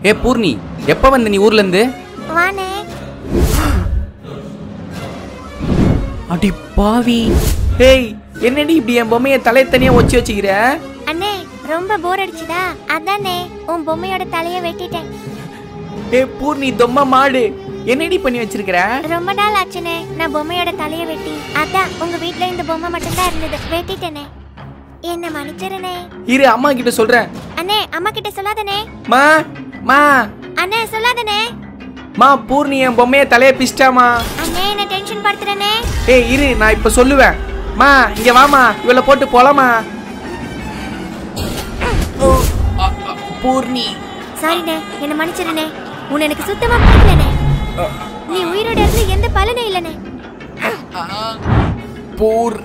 ஏ பூர்ணி எப்போ வந்த நீ ஊர்லேருந்து வானே அடி பாவி ஏய் என்னடி இப்படி என் பொம்மையை தலையை தனியாக ஒச்சி வச்சுக்கிற அண்ணே ரொம்ப போர் அடிச்சுதா அதானே உன் பொம்மையோட தலைய வெட்டிட்டேன் ஏ பூர்ணி தொம்மா மாடு என்னடி பண்ணி வச்சிருக்கிற ரொம்ப நாள் ஆச்சுனே நான் பொம்மையோட தலைய வெட்டி அதான் உங்க வீட்ல இந்த பொம்மை மட்டும்தான் இருந்தது வெட்டிட்டேனே என்ன மன்னிச்சிருனே இரு அம்மா கிட்ட சொல்றேன் அண்ணே அம்மா கிட்ட சொல்லாதனே மா மா அண்ணே சொல்லாதனே மா பூர்ணி என் பொம்மையை தலையை பிச்சிட்டாமா அண்ணே என்ன டென்ஷன் படுத்துறனே ஏய் இரு நான் இப்ப சொல்லுவேன் மா இங்க வாமா இவளை போட்டு போலாமா ஓ, அ, அ, பூர்ணி சாரிண்ணே என்ன மன்னிச்சிருனே உன்னை எனக்கு சுத்தமா பிடிக்கலனே நீ உயிரோட இருந்து எந்த பலனும் இல்லனே பூர்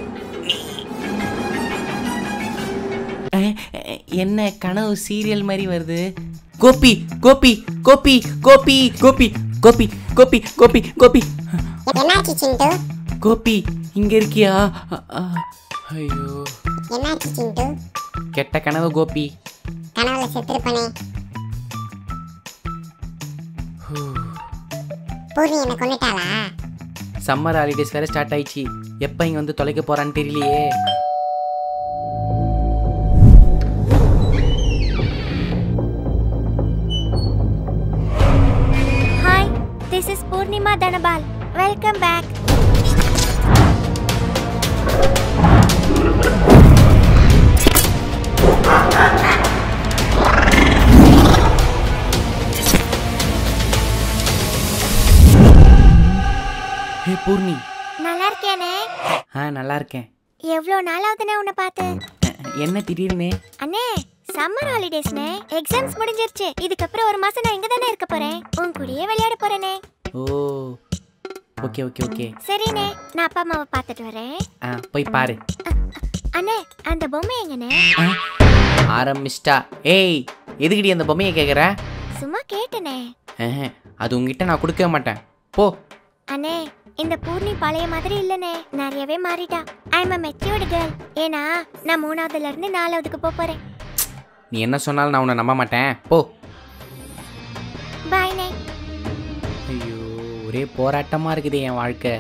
என்ன கனவு சீரியல் மாதிரி வருது கோபி கோபி கோபி கோபி கோபி கோபி கோபி கோபி கோபி என்னாச்சு சிண்டு கோபி இங்க இருக்கியா அ, அ, ஐயோ என்னாச்சு சிண்டு கெட்ட கனவு கோபி கனவுல செத்துருப்பனே பூர்ணி என்ன கொண்டுட்டாளா சம்மர் ஹாலிடேஸ் வேற ஸ்டார்ட் ஆயிடுச்சு எப்போ இங்க வந்து தொலைக்க போறான்னு தெரியலையே hi this is Poornima Dhanapal welcome back hey Poorni நல்லா இருக்கேனே ஆ நல்லா இருக்கேன் எவ்வளோ நாளாவதுனே உன்னை பார்த்து என்ன திடீர்னு அண்ணே சம்மர் ஹாலிடேஸ்னே எக்ஸாம்ஸ் முடிஞ்சிருச்சு இதுக்கப்புறம் ஒரு மாசம் நான் இங்க தானே இருக்க போறேன் உன் கூடயே விளையாட போறேனே ஓ ஓகே ஓகே ஓகே சரிண்ணே நான் அப்பா அம்மாவை பார்த்துட்டு வரேன் ஆ போய் பாரு அண்ணே அந்த பொம்மை எங்கண்ணே ஆரம்பிச்சிட்டா ஏய் எதுக்குடி அந்த பொம்மையை கேட்குற சும்மா கேட்டனே அது உங்ககிட்ட நான் கொடுக்கவே மாட்டேன் போ அண்ணே இந்த பூர்ணி பழைய மாதிரி இல்லனே நிறையவே மாறிட்டா I am a matured girl ஏன்னா நான் மூணாவதுல இருந்து நாலாவதுக்கு போக போறேன் நீ என்ன சொன்னாலும் நான் உன்னை நம்ப மாட்டேன் போ பாய்னே ஐயோ ஒரே போராட்டமாக இருக்குது என் வாழ்க்கை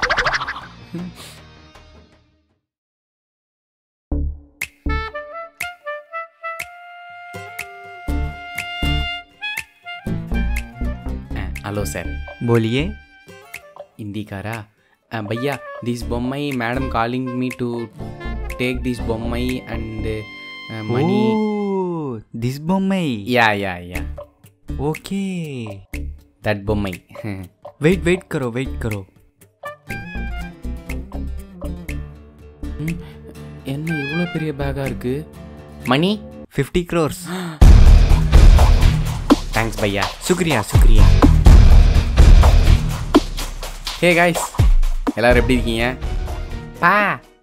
हेलो सर बोलिए हिंदी का रहा भैया this bommai madam calling me to take this bommai and money Oh, this bommai. Yeah yeah yeah Okay. That bommai Wait, wait करो, wait करो. என்ன இவ்வளோ பெரிய பேக்காக இருக்கு மணி 50 crores. தேங்க்ஸ் பையா शुक्रिया, शुक्रिया. ஹே காய்ஸ் எல்லாரும் எப்படி இருக்கீங்க பா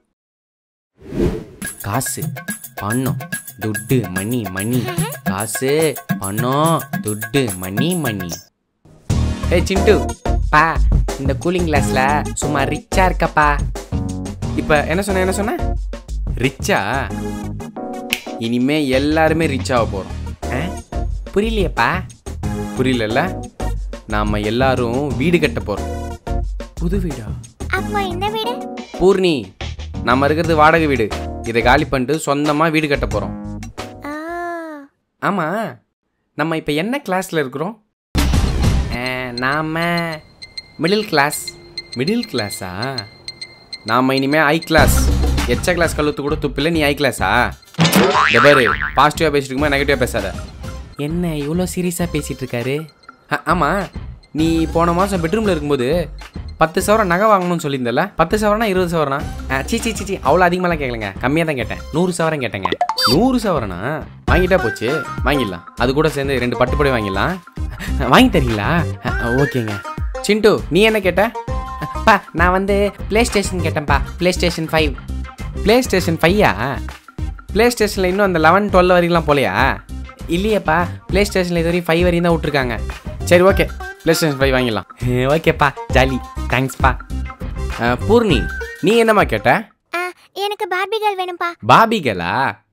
காசு பணம் துட்டு மணி மணி காசு பணம் துட்டு மணி மணி ஏ சிண்டு பா இந்த கூலிங் கிளாஸ்ல சும்மா ரிச்சா இருக்கப்பா இப்போ என்ன சொன்ன என்ன சொன்ன ரிச்சா இனிமே எல்லாருமே ரிச் ஆக போகிறோம் புரியலையேப்பா புரியலல்ல நாம எல்லாரும் வீடு கட்ட போகிறோம் புது வீடா அப்போ இந்த வீடு பூர்ணி நம்ம இருக்கிறது வாடகை வீடு இதை காலி பண்ணிட்டு சொந்தமாக வீடு கட்ட போகிறோம் ஆ ஆமாம் நம்ம இப்போ என்ன கிளாஸில் இருக்கிறோம் நாம் மிடில் கிளாஸ் மிடில் கிளாஸா நாம் இனிமேல் ஐ கிளாஸ் எச்ச கிளாஸ் கழுத்து கூட துப்பில்ல நீ ஐ கிளாஸா இந்த பாரு பாசிட்டிவாக பேசிட்டு இருக்குமா நெகட்டிவாக பேசாத என்ன இவ்வளோ சீரியஸாக பேசிகிட்டு இருக்காரு ஆமாம் நீ போன மாதம் பெட்ரூமில் இருக்கும்போது பத்து சவரம் நகை வாங்கணும்னு சொல்லியிருந்தல பத்து சவரனா இருபது சவரனா ஆ, சீ சீ சீ சீ அவ்வளோ அதிகமாலாம் கேட்கலங்க கம்மியாக தான் கேட்டேன் நூறு சவரம் கேட்டேங்க நூறு சவரனா வாங்கிட்டா போச்சு வாங்கிடலாம் அது கூட சேர்ந்து ரெண்டு பட்டுப்படி வாங்கிடலாம் வாங்கி தரீங்களா ஆ, ஓகேங்க சிண்டு நீ என்ன கேட்ட பா நான் வந்து ப்ளே ஸ்டேஷன் கேட்டேன்ப்பா PlayStation five PlayStation ஃபையா ப்ளே ஸ்டேஷனில் இன்னும் அந்த லெவன் டுவெல் வரைக்கும்லாம் போலையா இல்லையேப்பா ப்ளே ஸ்டேஷனில் இது வரையும் ஃபைவ் வரையும் தான் விட்ருக்காங்க சரி ஓகே ப்ளே ஸ்டேஷன் ஃபைவ் வாங்கிடலாம் ஓகேப்பா ஜாலி தேங்க்ஸ்ப்பா பூர்ணி நீ என்னம்மா கேட்ட ஆ, எனக்கு பார்பி கேர்ள் வேணும்பா பாபிகளா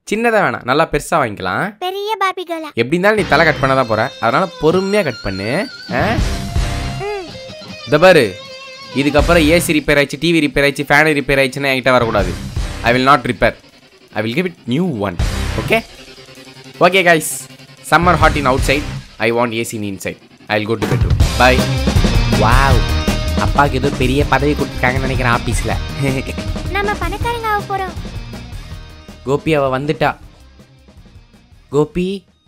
சின்னதாக வேணாம் நல்லா பெருசாக வாங்கிக்கலாம் பெரிய பார்பி கேர்லா எப்படி இருந்தாலும் நீ தலை கட் பண்ண தான் போற அதனால பொறுமையாக கட் பண்ணு ஆ? ம் இந்த பாரு இதுக்கப்புறம் ஏசி ரிப்பேர் ஆயிடுச்சு டிவி ரிப்பேர் ஆயிடுச்சு ஃபேன் ரிப்பேர் ஆயிடுச்சுன்னு என்கிட்ட வரக்கூடாது I will not repair I will give it new one okay okay guys summer hot in outside I want AC in inside I will go to bedroom bye wow அப்பாவுக்கு ஏதோ பெரிய பதவி கொடுத்துருக்காங்கன்னு நினைக்கிறேன் ஆஃபீஸில் நம்ம பணக்காரங்க ஆக போறோம் கோபி அவ வந்துட்டா கோபி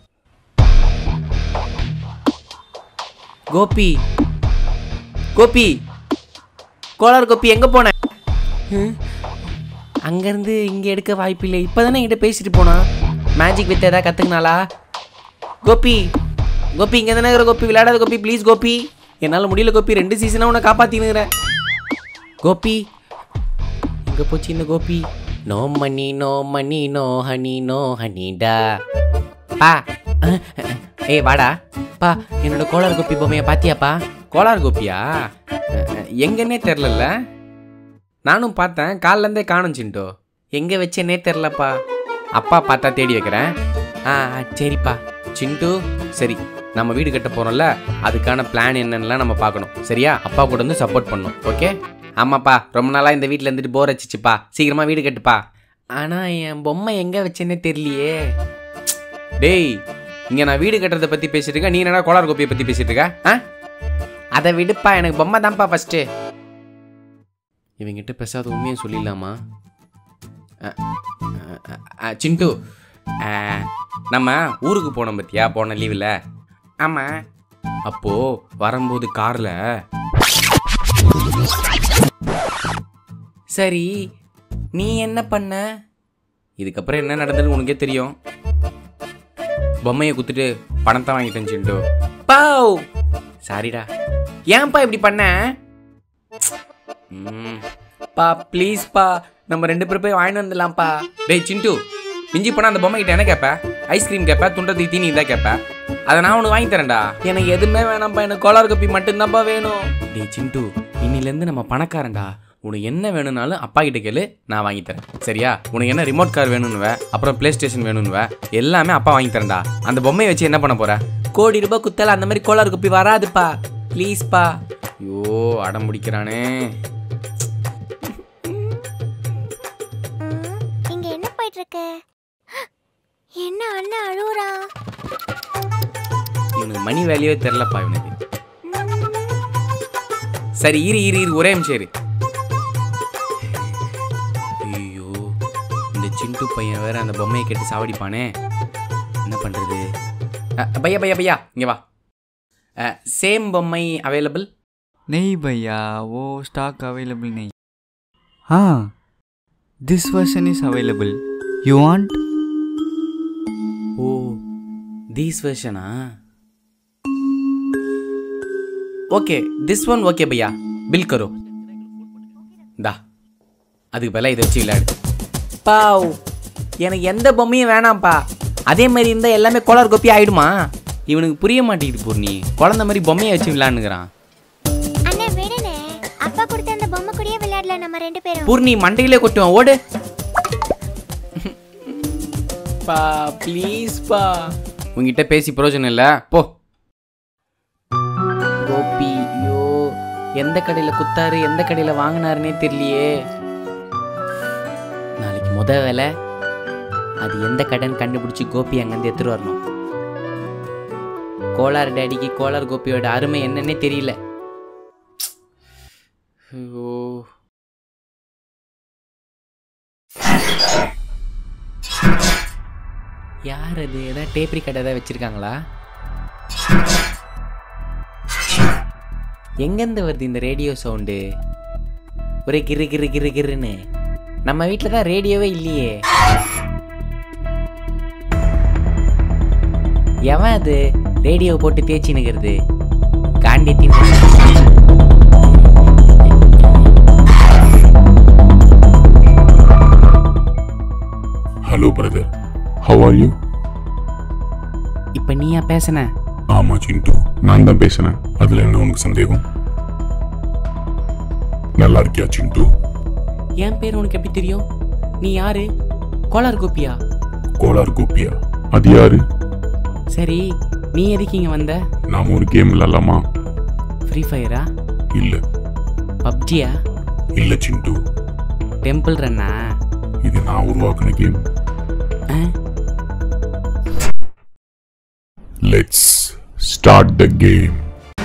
கோபி கோபி கோளார் கோபி எங்க போன ஹம்? அங்கிருந்து இங்க எடுக்க வாய்ப்பில்லை இப்பதானே என்கிட்ட பேசிட்டு போனா மேஜிக் வித் ஏதாவது கத்துக்கினாளா கோபி கோபி இங்க தானே இருக்கிற கோபி விளையாடாத கோபி ப்ளீஸ் கோபி என்னால் முடியல கோபி ரெண்டு சீசனாக உன்னை காப்பாற்றினுக்கிறேன் கோபி எங்க போச்சு இந்த Gopi no money no money no honey no ஹனிடா பா ஏய் வாடா பா என்னோட கோளார் கோப்பி பொம்மையை பாத்தியாப்பா கோளார் கோப்பியா எங்கன்னே தெரிலல்ல நானும் பார்த்தேன் காலிலேருந்தே காணும் சின்டோ எங்கே வச்சேனே தெரிலப்பா அப்பா பார்த்தா தேடி வைக்கிறேன் ஆ ஆ, சரிப்பா சிண்டு சரி நம்ம வீடு கட்ட போகிறோம்ல அதுக்கான பிளான் என்னன்னுலாம் நம்ம பார்க்கணும் சரியா அப்பா கூட வந்து சப்போர்ட் பண்ணணும் ஓகே ஆமாப்பா ரொம்ப நாளாக இந்த வீட்டில் இருந்துட்டு போர் அடிச்சிச்சுப்பா சீக்கிரமாக வீடு கட்டுப்பா ஆனால் என் பொம்மை எங்கே வச்சேன்னே தெரியலையே டேய் இங்கே நான் வீடு கட்டுறதை பற்றி பேசிட்டு இருக்கேன் நீ என்னடா கோளார் கோப்பியை பற்றி பேசிட்டு இருக்க ஆ அதை விடுப்பா எனக்கு பொம்மை தான்ப்பா ஃபஸ்ட்டு இவங்கிட்ட பேசாத உண்மையை சொல்லிடலாமா அ, அ, அ, அ, சிண்டு அ, நம்ம ஊருக்கு போனோம் பத்தியா போன லீவில் ஆமாம் அப்போ வரும்போது காரில் சரி நீ என்ன பண்ண இதுக்கப்புறம் என்ன நடந்ததுன்னு உனக்கே தெரியும் பொம்மையை குத்துட்டு பணத்தை வாங்கிட்டேன் சிண்டு பாவ் சாரிடா ஏன்பா இப்படி பண்ண ம், பா ப்ளீஸ் பா நம்ம ரெண்டு பேரும் போய் வாங்கிட்டு வந்துடலாம்ப்பா டேய் சிண்டு மிஞ்சி போனா அந்த பொம்மை கிட்ட என்ன கேட்ப ஐஸ்கிரீம் கேட்ப துண்டத்துக்கு தீனி தான் கேட்ப அதை நான் உனக்கு வாங்கி தரேன்டா எனக்கு எதுவுமே வேணாம்ப்பா எனக்கு கோளார் கப்பி மட்டும்தான்ப்பா வேணும் டேய் சிண்டு இன்னிலேருந்து நம்ம பணக்காரன்டா உனக்கு என்ன வேணும்னாலும் அப்பா கிட்ட கேளு நான் வாங்கி தரேன் சரியா உனக்கு என்ன ரிமோட் கார் வேணும்னுவ அப்புறம் ப்ளே ஸ்டேஷன் வேணும்னுவ எல்லாமே அப்பா வாங்கி தரேன்டா அந்த பொம்மையை வச்சு என்ன பண்ண போற கோடி ரூபாய் குத்தல அந்த மாதிரி கோளார் குப்பி வராதுப்பா ப்ளீஸ்ப்பா ஐயோ அடம் பிடிக்கிறானே ம், இங்க என்ன போயிட்டு இருக்கு என்ன அண்ணன் அழுவுறா இவனுக்கு மணி வேல்யூவே தெரிலப்பா இவனுக்கு சரி இரு இரு இரு ஒரே நிமிஷம் இரு ஐயோ இந்த சிண்டு பையன் வேற அந்த பொம்மையை கேட்டு சாவடிப்பானே என்ன பண்றது அ, பையா பையா பையா இங்க வா சேம் பொம்மை அவைலபிள் नहीं भैया वो स्टॉक अवेलेबल नहीं हाँ this version is available you want ஓ தீஸ் வெர்ஷனா ஓகே திஸ் ஒன் ஓகே பையா பில் கரோ தா அதுக்கு பதிலாக இதை வச்சு விளையாடு பாவ் எனக்கு எந்த பொம்மையும் வேணாம்ப்பா அதே மாதிரி இருந்தால் எல்லாமே கோளார் கோப்பி ஆயிடுமா இவனுக்கு புரிய மாட்டேங்குது பூர்ணி குழந்த மாதிரி பொம்மையை வச்சு விளையாடுங்கிறான் அண்ணே விடுனே அப்பா கொடுத்த அந்த பொம்மை கூடயே விளையாடலாம் நம்ம ரெண்டு பேரும் பூர்ணி மண்டையிலே கொட்டுவான் ஓடு பா ப்ளீஸ் பா உங்ககிட்ட பேசி பிரயோஜனம் இல்லை போ கோபி ஐயோ எந்த கடையில் குத்தாரு எந்த கடையில் வாங்கினாருன்னே தெரியலையே நாளைக்கு முத வேலை அது எந்த கடைன்னு கண்டுபிடிச்சி கோபி அங்கேருந்து எடுத்துட்டு வரணும் கோலார் டேடிக்கு கோலார் கோபியோட அருமை என்னன்னே தெரியல ஐயோ யார் அது ஏதாவது டேப்ரி கடை ஏதாவது வச்சிருக்காங்களா எங்கேருந்து வருது இந்த ரேடியோ சவுண்டு ஒரே கிரு கிரு கிரு கிருன்னு நம்ம வீட்டில் தான் ரேடியோவே இல்லையே எவன் அது ரேடியோ போட்டு தேய்ச்சி நிற்கிறது காண்டியத்தின் hello brother how are you இப்போ நீயா பேசுன ஆமா சிண்டு நான் தான் பேசுனேன் அதுல என்ன உனக்கு சந்தேகம் நல்லா இருக்கியா சிண்டு என் பேர் உனக்கு எப்படி தெரியும் நீ யாரு கோளார் கோப்பியா கோலார் கோபியா அது யாரு சரி நீ எதுக்கு இங்கே வந்த நாம ஒரு கேம் விளாடலாமா ஃப்ரீ ஃபயரா இல்ல பப்ஜியா இல்ல சிண்டு டெம்பிள் ரன்னா இது நான் உருவாக்குன கேம் ஆ லெட்ஸ் ஸ்டார்ட் த கேம்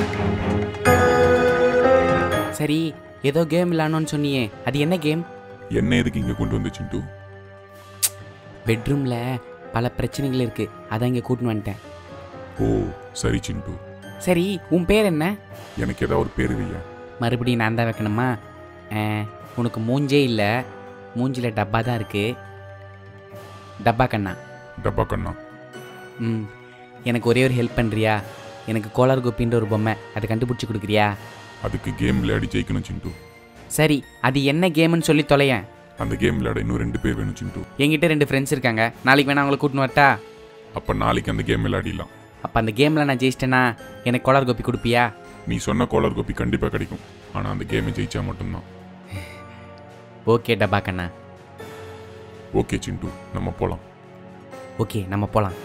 சரி ஏதோ கேம் விளாடணும்னு சொன்னியே அது என்ன கேம் என்ன எதுக்கு இங்க கொண்டு வந்து சிண்டு பெட்ரூமில் பல பிரச்சனைகள் இருக்குது அதான் இங்கே கூட்டின்னு வந்துட்டேன் ஓ சரி சிண்டு சரி உன் பேர் என்ன எனக்கு ஏதாவது ஒரு பேர் வையா மறுபடியும் நான் தான் வைக்கணுமா ஆ, உனக்கு மூஞ்சே இல்லை மூஞ்சில் டப்பா தான் இருக்குது டப்பா கண்ணா டப்பா கண்ணா ம் எனக்கு ஒரே ஒரு ஹெல்ப் பண்ணுறியா எனக்கு கோலார் கோப்பின்ற ஒரு பொம்மை அதை கண்டுபிடிச்சி கொடுக்குறியா அதுக்கு கேம் விளையாடி ஜெயிக்கணும் சிண்டு சரி அது என்ன கேம்னு சொல்லி தொலையேன் அந்த கேம் விளையாட இன்னும் ரெண்டு பேர் வேணும் சிண்டு என்கிட்ட ரெண்டு ஃப்ரெண்ட்ஸ் இருக்காங்க நாளைக்கு வேணா அவங்கள கூட்டின்னு வரட்டா அப்ப நாளைக்கு அந்த கேம் விளையாடிடலாம் அப்போ அந்த கேமில் நான் ஜெயிச்சிட்டேன்னா எனக்கு கோலார் கோப்பி கொடுப்பியா நீ சொன்ன கோலர் கோப்பி கண்டிப்பா கிடைக்கும் ஆனா அந்த கேமை ஜெயிச்சா மட்டும்தான் ஓகே டப்பா கண்ணா ஓகே சிண்டு நம்ம போலாம் ஓகே நம்ம போகலாம்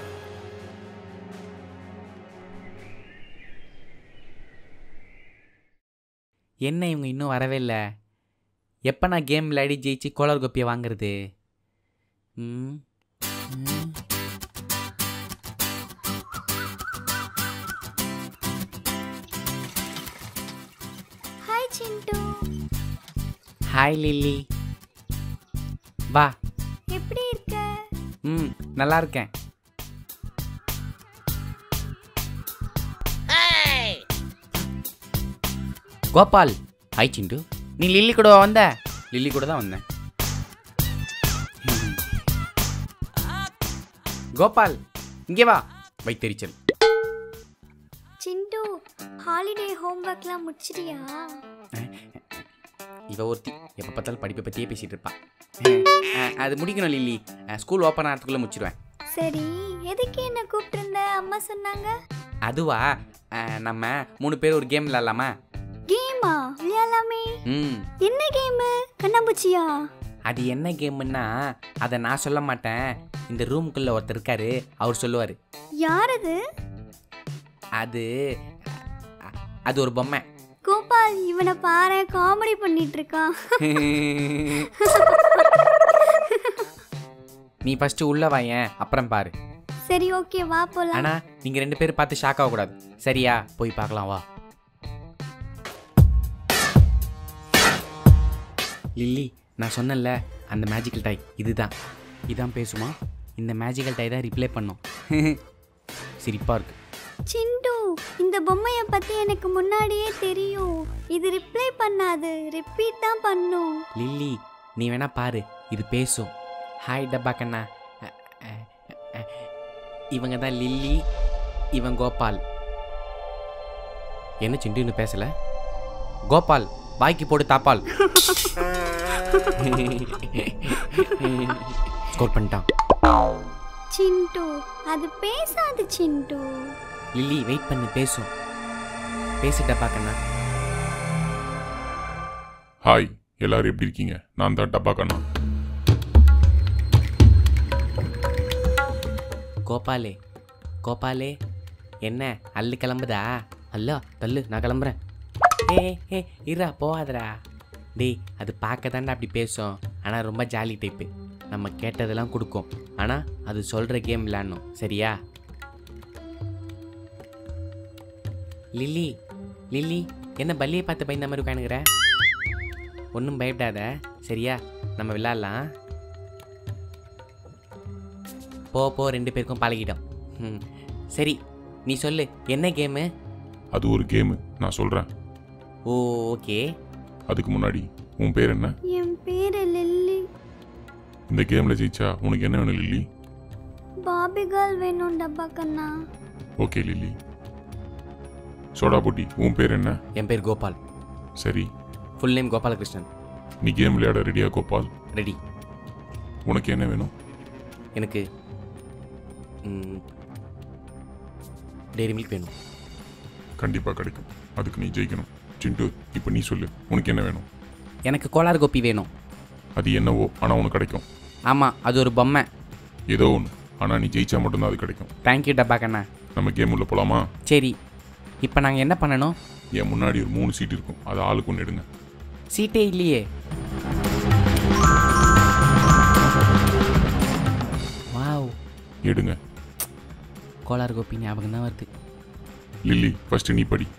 என்ன இவங்க இன்னும் வரவே இல்லை எப்போ நான் கேம் விளையாடி ஜெயிச்சு கோலார் கோப்பியை வாங்குறது ம் ம். ஹாய் சிண்டு ஹாய் லில்லி வா எப்படி இருக்க ம் நல்லா இருக்கேன் கோபால் ஹாய் சிண்டு நீ லில்லி கூட வந்த லில்லி கூட தான் வந்தேன் கோபால் இங்கே வா வைத்தறிச்சல் சிண்டு ஹாலிடே ஹோம்ஒர்க்லாம் முடிச்சிட்டியா இவ ஒருத்தி எப்போ பார்த்தாலும் படிப்பை பற்றியே பேசிகிட்டு இருப்பான் அஹ், அது முடிக்கணும் லில்லி ஸ்கூல் ஓப்பன் ஆகிறதுக்குள்ளே முடிச்சிடுவேன் சரி எதுக்கு என்ன கூப்பிட்டிருந்த அம்மா சொன்னாங்க அதுவா அஹ், நம்ம மூணு பேர் ஒரு கேம் விளாட்லாமா கேமா விளையாடலாமே ம் என்ன கேமு கண்ணாம்பூச்சியா அது என்ன கேம்னா அதை நான் சொல்ல மாட்டேன் இந்த ரூமுக்குள்ளே ஒருத்தர் இருக்காரு அவர் சொல்லுவார் யார் அது அது அ- அது ஒரு பொம்மை கோபால் இவனை பாரு காமெடி பண்ணிட்டு இருக்கான் நீ ஃபஸ்ட்டு உள்ள வாயேன் அப்புறம் பாரு சரி ஓகே வா போலாம் ஆனா நீங்க ரெண்டு பேரும் பார்த்து ஷாக் ஆகக்கூடாது சரியா போய் பார்க்கலாம் வா லில்லி நான் சொன்னேன்ல அந்த மேஜிக்கல் டாய் இதுதான் இதான் பேசுமா இந்த மேஜிக்கல் டாய் தான் ரிப்ளை பண்ணும் சிரிப்பா இருக்கு சிண்டு இந்த பொம்மையை பத்தி எனக்கு முன்னாடியே தெரியும் இது ரிப்ளை பண்ணாது ரிப்பீட் தான் பண்ணும் லில்லி நீ வேணா பாரு இது பேசும் ஹாய் டப்பா கண்ணா அ, அ, அ, இவங்க தான் லில்லி இவன் கோபால் என்ன சிண்டு இன்னும் பேசல கோபால் வாய்க்கு போடு தாப்பால் ஸ்கோர் பண்ணிட்டான் சிண்டு அது பேசாது சிண்டு லில்லி வெயிட் பண்ணு பேசும் பேசு டப்பா கண்ணா ஹாய் எல்லாரும் எப்படி இருக்கீங்க நான் தான் டப்பா கண்ணா கோபாலே கோபாலே என்ன அள்ளு கிளம்புதா அல்லா தள்ளு நான் கிளம்புறேன் ஏ ஏ இருடா போகாதடா டேய் அது பார்க்க தாண்டா அப்படி பேசும் ஆனால் ரொம்ப ஜாலி டைப்பு நம்ம கேட்டதெல்லாம் கொடுக்கும் ஆனால் அது சொல்கிற கேம் விளையாடணும் சரியா லில்லி லில்லி என்ன பல்லியை பார்த்து பயந்த மாதிரி உட்காந்துக்கிற ஒன்றும் பயப்படாத சரியா நம்ம விளையாடலாம் போ போ ரெண்டு பேருக்கும் பழகிட்டோம் ம் சரி நீ சொல்லு என்ன கேமு அது ஒரு கேமு நான் சொல்றேன் ஓ ஓகே அதுக்கு முன்னாடி உன் பேர் என்ன என் பேரு லில்லி இந்த கேம்ல ஜெயிச்சா உனக்கு என்ன வேணும் லில்லி பாபி கேர்ள் வேணும் டப்பா கண்ணா ஓகே லில்லி சோடா புட்டி உன் பேர் என்ன என் பேர் கோபால் சரி ஃபுல் நேம் கோபாலகிருஷ்ணன் நீ கேம் விளையாட ரெடியா கோபால் ரெடி உனக்கு என்ன வேணும் எனக்கு டெய்ரி மில்க் வேணும் கண்டிப்பா கிடைக்கும் அதுக்கு நீ ஜெயிக்கணும் சிண்டு இப்போ நீ சொல்லு உனக்கு என்ன வேணும் எனக்கு கோலார் கோப்பி வேணும் அது என்னவோ ஆனா உனக்கு கிடைக்கும் ஆமாம் அது ஒரு பொம்மை ஏதோ ஒன்று ஆனால் நீ ஜெயிச்சா மட்டும்தான் அது கிடைக்கும் தேங்க்யூ டப்பா கண்ணா நம்ம கேம் உள்ள போலாமா சரி இப்போ நாங்கள் என்ன பண்ணணும் என் முன்னாடி ஒரு மூணு சீட் இருக்கும் அது ஆளுக்கு ஒன்று எடுங்க சீட்டே இல்லையே வாவ் எடுங்க கோளாறு கோப்பி ஞாபகம் தான் வருது லில்லி ஃபர்ஸ்ட் நீ படி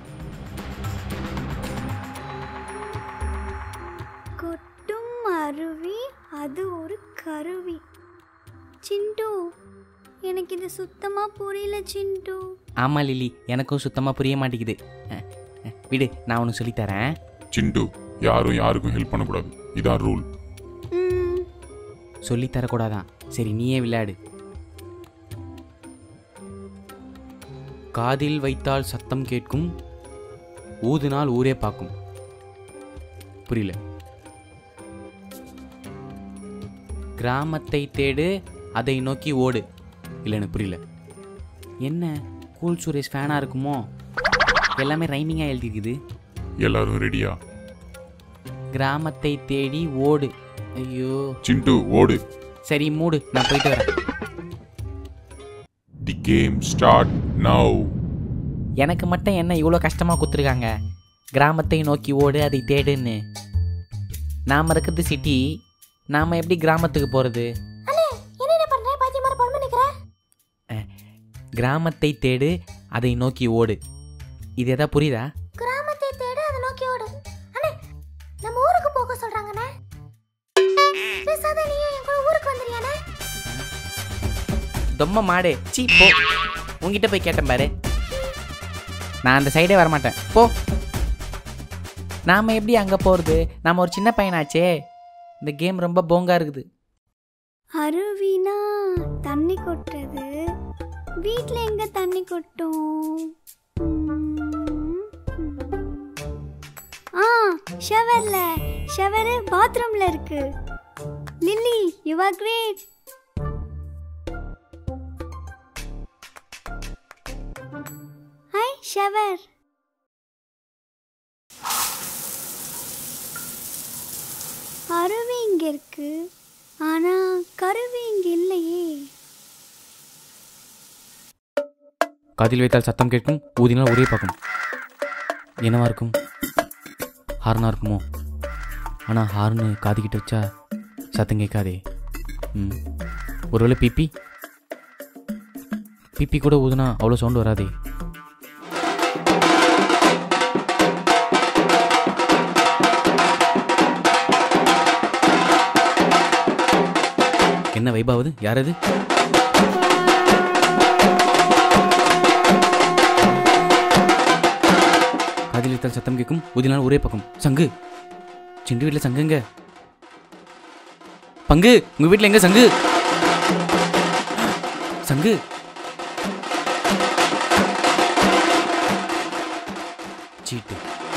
கொட்டும் அருவி அது ஒரு கருவி சிண்டு எனக்கு இது சுத்தமா புரியல சிண்டு ஆமாம் லில்லி எனக்கும் சுத்தமாக புரிய மாட்டேங்குது அஹ், அஹ், விடு நான் உனக்கு சொல்லித்தரேன் சிண்டு யாரும் யாருக்கும் ஹெல்ப் பண்ணக்கூடாது இதான் ரூல் ம், சொல்லித்தரக்கூடாதான் சரி நீயே விளையாடு காதில் வைத்தால் சத்தம் கேட்கும் ஊதுனால் ஊரே பார்க்கும் புரியல கிராமத்தை தேடு அதை நோக்கி ஓடு இல்லை எனக்கு புரியல என்ன கூல் சுரேஷ் ஃபேனாக இருக்குமோ எல்லாமே ரைமிங்காக எழுதிருக்குது எல்லாரும் ரெடியா கிராமத்தை தேடி ஓடு ஐயோ சிண்டு ஓடு சரி மூடு நான் போயிட்டு வரேன் தி கேம் ஸ்டார்ட் நவ் எனக்கு மட்டும் என்ன இவ்வளோ கஷ்டமாக கொடுத்துருக்காங்க கிராமத்தை நோக்கி ஓடு அதை தேடுன்னு நாம் இருக்கிறது சிட்டி நாம் எப்படி கிராமத்துக்கு போகிறது என்ன பண்ற பாத்தி மாதிரி பொண்ணு நிக்கிற கிராமத்தை தேடு அதை நோக்கி ஓடு இது எதா புரியுதா கிராமத்தை தேடு அதை நோக்கி ஓடு அண்ணே நம்ம ஊருக்கு போக சொல்றாங்கண்ணே பேசாத நீ என் கூட ஊருக்கு வந்துறியாண்ணே தொம்ம மாடு சீ போ உங்ககிட்ட போய் கேட்டேன் பாரு நான் அந்த சைடே வரமாட்டேன் போ நாம் எப்படி அங்கே போகிறது நாம் ஒரு சின்ன பையனாச்சே இந்த கேம் ரொம்ப போங்கா இருக்குது அருவினா தண்ணி கொட்டுறது வீட்ல எங்க தண்ணி கொட்டும் ம், ஆ ஷவர்ல ஷவர் பாத்ரூம்ல இருக்கு Lily you are great hi shower அருவி இங்க இருக்கு ஆனா கருவி இங்க இல்லையே காதில் வைத்தால் சத்தம் கேட்கும் ஊதினால் ஒரே பார்க்கும் என்னவா இருக்கும் ஹார்னா இருக்குமோ ஆனால் ஹார்னு காதுகிட்ட வச்சா சத்தம் கேட்காதே ம் ஒருவேளை பிபி பிபி கூட ஊதுனா அவ்வளோ சவுண்ட் வராதே என்ன வைபாவது யார் அது காதில் வைத்தால் சத்தம் கேட்கும் ஊதினால் ஒரே பக்கம் சங்கு சிண்டு வீட்டில் சங்குங்க பங்கு உங்க வீட்டில் எங்க சங்கு சங்கு சீட்டு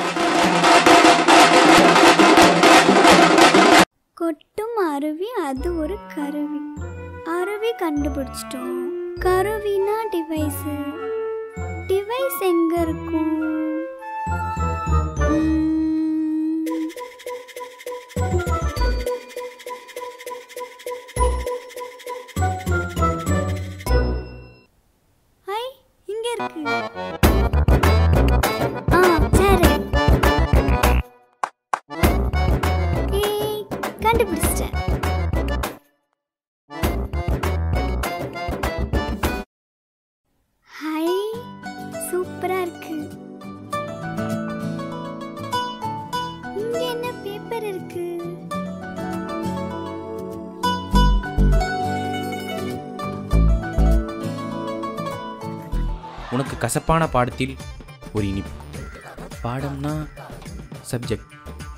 கொட்டும் அருவி அது ஒரு கருவி அருவி கண்டுபிடிச்சிட்டோம் கருவினா டிவைஸ் டிவைஸ் எங்க இருக்கும் ம், ஐ இங்க இருக்கு ஆ சரி ஏய் கண்டுபிடிச்சிட்டேன் ஹை சூப்பரா இருக்கு இங்க என்ன பேப்பர் இருக்கு உனக்கு கசப்பான பாடத்தில் ஒரு இனிப்பு பாடம்னா சப்ஜெக்ட்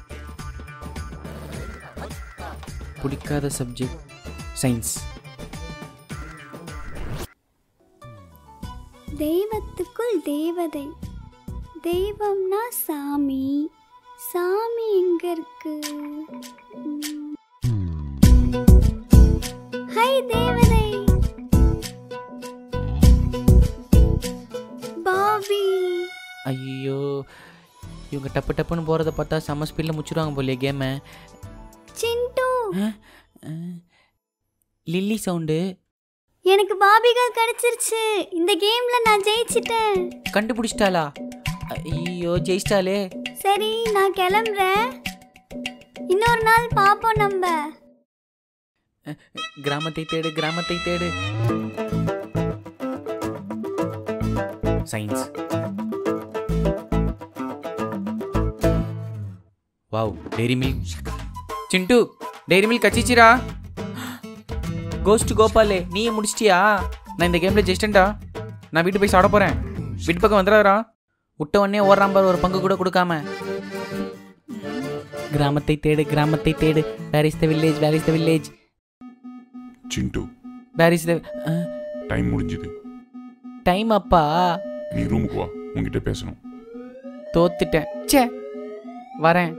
பிடிக்காத சப்ஜெக்ட் சயின்ஸ் தெய்வத்துக்குள் தேவதை தெய்வம்னா சாமி சாமி எங்க இருக்கு ம். ஹை தேவதை பாபி ஐயோ இவங்க டப்பு டப்புன்னு போகிறத பார்த்தா செம்ம ஸ்பீடில் முடிச்சிடுவாங்க போலியே கேமை சிண்டு லில்லி சவுண்டு எனக்கு பாபி கேர்ள் கிடைச்சிருச்சு இந்த கேம்ல நான் ஜெயிச்சிட்டேன் கண்டுபிடிச்சிட்டாளா ஐயோ ஜெயிச்சிட்டாலே சரி நான் கிளம்புறேன் இன்னொரு நாள் பாப்போம் நம்ம கிராமத்தை தேடு கிராமத்தை தேடு science wow Dairy Milk Chintu Dairy Milk கச்சிச்சிரா கோஸ்ட் கோபாலே நீயே முடிச்சிட்டியா நான் இந்த கேமில் ஜெயிச்சிட்டேன்டா நான் வீட்டு போய் சாப்பிட போகிறேன் வீட்டு பக்கம் வந்துடாரா விட்ட உடனே ஓடுறான் பாரு ஒரு பங்கு கூட கொடுக்காம கிராமத்தை தேடு கிராமத்தை தேடு where is the village where is the village Chintu where is the time முடிஞ்சுது டைம் அப்பா நீ ரூமுக்கு வா உங்ககிட்ட பேசணும் தோத்துட்டேன் ச்சே வரேன்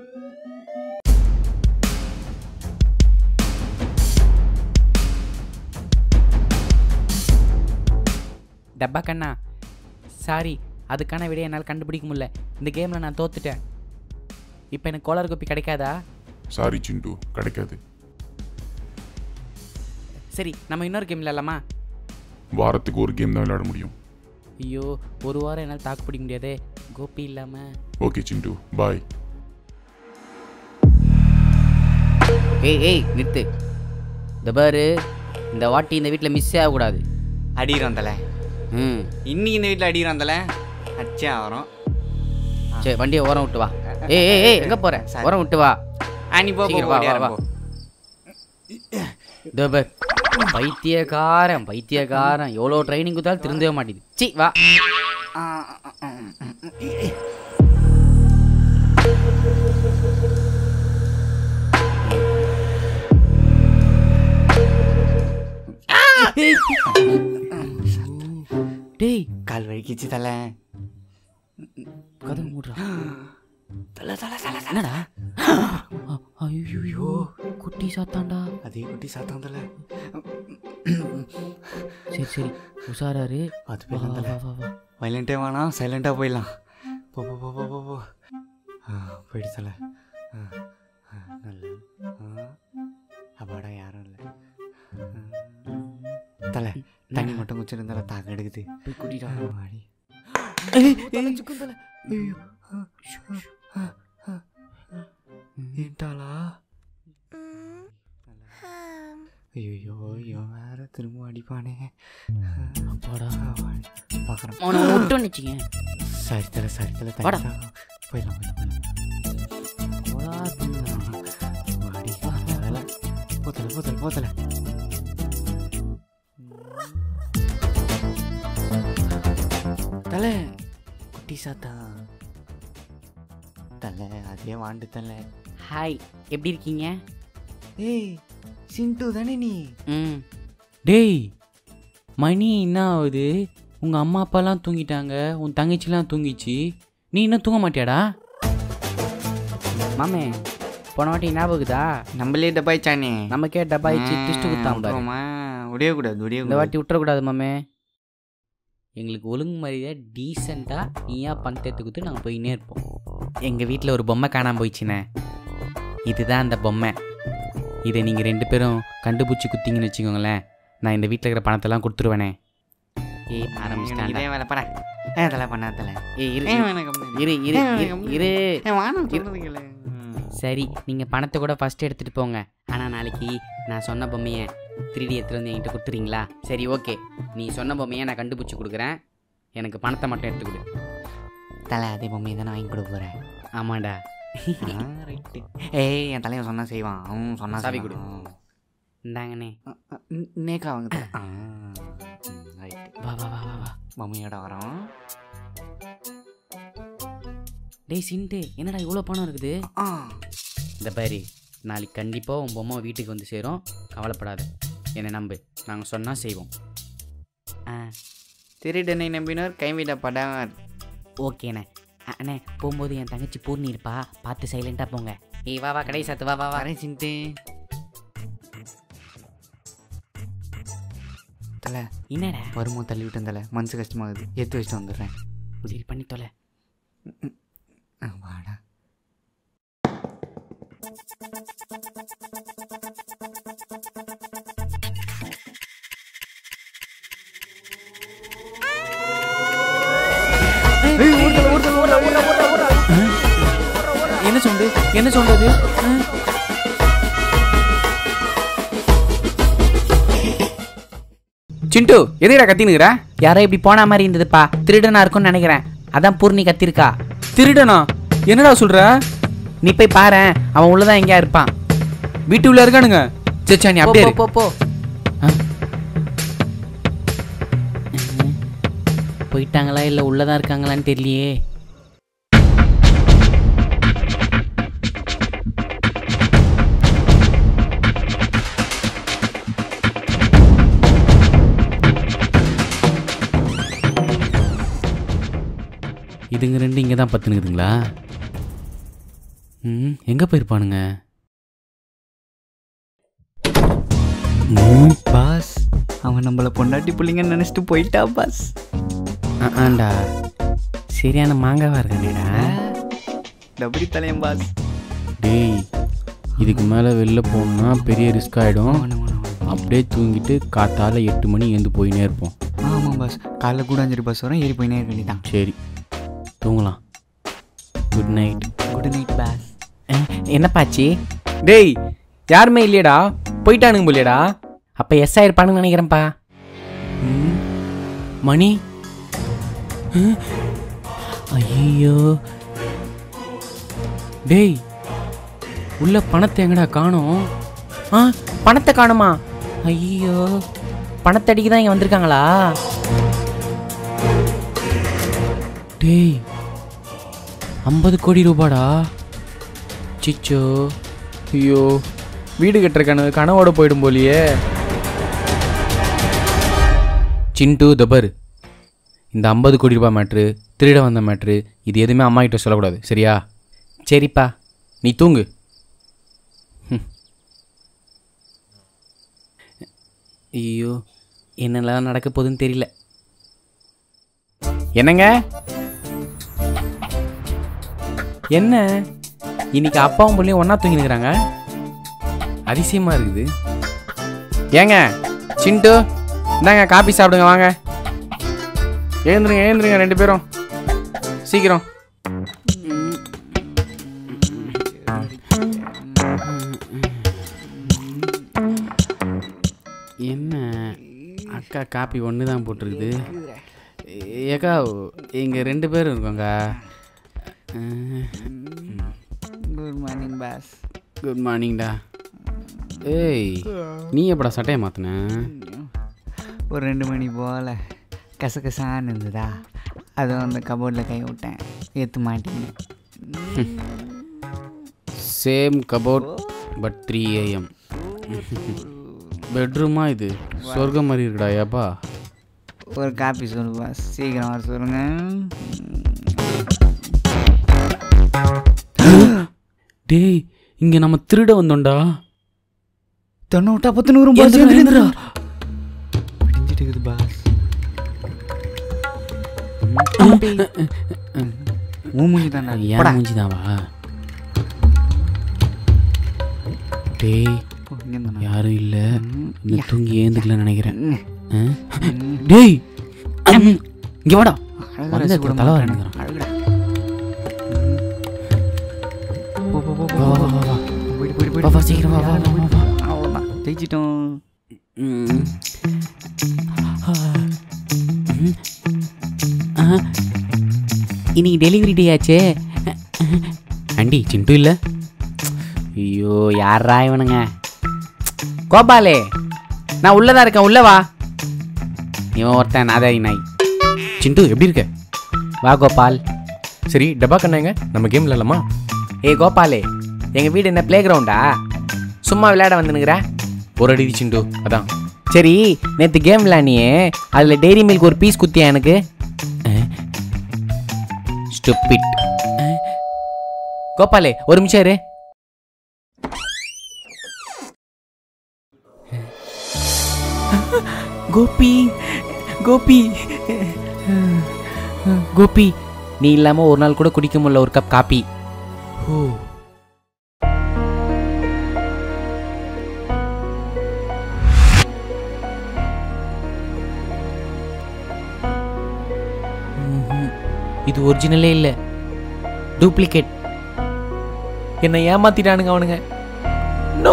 டப்பா கண்ணா சாரி அதுக்கான விடையை என்னால் கண்டுபிடிக்க முடியல இந்த கேமில் நான் தோத்துட்டேன் இப்போ எனக்கு கோளாறு கோப்பி கிடைக்காதா சாரி சிண்டு கிடைக்காது சரி நம்ம இன்னொரு கேம் விளையாடலாமா வாரத்துக்கு ஒரு கேம் தான் விளையாட முடியும் ஐயோ ஒரு வாரம் என்னால் தாக்கு பிடிக்க முடியாதே கோபி இல்லாமல் ஓகே சிண்டு பாய் ஏய் ஏய் நிறுத்து இந்த பாரு இந்த வாட்டி இந்த வீட்டில் மிஸ் ஆகக்கூடாது அடிக்கிறோம் தலை ம் இன்னைக்கு இந்த வீட்டில் அடிக்கிறோம் தலை அச்சா வரும் சரி வண்டியை ஓரம் விட்டு வா ஏய் ஏய் ஏய் எங்கே போற Sorry. ஓரம் விட்டு வா ஆ நீ போ போ, சீக்கிரம் வா, ஓடியாரு, வா, போ. இதோ பார் பைத்தியக்காரன் பைத்தியக்காரன் எவ்வளோ ட்ரைனிங் கொடுத்தாலும் திருந்தவே மாட்டேங்குது சி வா ஆ, ஆ, ஆ, ஆ. டேய் கால் வலிக்கிச்சு தலை கதவு மூடுறா தலை தலை தலை தலை என்னடா ஐயோ குட்டி சாத்தாண்டா அதே குட்டி சாத்தான் தலை சரி சரி உஷாராரு அது வா போயிடலாம் வா தலை வா வா வைலண்ட்டே வேணாம் சைலண்ட்டாக போயிடலாம் போ போ போ போ போ போ ஆ, போயிடு தலை ஆ, ஆ, நல்ல ஆ, அப்பாடா யாரும் இல்லை தலை தண்ணி மட்டும் குச்சிருந்தால தாக எடுக்குது போய் குடிடா வாடி ஏன்டாளா ஐயோ இவன் வேற திரும்ப அடிப்பானே அப்பாடா பார்க்குறேன் அவனை விட்டோன்னு வச்சுங்க சரி தலை சரி தலை வாடா. தண்ணி தாகம். போயிடலாம் போயிடலாம் போயிடலாம் வாடி வேலை போத்தல போத்தல போத்தல தலை குட்டி சாத்தா தலை அதே வாண்டு தலை ஹாய் எப்படி இருக்கீங்க ஏய் சிண்டு தானே நீ ம் டேய் மணி என்ன ஆகுது உங்கள் அம்மா அப்பாலாம் தூங்கிட்டாங்க உன் தங்கச்சிலாம் தூங்கிச்சு நீ இன்னும் தூங்க மாட்டியாடா மாமே போன வாட்டி ஞாபகதா நம்மளே டப்பாய்ச்சானே நமக்கே டப்பாயிச்சு டிஸ்ட் கொடுத்தான் பாரு உடையக்கூடாது உடைய இந்த வாட்டி விட்டுறக்கூடாது மாமே எங்களுக்கு ஒழுங்கு மரியாதை டீசெண்டாக நீயா பணத்தை கொடுத்து நாங்கள் போயின்னே இருப்போம் எங்கள் வீட்டில் ஒரு பொம்மை காணாம போயிடுச்சுண்ணே இதுதான் அந்த பொம்மை இதை நீங்கள் ரெண்டு பேரும் கண்டுபிடிச்சி குத்திங்கன்னு வச்சுக்கோங்களேன் நான் இந்த வீட்டில் இருக்கிற பணத்தெல்லாம் கொடுத்துருவேனே ஏய் ஆரம்பிச்சிட்டாண்டா இதே வேலை படா ஏ தலை பண்ணா தலை ஏய் இரு ஏ இரு, வேணாம் கம்முனு. இரு இரு ஏய், இரு, கம்முனு. இரு ஏ வானம் சொல்றது கேளு ம். சரி நீங்கள் பணத்தை கூட ஃபஸ்ட்டு எடுத்துகிட்டு போங்க ஆனால் நாளைக்கு நான் சொன்ன பொம்மையை த்ரீடி எடுத்துகிட்டு வந்து என்கிட்ட கொடுத்துறீங்களா சரி ஓகே நீ சொன்ன பொம்மையை நான் கண்டுபிடிச்சி கொடுக்குறேன் எனக்கு பணத்தை மட்டும் எடுத்து கொடு தலை அதே பொம்மையை தான் நான் வாங்கி கொடுக்க போறேன் ஆமாண்டா ஆ, ரைட்டு. ஏய் என் தலைவன் சொன்னா செய்வான் அவன் சொன்னா சாவி செய்வான். கொடு. இந்தாங்கண்ணே ஆ, ஆ, ந- நேக்கா வாங்க தலை. ஆ, ம், ரைட்டு. வா வா வா வா வா பொம்மையோட வரோம் டேய் சிண்டு என்னடா இவ்வளோ பணம் இருக்குது ஆ, இந்த பாரு நாளைக்கு கண்டிப்பாக உன் பொம்மை வீட்டுக்கு வந்து சேரும் கவலைப்படாத என்னை நம்பு நாங்கள் சொன்னால் செய்வோம் ஆ திருடனை நம்பினோர் கைவிடப்படார் ஓகேண்ணே அ- அண்ணே போகும்போது என் தங்கச்சி பூர்ணி இருப்பா பார்த்து சைலண்ட்டாக போங்க ஏய் வா வா கடை சாத்து வா வா வா வரேன் சிண்டு தலை என்னடா வருமோ தள்ளி விட்டேன் தலை மனசு கஷ்டமாகுது எடுத்து வச்சுட்டு வந்துடுறேன் சரி பண்ணி தொலை ஆ, வாடா என்ன சொல்றது ஆ? சிண்டு எதைடா கத்தினுக்கிற யாரோ இப்படி போன மாதிரி இருந்ததுப்பா திருடனா இருக்கும்னு நினைக்கிறேன் அதான் பூர்ணி கத்திருக்கா திருடனா என்னடா சொல்ற நீ போய் பாரேன் அவன் உள்ளதான் எங்கேயா இருப்பான் வீட்டு உள்ள இருக்கானுங்க சேச்சா நீ போ, அப்படியே போ, இரு. போ போ ஆ. போயிட்டாங்களா இல்லை உள்ளதான் இருக்காங்களான்னு தெரியலையே இதுங்க ரெண்டு இங்கே தான் பத்துனுக்குதுங்களா ம் எங்கே போயிருப்பானுங்க ம் பாஸ் அவன் நம்மளை பொண்டாட்டி பிள்ளைங்கன்னு நினச்சிட்டு போயிட்டா பாஸ் ஆ, ஆண்டா சரியான மாங்காவா இருக்கானேடா டபரி தலையம் பாஸ் டேய் இதுக்கு மேலே வெளில போகணுன்னா பெரிய ரிஸ்க் ஆகிடும் அப்படியே தூங்கிட்டு காத்தால எட்டு மணி எழுந்து போயினே இருப்போம் ஆமாம் பாஸ் காலைல கூட அஞ்சு பஸ் வரும் ஏறி போயினே இருக்க வேண்டியதான் சரி தூங்கலாம் good night good night boss என்னப்பாச்சு டேய் யாருமே இல்லையடா போயிட்டானுங்க போலியடா அப்போ எஸ் ஆயிருப்பானுன்னு நினைக்கிறேன்ப்பா ம், மணி ஐயோ டேய் உள்ள பணத்தை எங்கடா காணோம் ஆ பணத்தை காணுமா ஐயோ பணத்தை அடிக்க தான் இங்கே வந்திருக்காங்களா டேய் ஐம்பது கோடி ரூபாடா சிச்சோ ஐயோ வீடு கட்டுற கனவு கனவோட போயிடும் போலியே சிண்டு தபர் இந்த ஐம்பது கோடி ரூபாய் மேட்ரு திருட வந்த மேட்ரு இது எதுவுமே அம்மா கிட்ட சொல்லக்கூடாது சரியா சரிப்பா நீ தூங்கு ஐயோ என்னெல்லாம் நடக்க போகுதுன்னு தெரியல என்னங்க என்ன இன்னைக்கு அப்பாவும் பிள்ளையும் ஒன்றா தூங்கினுக்கிறாங்க அதிசயமா இருக்குது ஏங்க சிண்டு இந்தாங்க காபி சாப்பிடுங்க வாங்க எழுந்துருங்க எழுந்துருங்க ரெண்டு பேரும் சீக்கிரம் என்ன அக்கா காப்பி ஒன்று தான் போட்டிருக்குது ஏக்கா இங்கே ரெண்டு பேரும் இருக்கோங்க குட் மார்னிங் பாஸ் குட் மார்னிங்டா ஏய் நீ எப்படா சட்டையை மாற்றின ஒரு ரெண்டு மணி போல் கசகசான்னு இருந்ததா அதை அந்த கபோர்டில் கை விட்டேன் ஏற்று மாட்டிக்கினேன் same cupboard but three AM பெட்ரூமா இது சொர்க்கம் மாதிரி இருக்குடா ஏப்பா ஒரு காப்பி சொல்லு பாஸ் சீக்கிரம் வர சொல்லுங்க டேய் இங்கே நம்ம திருட வந்தோம்டா தொண்ணூட்டா பத்து நூறு பாஸ் எழுந்துடா, எழுந்துடா. பிடிஞ்சிட்டு இருக்குது பாஸ் உன் மூஞ்சி தான்டா ஏன் மூஞ்சிதாவா டேய் யாரும் இல்லை இன்னும் தூங்கி ஏந்துக்கலன்னு நினைக்கிறேன் ஆ? டேய் இங்கே வாடா வந்த இடத்துல தலை வர நினைக்கிறேன் வா வா வா வா போயிடு போயிடு வா வா சீக்கிரம் வா வா வா வா வா அவ்வளோதான் ஜெயிச்சிட்டோம் ம். ஆ. ம். ஆ. இன்னைக்கு டெலிவரி டே ஆச்சே ஆண்டி சிண்டு இல்லை ஐயோ யாரா இவனுங்க கோபாலே நான் உள்ளதா இருக்கேன் உள்ள வா இவன் ஒருத்தன் நாதாரி நாய் சிண்டு எப்படி இருக்க வா கோபால் சரி டப்பா கண்ணாங்க நம்ம கேம் விளாடலாமா ஏய் கோபாலே எங்கள் வீடு என்ன ப்ளே கிரவுண்டா சும்மா விளையாட வந்துனுக்குற ஒரு அடி சிண்டு அதான் சரி நேற்று கேம் விளையாடியே அதில் டெய்ரி மில்க் ஒரு பீஸ் குத்தியா எனக்கு ஸ்டூபிட் கோபாலே ஒரு நிமிஷம் இரு கோபி கோபி கோபி நீ இல்லாமல் ஒரு நாள் கூட குடிக்க முடியல ஒரு கப் காப்பி ஓ ம்ஹும். இது ஒரிஜினலே இல்லை டூப்ளிகேட் என்னை ஏமாத்திட்டானுங்க அவனுங்க நோ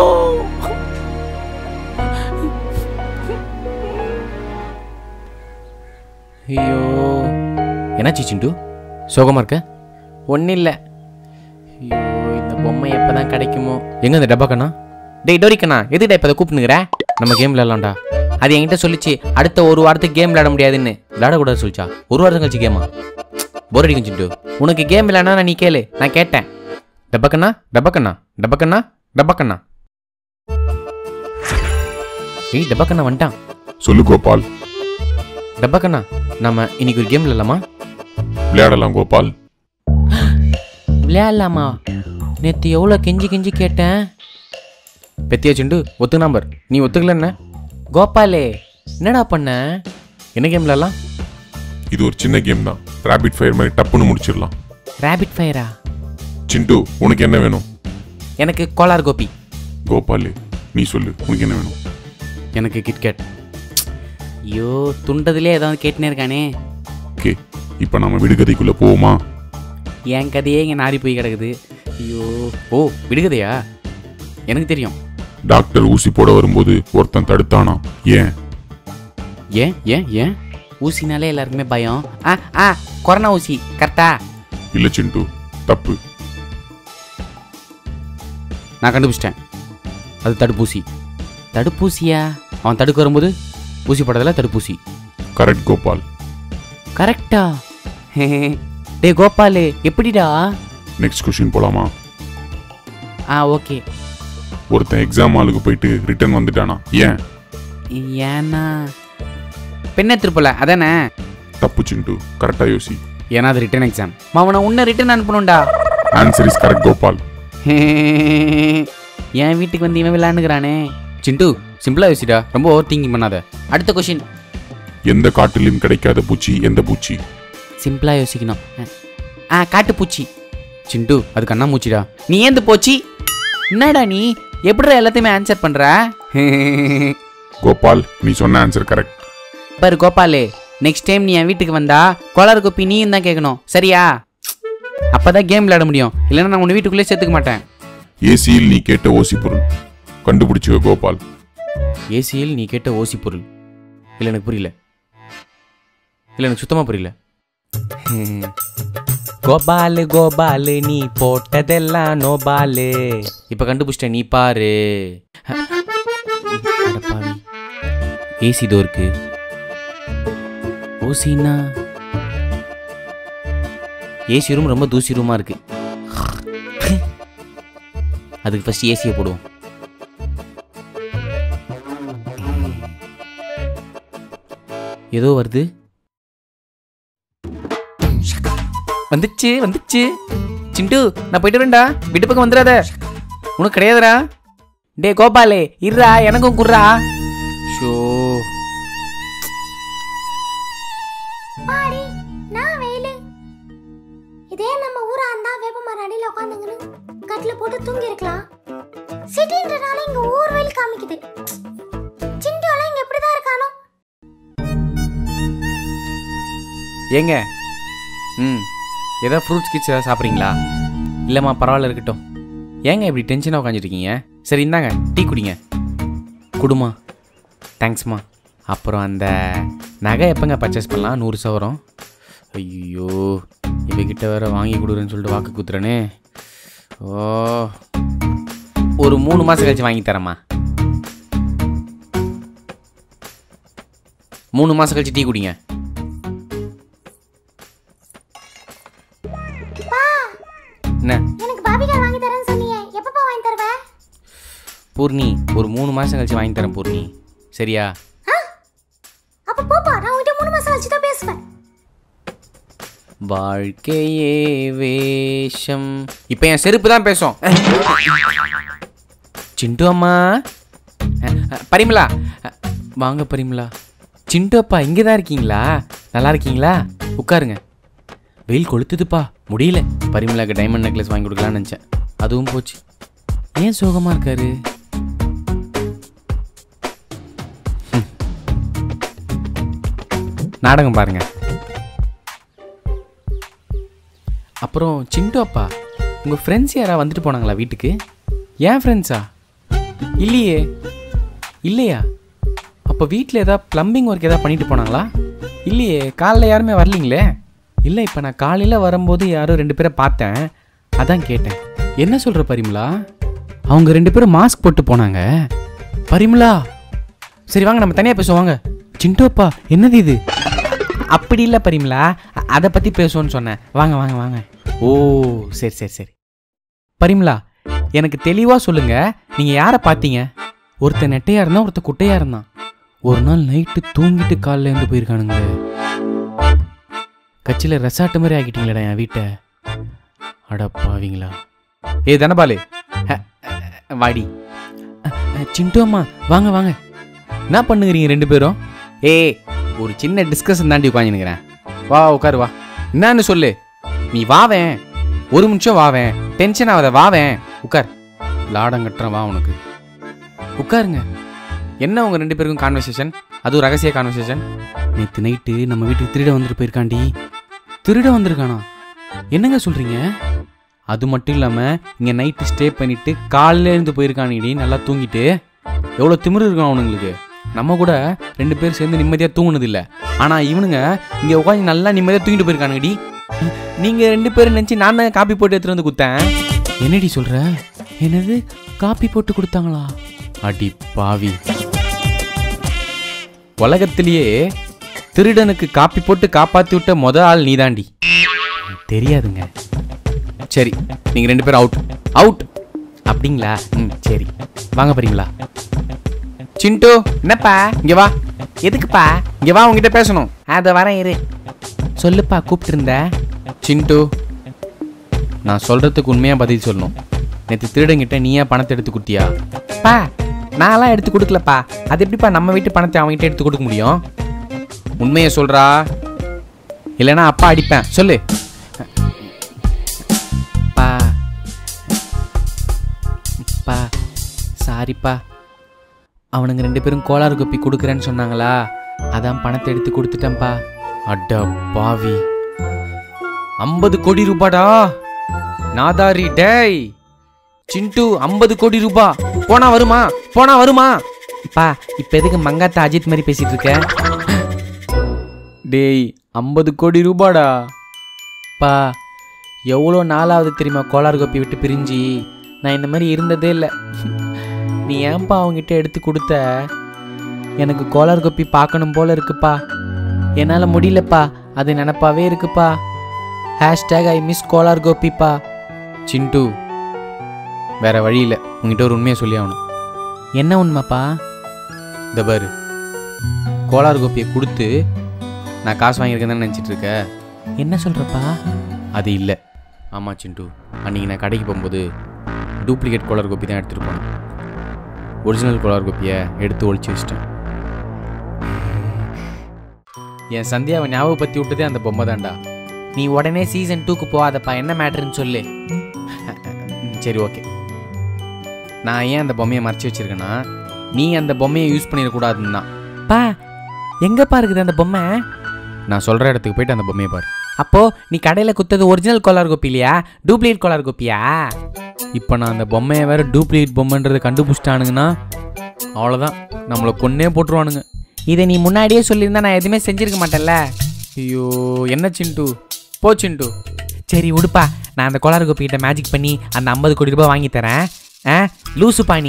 ஐயோ என்னாச்சு சிண்டு சோகமாக இருக்க ஒன்றும் இல்லை ஐயோ இந்த பொம்மை எப்போ தான் கிடைக்குமோ எங்கே இந்த டப்பா கண்ணா டேய் டோரி கண்ணா எதுடா இப்போ அதை கூப்பிட்டுங்கிற நம்ம கேம் விளையாடலாம்டா அது என்கிட்ட சொல்லிச்சு அடுத்த ஒரு வாரத்துக்கு கேம் விளையாட முடியாதுன்னு விளையாடக்கூடாது சொல்லிச்சா ஒரு வாரத்துக்கு கழிச்சு கேமா போர் அடிக்கும் சிண்டு உனக்கு கேம் விளையாடனா நீ கேளு நான் கேட்டேன் டப்பக்கண்ணா டப்பக்கண்ணா டப்பக்கண்ணா டப்பக்கண்ணா ஏய் டப்பக்கண்ணா வந்துட்டான் சொல்லு கோபால் டப்பக்கண்ணா நம்ம இன்னைக்கு ஒரு கேம் விளையாடலாமா விளையாடலாம் கோபால் விளையாடலாமா நேற்று எவ்வளோ கெஞ்சி கெஞ்சி கேட்டேன் பெத்தியா சிண்டு ஒத்து நம்பர் நீ ஒத்துக்கல என்ன கோபாலே என்னடா பண்ண என்ன கேம் விளையாடலாம் இது ஒரு சின்ன கேம் தான் ரேபிட் ஃபயர் மாதிரி டப்புன்னு முடிச்சிடலாம் ரேபிட் ஃபயரா சிண்டு உனக்கு என்ன வேணும் எனக்கு கோலார் கோபி கோபால் நீ சொல்லு உனக்கு என்ன வேணும் எனக்கு கிட்கேட் ஐயோ துண்டதுலே ஏதாவது கேட்டுனே இருக்கானே ஓகே இப்போ நம்ம விடுகதைக்குள்ளே போவோமா என் கதையே இங்கே நாரி போய் கிடக்குது ஐயோ ஓ விடுகதையா எனக்கு தெரியும் டாக்டர் ஊசி போட வரும்போது ஒருத்தன் தடுத்தானா ஏன் ஏன் ஏன் ஏன் ஊசினாலே எல்லாருக்குமே பயம் ஆ ஆ கொரோனா ஊசி கரெக்டா இல்லை சிண்டு தப்பு நான் கண்டுபிடிச்சிட்டேன் அது தடுப்பூசி தடுப்பூசியா அவன் தடுக்க வரும்போது ஊசி போடுறதுல தடுப்பூசி கரெக்ட் கோபால் கரெக்டா டே கோபாலு எப்படிடா நெக்ஸ்ட் கொஷின் போலாமா ஆ ஓகே ஒருத்தன் எக்ஸாம் ஹாலுக்கு போயிட்டு ரிட்டர்ன் வந்துட்டானா ஏன் ஏன்னா பெண்ணை திருப்பல அதானே தப்பு சிண்டு கரெக்டாக யோசி ஏன்னா அது ரிட்டன் எக்ஸாம் அவனை உன்னை ரிட்டன் அனுப்பணும்டா ஆன்சர் இஸ் கரெக்ட் கோபால் என் வீட்டுக்கு வந்து இவன் விளையாண்டுக்கிறானே சிண்டு சிம்பிளா யோசிடா ரொம்ப ஓவர் திங்கிங் பண்ணாத அடுத்த கொஷின் எந்த காட்டிலும் கிடைக்காத பூச்சி எந்த பூச்சி சிம்பிளா யோசிக்கணும் ஆ காட்டுப்பூச்சி சிண்டு அது கண்ணாமூச்சிடா நீ ஏந்து போச்சு என்னடா நீ எப்படிடா எல்லாத்தையுமே ஆன்சர் பண்ற கோபால் நீ சொன்ன ஆன்சர் கரெக்ட் பாரு கோபாலு நெக்ஸ்ட் டைம் நீ என் வீட்டுக்கு வந்தா கோளாறு கோப்பி நீயும் தான் கேட்கணும் சரியா அப்பதான் கேம் விளையாட முடியும் இல்லைன்னா நான் உன்னை வீட்டுக்குள்ளே சேர்த்துக்க மாட்டேன் ஏசியில் நீ கேட்ட ஓசி பொருள் கண்டுபிடிச்சுக்க கோபால் ஏசியில் நீ கேட்ட ஓசி பொருள் இல்லை எனக்கு புரியல இல்லை எனக்கு சுத்தமாக புரியல கோபாலு கோபாலு நீ போட்டதெல்லாம் நோபாலு இப்போ கண்டுபிடிச்சிட்ட நீ பாரு அடப்பாவி. ஏசி இதோ இருக்கு ஓசின்னா ஏசி ரூம் ரொம்ப தூசி ரூமா இருக்கு அதுக்கு ஃபர்ஸ்ட் ஏசியை போடுவோம் ஏதோ வருது வந்துச்சு வந்துச்சு சிண்டு நான் போயிட்டு வரேன்டா வீட்டு பக்கம் வந்துடாத உனக்கு கிடையாதுடா டே கோபாலே இருடா எனக்கும் குர்ரா ஷோ பாடி நான் வெயிலு இதே நம்ம ஊரா இருந்தா வேப்ப மரம் அடியில உட்காந்துங்கன்னு கட்டில போட்டு தூங்கி இருக்கலாம் சிட்டின்றனால இங்க ஊர் வெயில் காமிக்குது சிண்டு எல்லாம் இங்க எப்படிதான் இருக்கானோ ஏங்க ம் ஏதாவது ஃப்ரூட்ஸ் கிட்ஸ் ஏதாவது சாப்பிட்றீங்களா இல்லைம்மா பரவாயில்ல இருக்கட்டும் ஏங்க இப்படி டென்ஷனாக உட்காந்துருக்கீங்க சரி இந்தாங்க டீ குடிங்க குடுமா தேங்க்ஸ்மா அப்புறம் அந்த நகை எப்போங்க பர்ச்சேஸ் பண்ணலாம் நூறு சவரம் ஐயோ இவகிட்ட வேற வாங்கி கொடுக்குறேன்னு சொல்லிட்டு வாக்கு குத்துறேனே ஓ ஒரு மூணு மாதம் கழிச்சு வாங்கி தரேம்மா மூணு மாதம் கழிச்சு டீ குடிங்க என்ன எனக்கு பாபிகார் வாங்கி தரேன்னு சொன்னியே எப்பப்பா வாங்கி தருவ பூர்ணி ஒரு மூணு மாதம் கழிச்சு வாங்கி தரேன் பூர்ணி சரியா அப்ப போப்பா நான் உன்கிட்ட மூணு மாசம் வச்சு தான் பேசுவேன் வாழ்க்கையே வேஷம் இப்போ என் செருப்பு தான் பேசும் சிண்டு அம்மா அஹ், அஹ், பரிமளா அஹ், வாங்க பரிமளா சிண்டு அப்பா இங்கே தான் இருக்கீங்களா நல்லா இருக்கீங்களா உட்காருங்க வெயில் கொளுத்துதுப்பா முடியல பரிமளாக்கு டைமண்ட் நெக்லஸ் வாங்கி கொடுக்கலான்னு நினச்சேன் அதுவும் போச்சு ஏன் சோகமாக இருக்காரு ஹம். நாடகம் பாருங்க அப்புறம் சிண்டு அப்பா உங்கள் ஃப்ரெண்ட்ஸ் யாரா வந்துட்டு போனாங்களா வீட்டுக்கு ஏன் ஃப்ரெண்ட்ஸா இல்லையே இல்லையா அப்போ வீட்டில் ஏதாவது ப்ளம்பிங் ஒர்க் ஏதாவது பண்ணிட்டு போனாங்களா இல்லையே காலைல யாருமே வரலீங்களே இல்லை இப்போ நான் காலையில் வரும்போது யாரோ ரெண்டு பேரை பார்த்தேன் அதான் கேட்டேன் என்ன சொல்கிற பரிமலா அவங்க ரெண்டு பேரும் மாஸ்க் போட்டு போனாங்க பரிமலா சரி வாங்க நம்ம தனியாக பேசுவோம் வாங்க சிண்டோப்பா என்னது இது அப்படி இல்லை பரிமலா அ- அதை பற்றி பேசுவோன்னு சொன்னேன் வாங்க வாங்க வாங்க ஓ சரி சரி சரி பரிமலா எனக்கு தெளிவாக சொல்லுங்க நீங்கள் யாரை பார்த்தீங்க ஒருத்தன் நெட்டையாக இருந்தான் ஒருத்தன் குட்டையாக இருந்தான் ஒரு நாள் நைட்டு தூங்கிட்டு காலைல இருந்து போயிருக்கானுங்களே கட்சியில் ரெசார்ட் மாதிரி ஆக்கிட்டீங்களேடா என் வீட்டை அடப்பாவீங்களா ஏ தனபாலு அ, அ, வாடி அ, அ, சிண்டு அம்மா வாங்க வாங்க என்ன பண்ணுகிறீங்க ரெண்டு பேரும் ஏய் ஒரு சின்ன டிஸ்கஷன் தாண்டி உட்காந்துக்கிறேன் வா உட்காரு வா என்னன்னு சொல்லு நீ வாவேன் ஒரு நிமிஷம் வாவேன் டென்ஷன் ஆகாத வாவேன் உட்கார் லாடம் கட்டுறேன் வா உனக்கு உட்காருங்க என்ன உங்க ரெண்டு பேருக்கும் கான்வர்சேஷன் அதுவும் ரகசிய கான்வர்சேஷன் நேற்று நைட்டு நம்ம வீட்டுக்கு திருட வந்துட்டு போயிருக்காண்டி திருட வந்திருக்கானா என்னங்க சொல்றீங்க அது மட்டும் இல்லாமல் இங்கே நைட்டு ஸ்டே பண்ணிட்டு காலையில இருந்து போயிருக்கானுடி நல்லா தூங்கிட்டு எவ்வளோ திமிரு இருக்கும் அவனுங்களுக்கு நம்ம கூட ரெண்டு பேர் சேர்ந்து நிம்மதியாக தூங்குனது இல்லை ஆனால் இவனுங்க இங்கே உட்காந்து நல்லா நிம்மதியாக தூங்கிட்டு போயிருக்கானுங்கடி நீங்கள் ரெண்டு பேரும் நினச்சி நான் தான் காப்பி போட்டு எடுத்துகிட்டு வந்து கொடுத்தேன் என்னடி சொல்கிற என்னது காப்பி போட்டு கொடுத்தாங்களா அடி பாவி உலகத்திலேயே திருடனுக்கு காப்பி போட்டு காப்பாற்றி விட்ட முத ஆள் நீதாண்டி தெரியாதுங்க சரி நீங்கள் ரெண்டு பேரும் அவுட் அவுட் அப்படிங்களா ம் சரி வாங்க போறீங்களா சிண்டு என்னப்பா இங்க வா எதுக்குப்பா இங்க வா உங்ககிட்ட பேசணும் அதை வரேன் இரு சொல்லுப்பா கூப்பிட்டு இருந்த சிண்டு நான் சொல்றதுக்கு உண்மையா பதில் சொல்லணும் நேற்று திருடங்கிட்ட நீயா பணத்தை எடுத்து கொடுத்தியா பா நான்லாம் எடுத்து கொடுக்கலப்பா அது எப்படிப்பா நம்ம வீட்டு பணத்தை அவங்ககிட்ட எடுத்து கொடுக்க முடியும் உண்மையை சொல்றா இல்லைன்னா அப்பா அடிப்பேன் சொல்லு பா பா சாரிப்பா அவனுங்க ரெண்டு பேரும் கோளாறு கொப்பி கொடுக்குறேன்னு சொன்னாங்களா அதான் பணத்தை எடுத்து கொடுத்துட்டேன்ப்பா அட பாவி ஐம்பது கோடி ரூபாடா நாதாரி டேய் சிண்டு ஐம்பது கோடி ரூபா போனா வருமா போனா வருமா பா இப்ப எதுக்கு மங்காத்த அஜித் மாதிரி பேசிட்டு இருக்க டேய் ஐம்பது கோடி ரூபாடா பா எவ்வளோ நாளாவது தெரியுமா கோளாறு கோப்பி விட்டு பிரிஞ்சு நான் இந்த மாதிரி இருந்ததே இல்லை நீ ஏன்பா அவங்ககிட்ட எடுத்து கொடுத்த எனக்கு கோளாறு கோப்பி பார்க்கணும் போல இருக்குப்பா என்னால் முடியலப்பா அது நினப்பாவே இருக்குப்பா ஹேஷ்டேக் ஐ மிஸ் கோளார் கோபிப்பா சிண்டு வேற வழி இல்லை உங்ககிட்ட ஒரு உண்மையை சொல்லி ஆகணும் என்ன உண்மைப்பா இந்த பாரு கோளார் கோப்பியை கொடுத்து நான் காசு வாங்கியிருக்கேன்னு நினச்சிட்டு இருக்க என்ன சொல்கிறப்பா அது இல்லை ஆமாம் சிண்டு அன்றைக்கி நான் கடைக்கு போகும்போது டூப்ளிகேட் கோளார் கோப்பி தான் எடுத்துகிட்டு போனேன் ஒரிஜினல் கோளார் கோப்பியை எடுத்து ஒழிச்சு வச்சிட்டேன் என் சந்தியாவை ஞாபகப்படுத்தி விட்டதே அந்த பொம்மை தான்டா நீ உடனே சீசன் டூக்கு போகாதப்பா என்ன மேட்ருன்னு சொல்லு ம், சரி ஓகே நான் ஏன் அந்த பொம்மையை மறைச்சி வச்சிருக்கேன்னா நீ அந்த பொம்மையை யூஸ் பண்ணிடக்கூடாதுன்னு தான் பா எங்கப்பா இருக்குது அந்த பொம்மை நான் சொல்கிற இடத்துக்கு போயிட்டு அந்த பொம்மையை பாரு அப்போ நீ கடையில் குத்தது ஒரிஜினல் கோலார் கோப்பி இல்லையா டூப்ளிகேட் கோலார் கோப்பியா இப்போ நான் அந்த பொம்மையை வேற டூப்ளிகேட் பொம்மைன்றதை கண்டுபிடிச்சிட்டானுங்கன்னா அவ்வளோதான் நம்மளை கொன்னே போட்டுருவானுங்க இதை நீ முன்னாடியே சொல்லியிருந்தா நான் எதுவுமே செஞ்சிருக்க மாட்டேன்ல ஐயோ என்ன சிண்டு போ சிண்டு சரி விடுப்பா நான் அந்த கோளாறு கோப்பிக்கிட்ட மேஜிக் பண்ணி அந்த ஐம்பது கோடி ரூபாய் வாங்கி தரேன் ஆ லூசு பாணி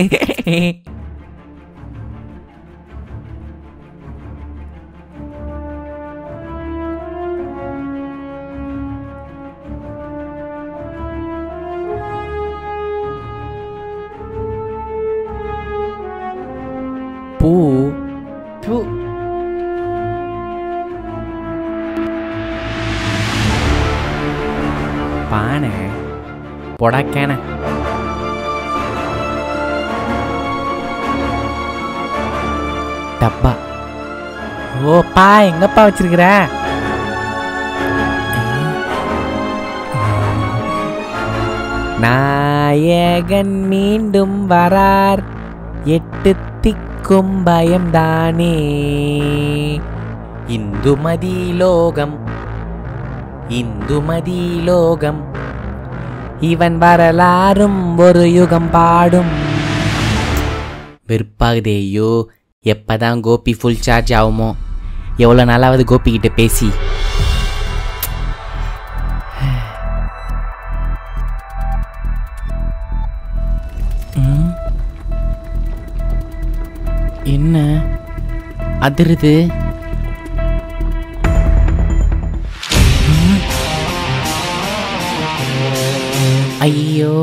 பூ பூ பானை பொடாக்கேன டப்பா ஓப்பா எங்கப்பா வச்சிருக்கிற நாயகன் மீண்டும் வரார் எட்டு திக்கும் பயம்தானே இந்துமதி லோகம் இந்துமதி லோகம் இவன் வரலாறும் ஒரு யுகம் பாடும் வெறுப்பாகுதே ஐயோ எப்பதான் கோபி ஃபுல் சார்ஜ் ஆகுமோ எவ்வளோ நாளாவது கோபி கிட்ட பேசி ம். என்ன அதிருது ம். ஐயோ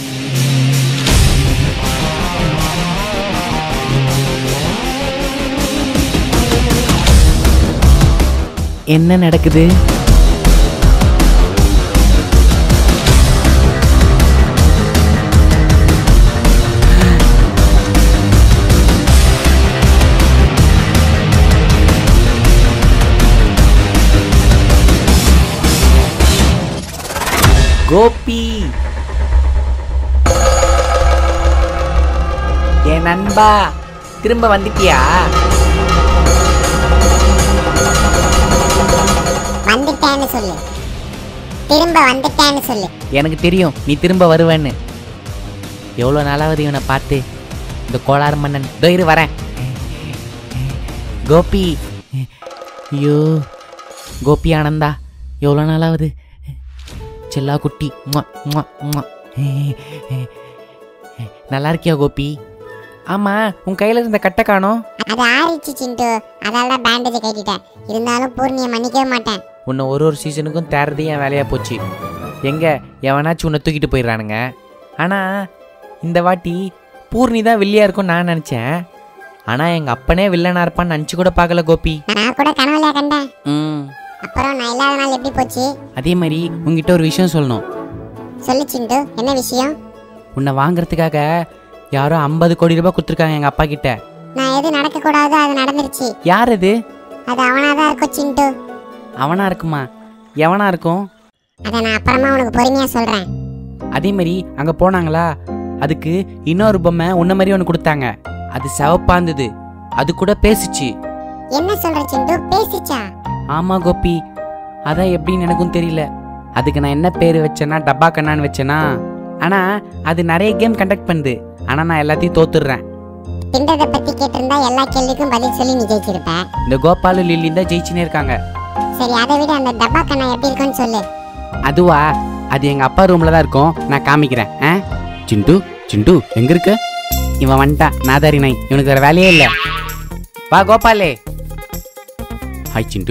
என்ன நடக்குது கோபி என் நண்பா திரும்ப வந்துட்டியா வந்துட்டேன்னு சொல்லு திரும்ப வந்துட்டேன்னு சொல்லு எனக்கு தெரியும் நீ திரும்ப வருவேன்னு எவ்வளோ நாளாவது இவனை பார்த்து இந்த கோளாறு மன்னன் இதோ இரு வரேன் கோபி ஐயோ கோபி ஆனந்தா எவ்வளோ நாளாவது செல்லா குட்டி ம்வா, ம்வா, ம்வா. நல்லா இருக்கியா கோபி ஆமாம் உன் கையில் இருந்த கட்டை காணோம் அது ஆறிச்சு சிண்டு அதால தான் பேண்டேஜ் கட்டிட்டேன் இருந்தாலும் பூர்ணியை மன்னிக்கவே மாட்டேன் உன்னை ஒரு ஒரு சீசனுக்கும் தேர்றதே என் வேலையாக போச்சு எங்கே எவனாச்சும் உன்னை தூக்கிட்டு போயிடுறானுங்க ஆனால் இந்த வாட்டி பூர்ணி தான் வில்லியா இருக்கும்னு நான் நினச்சேன் ஆனால் எங்கள் அப்பனே வில்லனா இருப்பான்னு நினச்சி கூட பார்க்கல கோபி நான் கூட கனவுல கண்டேன் ம் அப்புறம் நான் இல்லாத நாள் எப்படி போச்சு அதே மாதிரி உங்ககிட்ட ஒரு விஷயம் சொல்லணும் சொல்லு சிண்டு என்ன விஷயம் உன்னை வாங்குறதுக்காக யாரோ ஐம்பது கோடி ரூபாய் கொடுத்துருக்காங்க எங்கள் அப்பா கிட்ட நான் எது நடக்க கூடாதோ அது நடந்துருச்சு யார் அது அது அவனாதான் இருக்கும் சிண்டு அவனா இருக்குமா எவனா இருக்கும் அதை நான் அப்புறமா உனக்கு பொறுமையா சொல்றேன் அதே மாதிரி அங்கே போனாங்களா அதுக்கு இன்னொரு பொம்மை உன்ன மாதிரி ஒன்று கொடுத்தாங்க அது சிவப்பா இருந்தது அது கூட பேசுச்சு என்ன சொல்ற சிண்டு பேசிச்சா ஆமா கோபி அதான் எப்படின்னு எனக்கும் தெரியல அதுக்கு நான் என்ன பேர் வச்சேன்னா டப்பா கண்ணான்னு வச்சேனா ஆனா அது நிறைய கேம் கண்டக்ட் பண்ணுது ஆனா நான் எல்லாத்தையும் தோத்துடுறேன் பிண்டத்தை பத்தி கேட்டிருந்தா எல்லா கேள்விக்கும் பதில் சொல்லி நீ ஜெயிச்சிருப்ப இந்த கோபாலு லில்லி தான் ஜெயிச்சுனே இருக்காங்க சரி அதை விட அந்த டப்பா கண்ணா எப்படி இருக்குன்னு சொல்லு அதுவா அது எங்க அப்பா ரூம்ல தான் இருக்கும் நான் காமிக்கிறேன் ஆ சிண்டு சிண்டு எங்க இருக்க இவன் வந்துட்டான் நாதாரி நாய் இவனுக்கு வேற வேலையே இல்லை வா கோபாலே ஹாய் சிண்டு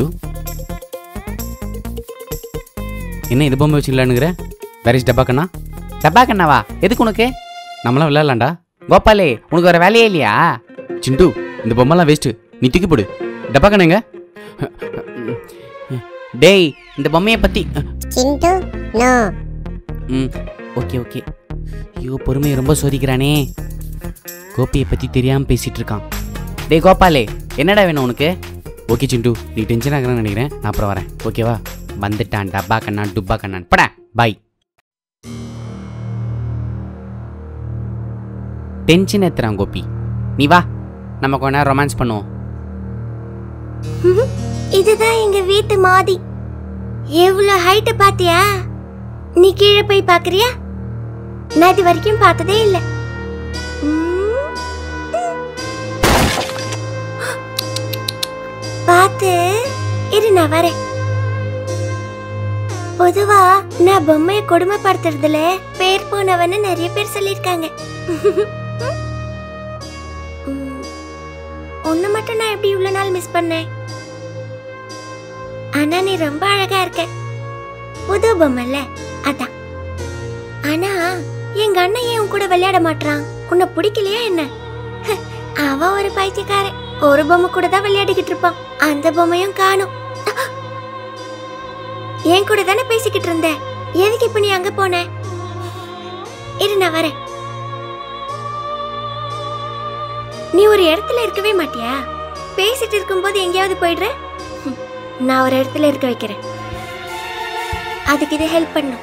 என்ன இது பொம்மை வச்சுக்கலான்னுங்கிற வேற டப்பா கண்ணா டப்பா கண்ணாவா எதுக்கு உனக்கு நம்மளாம் விளையாடலாம்டா கோபாலே உனக்கு வேற வேலையே இல்லையா சிண்டு இந்த பொம்மைலாம் வேஸ்ட்டு நீ தூக்கி போடு டப்பா கண்ணுங்க டேய் இந்த பொம்மையை பத்தி சிண்டு நோ ம் ஓகே ஓகே ஐயோ பொறுமையை ரொம்ப சோதிக்கிறானே கோபியை பற்றி தெரியாமல் பேசிகிட்டு இருக்கான் டேய் கோபாலே என்னடா வேணும் உனக்கு ஓகே சிண்டு நீ டென்ஷன் ஆகிறேன்னு நினைக்கிறேன் நான் அப்புறம் வரேன் ஓகேவா வந்துட்டான் டப்பா கண்ணான் டுப்பா கண்ணான் படா பாய் டென்ஷன் ஏத்துறான் கோபி நீ வா நம்ம கொஞ்ச நேரம் ரொமான்ஸ் பண்ணுவோம் இதுதான் எங்க வீட்டு மாடி எவ்வளவு ஹைட் பாத்தியா நீ கீழே போய் பாக்குறியா நான் இது வரைக்கும் பார்த்ததே இல்ல ம். பார்த்து இரு நான் வரேன் பொதுவா நான் பொம்மையை கொடுமைப்படுத்துறதுல பேர் போனவன்னு நிறைய பேர் சொல்லியிருக்காங்க ம். உன்னை மட்டும் நான் எப்படி இவ்வளவு நாள் மிஸ் பண்ணேன் ஆனா நீ ரொம்ப அழகா இருக்க புது பொம்மைல அதான் ஆனா எங்க அண்ணன் ஏன் உன் கூட விளையாட மாட்டான் உன்னை பிடிக்கலையா என்ன ஹ, அவன் ஒரு பைத்தியக்காரன் ஒரு பொம்மை கூட தான் விளையாடிக்கிட்டு இருப்பான் அந்த பொம்மையும் காணும் என் கூட தானே பேசிக்கிட்டு இருந்த எதுக்கு இப்ப நீ அங்க போன இரு நான் வரேன் நீ ஒரு இடத்துல இருக்கவே மாட்டியா பேசிட்டு இருக்கும்போது எங்கேயாவது போயிடுற ஹம், நான் ஒரு இடத்துல இருக்க வைக்கிறேன் அதுக்கு இது ஹெல்ப் பண்ணும்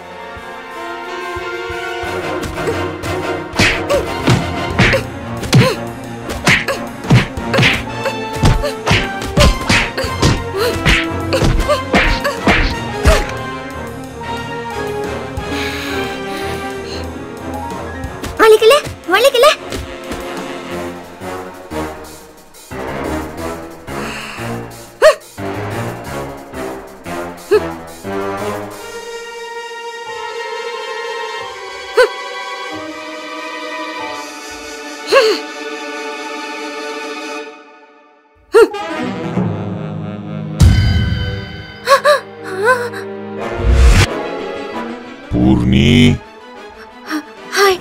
பூர்ணி ஹாய்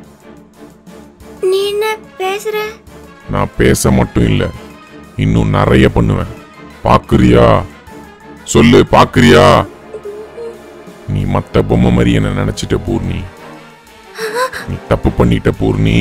நீ என்ன பேசுற நான் பேச மட்டும் இல்ல இன்னும் நிறைய பண்ணுவேன் பாக்குறியா சொல்லு பாக்குறியா நீ மத்த பொம்மை மாதிரி என்ன நினைச்சிட்ட பூர்ணி நீ தப்பு பண்ணிட்ட பூர்ணி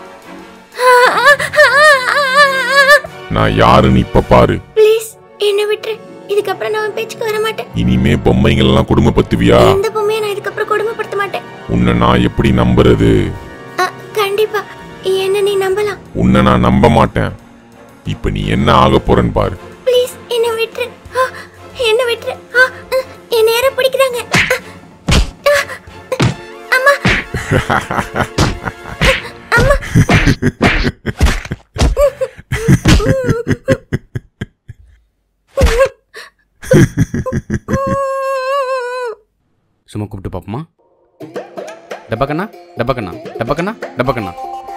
நான் யாருன்னு இப்ப பாரு ப்ளீஸ் என்ன விட்டுரு இதுக்கப்புறம் நான் உன் பேச்சுக்கு வர மாட்டேன் இனிமே பொம்மைங்கள்லாம் குடும்பப்படுத்துவியா எந்த பொம்மையை நான் இதுக்கப்புறம் கொடுமைப்படுத்த மாட்டேன் உன்னை நான் எப்படி நம்புறது அ, கண்டிப்பா என்ன நீ நம்பலாம் உன்னை நான் நம்ப மாட்டேன் இப்ப நீ என்ன ஆக போறன்னு பாரு ப்ளீஸ் என்ன விட்டுரு ஆ, என்ன விட்டுரு ஆ, அ, என் நேரம் பிடிக்கிறாங்க ஆ, ஆ, அம்மா சும்மா கூப்பிட்டு பார்ப்போமா டப்பக்கண்ணா டப்பக்கண்ணா டப்பக்கண்ணா டப்பக்கண்ணா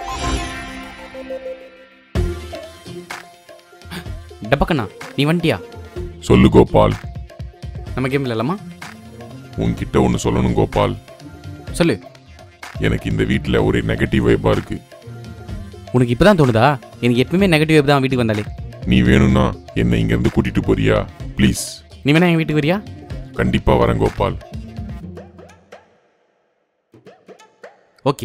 டப்பக்கண்ணா நீ வந்துட்டியா சொல்லு கோபால் நம்ம கேம் விளையாடலாமா உன்கிட்ட ஒன்று சொல்லணும் கோபால் சொல்லு எனக்கு இந்த வீட்டில் ஒரே நெகட்டிவ் வைப்பா இருக்கு உனக்கு இப்போ தான் தோணுதா எனக்கு எப்பவுமே நெகட்டிவ் தான் வீட்டுக்கு வந்தாலே நீ வேணும்னா என்னை இங்கேருந்து கூட்டிட்டு போறியா ப்ளீஸ் நீ வேணா என் வீட்டுக்கு வரியா கண்டிப்பா வரேன் கோபால் ஓகே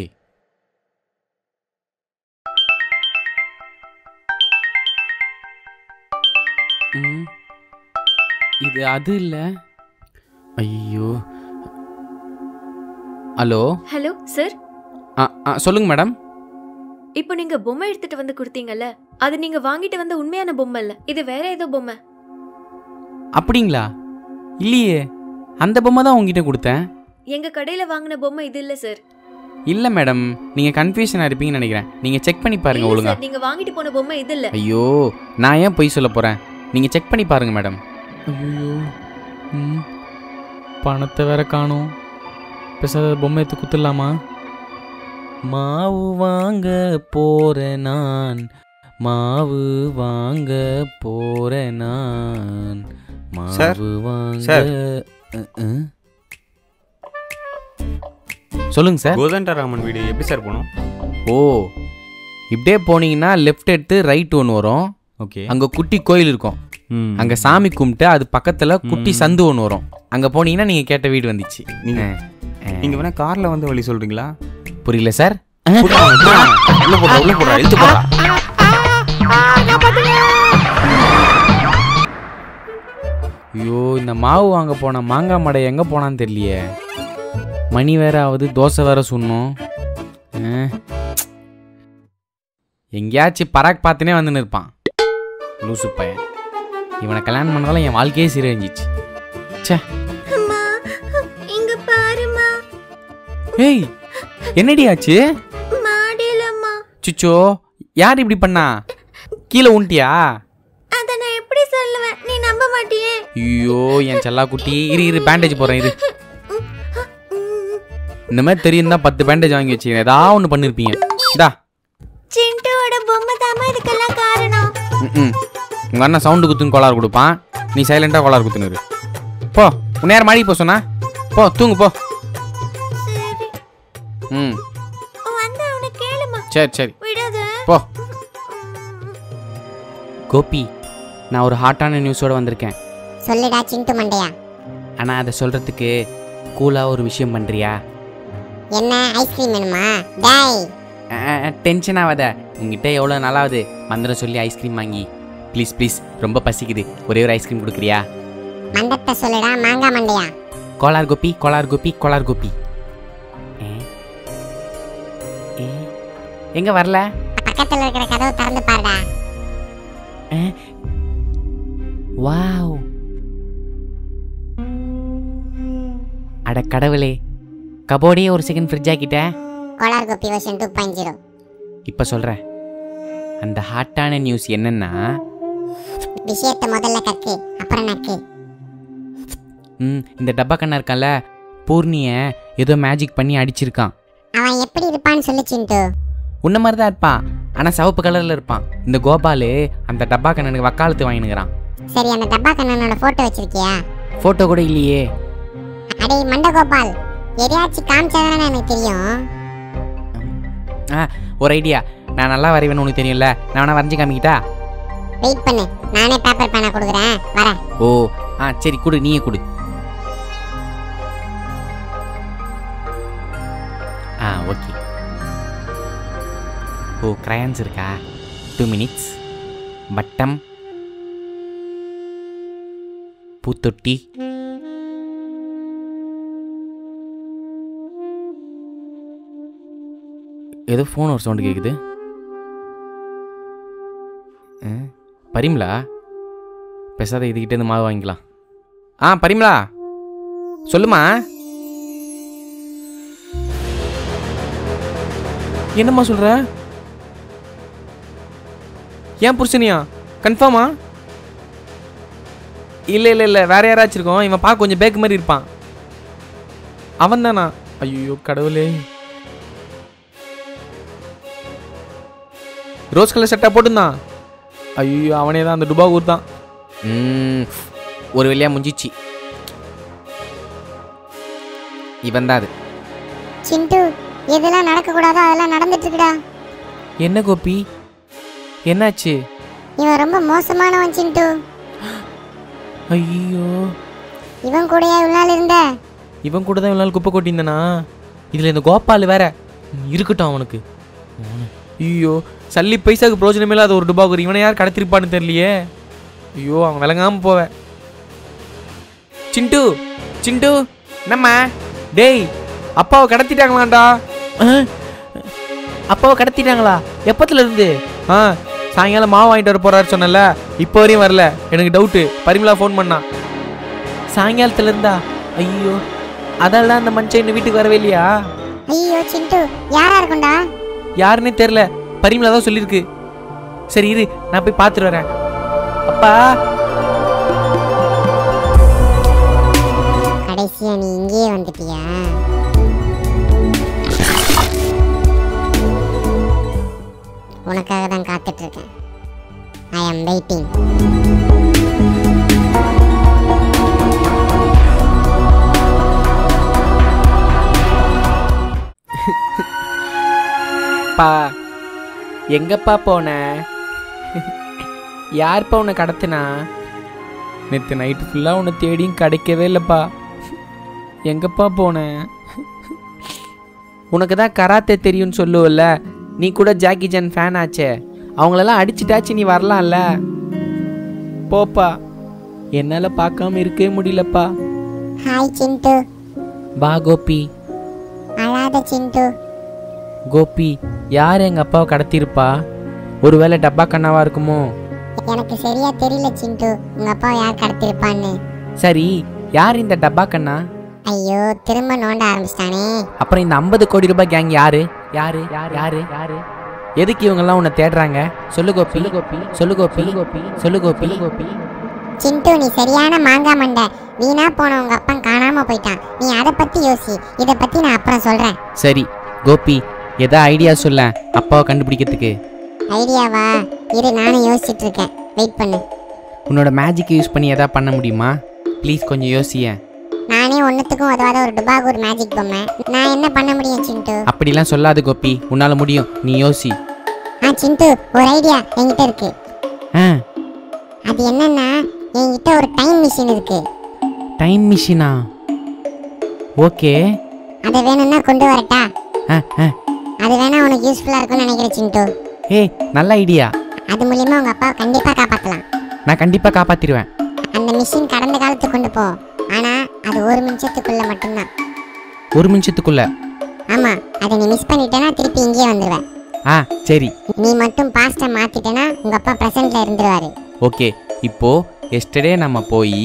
ம், இது அது இல்லை ஐயோ ஹலோ ஹலோ சார் ஆ ஆ சொல்லுங்க மேடம் இப்போ நீங்க பொம்மை எடுத்துட்டு வந்து கொடுத்தீங்கல்ல அது நீங்க வாங்கிட்டு வந்த உண்மையான பொம்மை இல்ல இது வேற ஏதோ பொம்மை அப்படிங்களா இல்லையே அந்த பொம்மை தான் உங்ககிட்ட கொடுத்தேன் எங்க கடையில வாங்கின பொம்மை இது இல்ல சார் இல்லை மேடம் நீங்கள் கன்ஃபியூஷனாக இருப்பீங்கன்னு நினைக்கிறேன் நீங்கள் செக் பண்ணி பாருங்க இல்ல ஒழுங்கா சார் நீங்க வாங்கிட்டு போன பொம்மை இது இல்ல ஐயோ நான் ஏன் பொய் சொல்ல போகிறேன் நீங்கள் செக் பண்ணி பாருங்க மேடம் ஐயோ ம் பணத்தை வேற காணும் பேசாத பொம்மை எடுத்து குத்துடலாமா மாவு வாங்க போகிறேன் நான் மாவு வாங்க போகிறேன் நான் சார், மாவு வாங்க சார். அ, அ. சொல்லுங்க சார் கோதண்டராமன் வீடு எப்படி சார் போகணும் ஓ இப்படியே போனீங்கன்னா லெஃப்ட் எடுத்து ரைட் ஒன்று வரும் ஓகே அங்கே குட்டி கோயில் இருக்கும் ம் அங்கே சாமி கும்பிட்டு அது பக்கத்தில் குட்டி ம். சந்து ஒன்று வரும் அங்கே போனீங்கன்னா நீங்கள் கேட்ட வீடு வந்துச்சு நீங்க ஆ, ஆ. நீங்க வேணா கார்ல வந்து வழி சொல்றீங்களா புரியல சார் உள்ள போடுறா உள்ள போடுறா இழுத்து போடுறா ஐயோ இந்த மாவு வாங்க போன மாங்காய் மடை எங்கே போனான்னு தெரியலையே மணி வேற ஆகுது தோசை வேற சுடணும் ஆ. எங்கேயாச்சும் பராக் பார்த்துனே வந்துன்னு இருப்பான் லூசு பையன் இவனை கல்யாணம் பண்ணதால என் வாழ்க்கையே சீரழிஞ்சிச்சு ச்சே அம்மா இங்க பாருமா ஏய் என்னடி ஆச்சு மாடியிலம்மா சுச்சோ யார் இப்படி பண்ணா கீழே உன்ட்டியா அத நான் எப்படி சொல்லுவேன் நீ நம்ப மாட்டியே ஐயோ என் செல்லா குட்டி இரு இரு பேண்டேஜ் போடுறேன் இரு இந்த மாதிரி தெரியும் தான் பத்து பேண்டேஜ் வாங்கி வச்சுக்கிறேன் ஏதாவது ஒன்று பண்ணிருப்பீங்க இந்தா சிண்டுவோட பொம்மை தாமா இதுக்கெல்லாம் காரணம் ம் உங்கள் அண்ணன் சவுண்டு குத்துன்னு கோளாறு கொடுப்பான் நீ சைலண்டாக கோளாறு குத்துன்னு இரு. போ உன் நேரம் மாடி போ சொன்னா போ தூங்கு போ சரி ம் வந்து அவனை கேளுமா சரி சரி விடாத போ கோபி நான் ஒரு ஹாட்டான நியூஸோட வந்திருக்கேன் சொல்லுடா சிண்டு மண்டையா ஆனால் அதை சொல்கிறதுக்கு கூலாக ஒரு விஷயம் பண்ணுறியா என்ன ஐஸ்கிரீம் வேணுமா டேய் டென்ஷன் ஆகாத உங்ககிட்ட எவ்வளோ நாளாவது மந்திரம் சொல்லி ஐஸ்கிரீம் வாங்கி ப்ளீஸ் ப்ளீஸ் ரொம்ப பசிக்குது ஒரே ஒரு ஐஸ்கிரீம் கொடுக்குறியா மண்டத்தை சொல்லுடா மாங்காய் மண்டையா கோலார் கோபி கோலார் கோபி கோலார் கோபி ஏ? ஏ? எங்க வரல பக்கத்துல இருக்கிற கதவை திறந்து பாருடா வாவ் அட கடவுளே கபோர்டே ஒரு செகண்ட் ஃப்ரிட்ஜ் ஆக்கிட்டேன் colour copy version two point zero இப்போ சொல்கிறேன் அந்த ஹாட்டான நியூஸ் என்னன்னா விஷயத்தை முதல்ல கக்கு அப்புறம் நக்கு ம் இந்த டப்பா கண்ணா இருக்கான்ல பூர்ணிய ஏதோ மேஜிக் பண்ணி அடிச்சிருக்கான் அவன் எப்படி இருப்பான்னு சொல்லு சிண்டு உன்ன மாதிரி தான் இருப்பான் ஆனால் சிவப்பு கலரில் இருப்பான் இந்த கோபாலு அந்த டப்பா கண்ணனுக்கு வக்காலத்து வாங்கினுக்கிறான் சரி அந்த டப்பா கண்ணனோட போட்டோ வச்சிருக்கியா ஃபோட்டோ கூட இல்லையே அடே மண்டகோபால் எதையாச்சும் காமிச்சாதானே எனக்கு தெரியும் ஆ ஒரு ஐடியா நான் நல்லா வரைவேன்னு உனக்கு தெரியும்ல நான் வேணா வரைஞ்சி காமிக்கிட்டா வெயிட் பண்ணு நானே பேப்பர் பேனா கொடுக்குறேன் வரேன் ஓ ஆ சரி கொடு நீயே கொடு ஆ ஓகே ஓ crayons இருக்கா டூ மினிட்ஸ் வட்டம் பூத்தொட்டி ஏதோ ஃபோன் ஒரு சவுண்டு கேட்குது ஆ, பரிமலா பேசாத இதுகிட்ட இருந்து மாவு வாங்கிக்கலாம் ஆ பரிமலா சொல்லுமா என்னம்மா சொல்ற ஏன் புருஷனியா கன்ஃபார்மா இல்லை இல்லை இல்லை வேற யாராச்சும் இருக்கோம் இவன் பார்க்க கொஞ்சம் பேக் மாதிரி இருப்பான் அவன் தானா ஐயோ கடவுளே ரோஸ் கலர் சட்டை போட்டுருந்தான் ஐயோ அவனே தான் அந்த டுபாகூர் தான் ம், ஒரு வழியாக முஞ்சிச்சு இவன் தான் அது சிண்டு எதெல்லாம் நடக்கக்கூடாதோ அதெல்லாம் நடந்துட்டு இருக்குடா என்ன கோபி என்னாச்சு இவன் ரொம்ப மோசமானவன் சிண்டு ஐயோ இவன் கூடயா இவ்வளவு நாள் இருந்த இவன் கூட தான் இவ்வளோ நாள் குப்பை கொட்டியிருந்தனா இதில் இந்த கோபால் வேற ம், இருக்கட்டும் அவனுக்கு ஐயோ சல்லி பைசாக்கு பிரோஜனமே இல்லாத ஒரு டுபாகூர் இவனை யார் கடத்திருப்பான்னு தெரியலையே ஐயோ அவன் விளங்காம போவேன் சிண்டு சிண்டு என்னம்மா டேய் அப்பாவை கடத்திட்டாங்களாண்டா ஆ? அப்பாவை கடத்திட்டாங்களா எப்பத்துல இருந்து ஆ சாயங்காலம் மாவு வாங்கிட்டு வர போறாரு சொன்னல இப்போ வரையும் வரல எனக்கு டவுட்டு பரிமலா ஃபோன் பண்ணா சாயங்காலத்துல இருந்தா ஐயோ அதெல்லாம் அந்த மனுஷன் இன்னும் வீட்டுக்கு வரவே இல்லையா ஐயோ சிண்டு யாரா இருக்கும்டா யாருன்னே தெரில பரிமலா தான் சொல்லியிருக்கு சரி இரு நான் போய் பார்த்துட்டு வரேன் அப்பா கடைசியா நீ இங்கேயே வந்துட்டியா உனக்காக தான் காத்துட்டு இருக்கேன் ஐ அம் வெயிட்டிங் பா எங்கப்பா போன யார்ப்பா உன்னை கடத்தினா நேற்று நைட்டு ஃபுல்லாக உன்னை தேடியும் கிடைக்கவே இல்லைப்பா எங்கப்பா போன உனக்கு தான் கராத்தே தெரியும்னு சொல்லுவல்ல நீ கூட ஜாக்கி ஜான் ஃபேன் ஆச்சே அவங்களெல்லாம் அடிச்சிட்டாச்சு நீ வரலாம்ல போப்பா என்னால் பார்க்காம இருக்கவே முடியலப்பா ஹாய் சிண்டு பா கோபி அழாத சிண்டு கோபி யார் எங்கள் அப்பாவை கடத்தியிருப்பா ஒருவேளை டப்பா கண்ணாவா இருக்குமோ எனக்கு சரியா தெரியல சிண்டு உங்க அப்பா யார் கடத்திருப்பான்னு சரி யார் இந்த டப்பா கண்ணா ஐயோ திரும்ப நோண்ட ஆரம்பிச்சிட்டானே அப்புறம் இந்த ஐம்பது கோடி ரூபாய் கேங் யாரு யாரு யாரு யாரு எதுக்கு இவங்கெல்லாம் உன்னை தேடுறாங்க சொல்லு கோபி சொல்லு கோபி சொல்லு கோபி கோபி சொல்லு கோபி கோபி சிண்டு நீ சரியான மாங்கா மண்டை வீணா போன உங்க அப்பா காணாம போயிட்டான் நீ அதை பத்தி யோசி இதை பத்தி நான் அப்புறம் சொல்றேன் சரி கோபி எதா ஐடியா சொல்ல அப்பாவை கண்டுபிடிக்கிறதுக்கு ஐடியாவா இரு நானும் யோசிச்சுட்டு இருக்கேன் வெயிட் பண்ணு உன்னோட மேஜிக்கை யூஸ் பண்ணி எதா பண்ண முடியுமா ப்ளீஸ் கொஞ்சம் யோசியேன் நானே ஒன்றுத்துக்கும் உதவாத ஒரு டுபாகூர் மேஜிக் பொம்மை நான் என்ன பண்ண முடியும் சிண்டு அப்படிலாம் சொல்லாது கோபி உன்னால முடியும் நீ யோசி ஆ சிண்டு ஒரு ஐடியா என்கிட்ட இருக்கு ஆ அது என்னன்னா என்கிட்ட ஒரு டைம் மிஷின் இருக்கு டைம் மிஷினா ஓகே அதை வேணும்னா கொண்டு வரட்டா ஆ ஆ அது வேணா உனக்கு யூஸ்ஃபுல்லா இருக்கும்னு நினைக்கிறேன் சிண்டு ஏய் நல்ல ஐடியா அது மூலியமா உங்க அப்பாவை கண்டிப்பா காப்பாத்தலாம் நான் கண்டிப்பாக காப்பாற்றிடுவேன் அந்த மிஷின் கடந்த காலத்துக்கு கொண்டு போ ஆனா அது ஒரு நிமிஷத்துக்குள்ள மட்டும்தான் ஒரு நிமிஷத்துக்குள்ள ஆமா அதை நீ மிஸ் பண்ணிட்டேன்னா திருப்பி இங்கேயே வந்துருவ ஆ சரி நீ மட்டும் பாஸ்ட மாத்திட்டேன்னா உங்க அப்பா பிரசன்ட்ல இருந்துருவாரு ஓகே இப்போ எஸ்டர்டே நம்ம போய்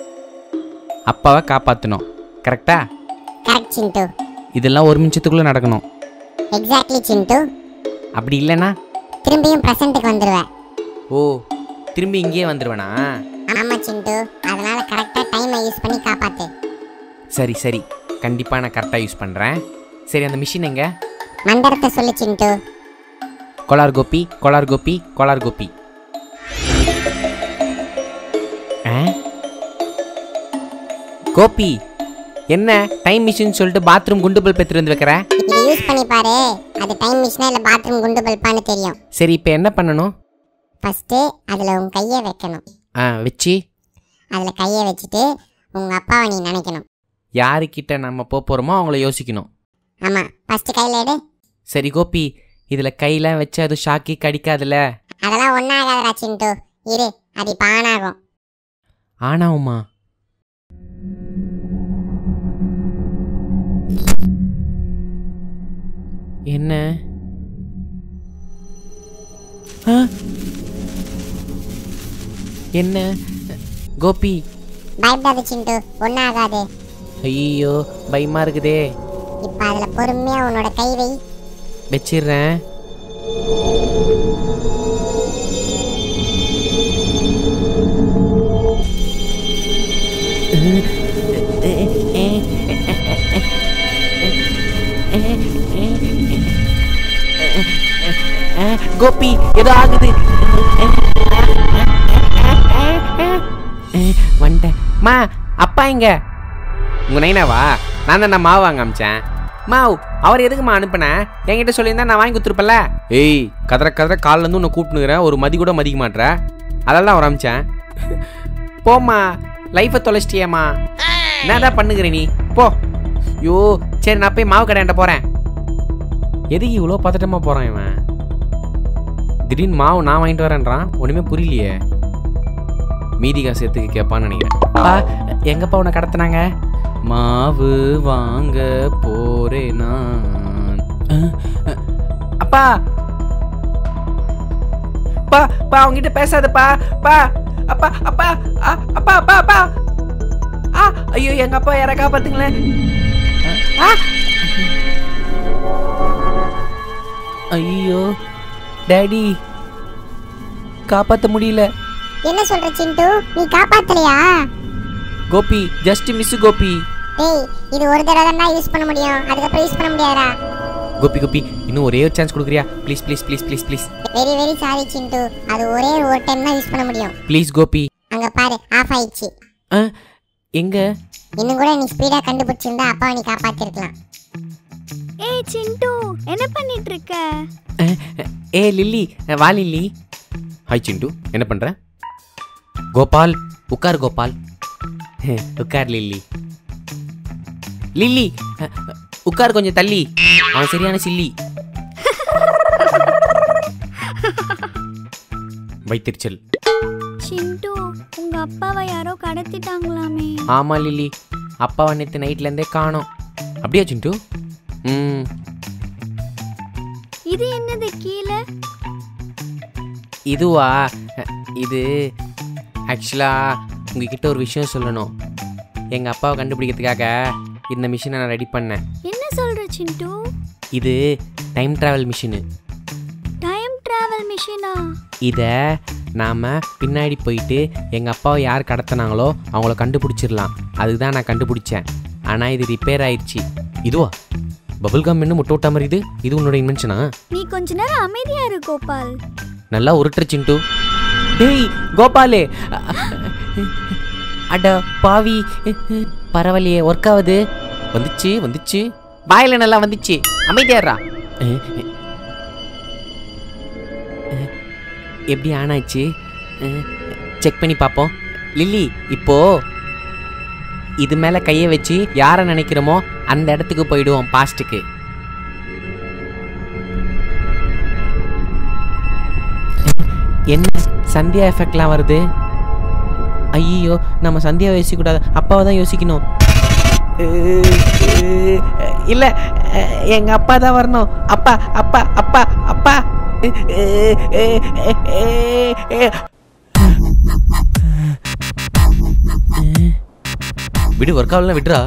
அப்பாவை காப்பாற்றணும் கரெக்டா கரெக்ட் சிண்டு இதெல்லாம் ஒரு நிமிஷத்துக்குள்ளே நடக்கணும் எக்ஸாக்ட்லி சிண்டு அப்படி இல்லைன்னா திரும்பியும் பிரசன்ட்டுக்கு வந்துருவ ஓ திரும்பி இங்கேயே வந்துடுவேனா ஆமா சிண்டு அதனால கரெக்டா டைமை யூஸ் பண்ணி காப்பாத்து சரி சரி கண்டிப்பாக நான் கரெக்டாக யூஸ் பண்ணுறேன் சரி அந்த மிஷின் எங்க மந்திரத்தை சொல்லு சிண்டு கோலார் கோபி கோலார் கோபி கோலார் கோபி ஆ கோபி என்ன டைம் மிஷின் சொல்லிட்டு பாத்ரூம் குண்டு பல்ப் எடுத்துட்டு வந்து வைக்கிற இது யூஸ் பண்ணி பாரு அது டைம் மிஷினா இல்லை பாத்ரூம் குண்டு பல்பான்னு தெரியும் சரி இப்போ என்ன பண்ணணும் ஃபஸ்ட்டு அதில் உன் கையை வைக்கணும் ஆ வச்சு அதில் கையை வச்சுட்டு உங்கள் அப்பாவை நீ நினைக்கணும் யாருக்கிட்ட நம்ம போக போகிறோமோ அவங்கள யோசிக்கணும் ஆமாம் ஃபஸ்ட்டு கையில் எடு சரி கோபி இதில் கையெல்லாம் வச்சு அது ஷாக்கி கடிக்காதுல்ல அதெல்லாம் ஒன்றாகாதடா சிண்டு இரு அது இப்போ ஆன் ஆகும் ஆனாவுமா என்ன ஆ? என்ன கோபி பயப்படாத சிண்டு ஒன்றும் ஆகாது ஐயோ பயமா இருக்குதே இப்போ அதில் பொறுமையாக உன்னோட கை வை வச்சிடுறேன் கோபி ஏதோ ஆகுது வந்துட்டேன் மா அப்பா எங்க உங்க நைனாவா நான் தான் மாவு வாங்க அமிச்சேன் மாவு அவர் எதுக்குமா அனுப்புனேன் என்கிட்ட சொல்லியிருந்தா நான் வாங்கி கொடுத்துருப்பல ஏய் கதற கதற காலில் இருந்து உன்னை கூப்பிட்டுக்கிறேன் ஒரு மதி கூட மதிக்க மாட்ற அதெல்லாம் அவர் அமிச்சேன் போம்மா லைஃப்பை தொலைச்சிட்டியேம்மா என்னதான் பண்ணுகிற நீ போ ஐயோ சரி நான் போய் மாவு கடையாண்ட போகிறேன் எதுக்கு இவ்வளோ பதட்டமாக போகிறான் இவன் திடீர்னு மாவு நான் வாங்கிட்டு வரேன்றான் ஒன்றுமே புரியலையே மீதி காசு எடுத்துக்க கேட்பான்னு நினைக்கிறேன் அப்பா எங்கப்பா உன்னை கடத்தினாங்க மாவு வாங்க போறேன் நான் அஹ், அஹ், அப்பா பா பா அவங்ககிட்ட பேசாதப்பா பா அப்பா அப்பா ஆ, அப்பா அப்பா அப்பா ஆ ஐயோ எங்க அப்பா யாரை காப்பாத்துங்களேன் ஆ ஐயோ டேடி காப்பாற்ற முடியல என்ன சொல்ற சிண்டு நீ காப்பாத்தலையா கோபி ஜஸ்ட் மிஸ் கோபி டேய் இது ஒரு தடவை தான் யூஸ் பண்ண முடியும் அதுக்கப்புறம் யூஸ் பண்ண முடியாதா கோபி கோபி இன்னும் ஒரே ஒரு சான்ஸ் கொடுக்குறியா please please please please please very very sorry Chintu அது ஒரே ஒரு டைம் தான் யூஸ் பண்ண முடியும் ப்ளீஸ் கோபி அங்க பாரு ஆஃப் ஆயிடுச்சு ஆ எங்க இன்னும் கூட நீ ஸ்பீடா கண்டுபிடிச்சிருந்தா அப்பாவை நீ காப்பாத்திருக்கலாம் ஏய் சிண்டு என்ன பண்ணிட்டு இருக்க அஹ், ஏ லில்லி அஹ், வா லில்லி ஹாய் சிண்டு என்ன பண்ற கோபால் உட்கார் கோபால் அஹ், உட்கார் லில்லி லில்லி அஹ், உட்கார் கொஞ்சம் தள்ளி அவன் சரியான சில்லி வைத்திருச்சல் சிண்டு உங்க அப்பாவை யாரோ கடத்திட்டாங்களாமே ஆமா லில்லி அப்பாவை நேற்று நைட்லேருந்தே காணோம் அப்படியா சிண்டு ம் இது என்னது கீழே இதுவா அஹ், இது ஆக்சுவலாக உங்ககிட்ட ஒரு விஷயம் சொல்லணும் எங்கள் அப்பாவை கண்டுபிடிக்கிறதுக்காக இந்த மிஷினை நான் ரெடி பண்ணேன் என்ன சொல்ற சிண்டு இது டைம் ட்ராவல் மிஷினு டைம் டிராவல் மிஷினா இதை நாம் பின்னாடி போயிட்டு எங்கள் அப்பாவை யார் கடத்தினாங்களோ அவங்கள கண்டுபிடிச்சிடலாம் அதுக்கு தான் நான் கண்டுபிடிச்சேன் ஆனால் இது ரிப்பேர் ஆயிடுச்சு இதுவா பபுள் கம் இன்னும் முட்டை விட்டா மாதிரி இது இது உன்னோட இன்வென்ஷனா நீ கொஞ்ச நேரம் அமைதியா இரு கோபால் நல்லா உருட்டுற சிண்டு டேய் கோபாலு அட பாவி பரவாயில்லையே ஒர்க் ஆகுது வந்துச்சு வந்துச்சு வாயில நல்லா வந்துச்சு அமைதியாடுறா எப்படி ஆனாச்சு செக் பண்ணி பார்ப்போம் லில்லி இப்போ இது மேலே கையை வச்சு யாரை நினைக்கிறோமோ அந்த இடத்துக்கு போயிடுவோம் பாஸ்ட்டுக்கு என்ன சந்தியா எஃபெக்ட்லாம் வருது ஐயோ நம்ம சந்தியாவை யோசிக்கக்கூடாது அப்பாவை தான் யோசிக்கணும் இல்லை எங்கள் அப்பா தான் வரணும் அப்பா அப்பா அப்பா அப்பா விடு ஒர்க் ஆகலாம் விடுறா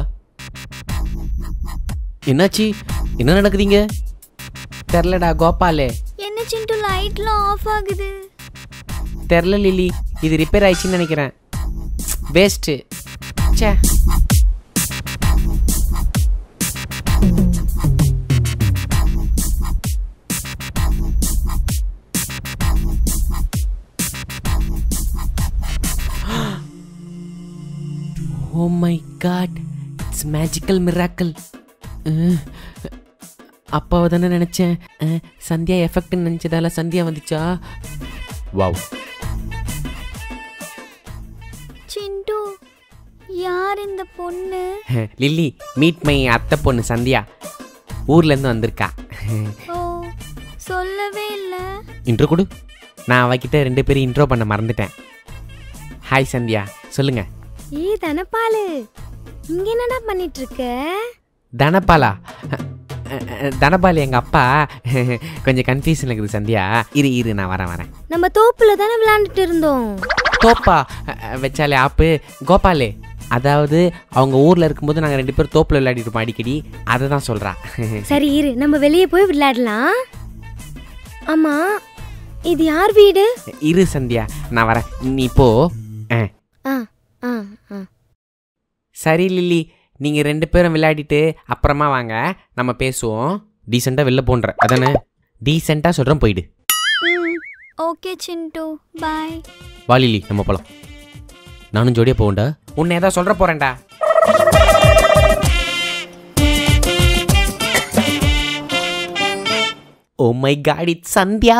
என்னாச்சு என்ன நடக்குதுங்க தெரிலடா கோபாலே என்ன சிண்டு லைட்லாம் ஆஃப் ஆகுது தெரில லில்லி இது ரிப்பேர் ஆயிடுச்சுன்னு நினைக்கிறேன் வேஸ்ட்டு ச்சே oh my god it's magical miracle அப்பாவை தானே நினச்சேன் அஹ், சந்தியா எஃபெக்ட்னு நினச்சதால சந்தியா வந்துச்சா வாவ் சிண்டு யார் இந்த பொண்ணு லில்லி மீட் மை அத்தை பொண்ணு சந்தியா ஊர்லேருந்து வந்திருக்கா ஓ சொல்லவே இல்லை இன்ட்ரோ கொடு நான் அவகிட்ட ரெண்டு பேரும் இன்ட்ரோ பண்ண மறந்துட்டேன் ஹாய் சந்தியா சொல்லுங்க ஏ தனபாலு இங்க என்னடா பண்ணிட்டு இருக்க தனபாலா அஹ், அஹ், தனபால் எங்கள் அப்பா கொஞ்சம் கன்ஃபியூஷன் இருக்குது சந்தியா இரு இரு நான் வரேன் வரேன் நம்ம தோப்புல தானே விளையாண்டுட்டு இருந்தோம் தோப்பா அஹ், அஹ், வச்சாலே ஆப்பு கோபாலே அதாவது அவங்க ஊரில் இருக்கும்போது நாங்கள் ரெண்டு பேரும் தோப்பில் விளையாடிட்டு இருப்போம் அடிக்கடி அதை தான் சொல்கிறா சரி இரு நம்ம வெளியே போய் விளையாடலாம் ஆமா இது யார் வீடு இரு சந்தியா நான் வரேன் நீ போ ஆ ஆ ஆ ஆ சரி லில்லி நீங்கள் ரெண்டு பேரும் விளையாடிட்டு அப்புறமா வாங்க நம்ம பேசுவோம் டீசெண்டாக வெளில போன்ற அதானே டீசெண்டாக சொல்கிறேன் போயிடு ம் ஓகே சிண்டு பாய் வா லில்லி நம்ம போகலாம் நானும் ஜோடியாக போகண்டா உன்னை ஏதாவது சொல்கிற போகிறேன்டா oh my god it Sandhya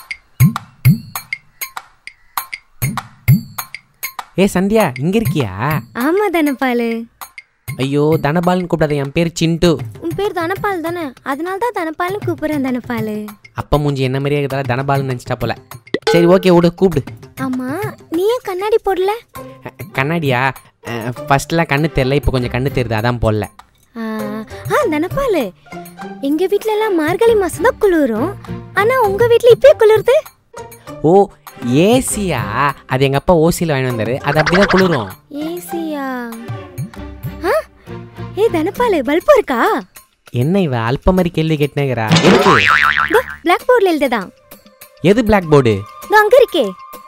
ஏ சந்தியா இங்க இருக்கியா ஆமா தனபாலு ஐயோ தனபால்னு கூப்பிடாத என் பேர் சிண்டு உன் பேர் தனபால் தானே அதனால தான் தனபால்னு கூப்பிடுறேன் தனபாலு அப்பா மூஞ்சி என்ன மாதிரியே இருக்கிறதால தனபால்னு நினச்சிட்டா போல சரி ஓகே விடு கூப்பிடு ஆமா நீ ஏன் கண்ணாடி போடல அஹ், கண்ணாடியா ஃபர்ஸ்ட்லாம் கண்ணு தெரில இப்போ கொஞ்சம் கண்ணு தெரியுது அதான் போடல ஆ ஆ, தனபாலு எங்க வீட்ல எல்லாம் மார்கழி மாசம் தான் குளிரும் ஆனா உங்க வீட்ல இப்பயே குளிருது ஓ ஏசியா அது எங்கள் அப்பா ஓசியில் வாங்கி வந்தாரு அது அப்படிதான் குளிரும் ஏசியா ஆ ஏ தனபாலு பல்பு இருக்கா என்ன இவ அல்ப மாதிரி கேள்வி கேட்டுனேங்கிறா எதுக்கு பிளாக் போர்டில் எழுதுதான் எது பிளாக் போர்டு இதோ அங்க இருக்கே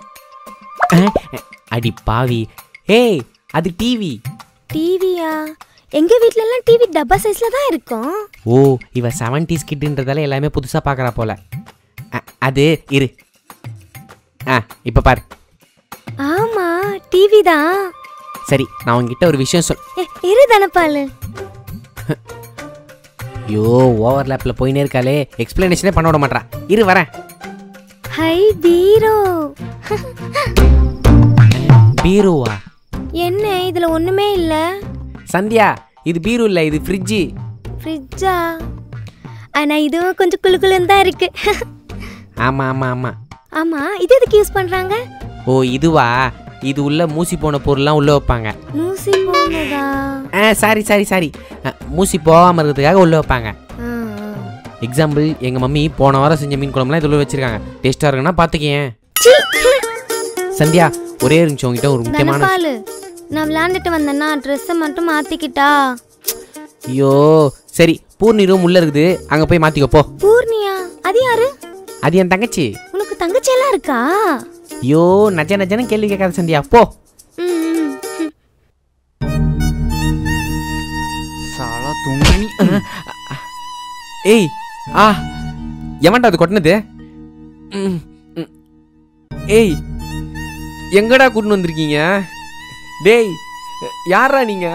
அடி பாவி ஏய் அது டிவி டிவியா எங்க வீட்ல எல்லாம் டிவி டப்பா சைஸ்ல தான் இருக்கும் ஓ இவ செவன்டிஸ் கிட்டுன்றதால எல்லாமே புதுசாக பார்க்குறா போல அ- அது இரு ஆ இப்போ பாரு ஆமா டிவி தான் சரி நான் உங்ககிட்ட ஒரு விஷயம் சொல் ஏ, இரு தனபாலு ஐயோ ஓவர்லேப்பில் போயினே இருக்காளே எக்ஸ்பிளனேஷனே பண்ண விட மாட்றா இரு வரேன் ஹை பீரோ பீரோவா என்ன இதுல ஒண்ணுமே இல்ல சந்தியா இது பீரோ இல்லை இது ஃப்ரிட்ஜு ஃப்ரிட்ஜா ஆனா இதுவும் கொஞ்சம் குளு குளுன்னு தான் இருக்கு ஆமாம் ஆமாம் ஆமாம் ஆமா இது எதுக்கு யூஸ் பண்றாங்க ஓ இதுவா இது உள்ள மூசி போன பொருள்லாம் உள்ளே வைப்பாங்க மூசி போனதா ஆ சாரி சாரி சாரி மூசி போகாமல் இருக்கிறதுக்காக உள்ளே வைப்பாங்க ஆ, எக்ஸாம்பிள் எங்கள் மம்மி போன வாரம் செஞ்ச மீன் குழம்புலாம் இதில் வச்சிருக்காங்க டேஸ்ட்டாக இருக்குன்னா பார்த்துக்கேன் சந்தியா ஒரே ஒரு நிமிஷம் உங்ககிட்ட ஒரு ஆ. முக்கியமான தனபாலு நான் விளையாண்டுட்டு வந்தேன்னா ட்ரெஸ்ஸை மட்டும் மாத்திக்கிட்டா ஐயோ சரி பூர்ணி ரூம் உள்ளே இருக்குது அங்கே போய் மாற்றிக்கோ போ பூர்ணியா அது யாரு அது என் தங்கச்சி உனக்கு தங்கச்சி எல்லாம் இருக்கா ஐயோ நஜ நஜன்னு கேள்வி கேட்காத சந்தியா போ ம், ம். சாலா துங்கனி ஏய் ஆ எவன்டா அது கொட்டினது ம், ம். ஏய் எங்கடா கூட்டின்னு வந்திருக்கீங்க டேய் யாரா நீங்க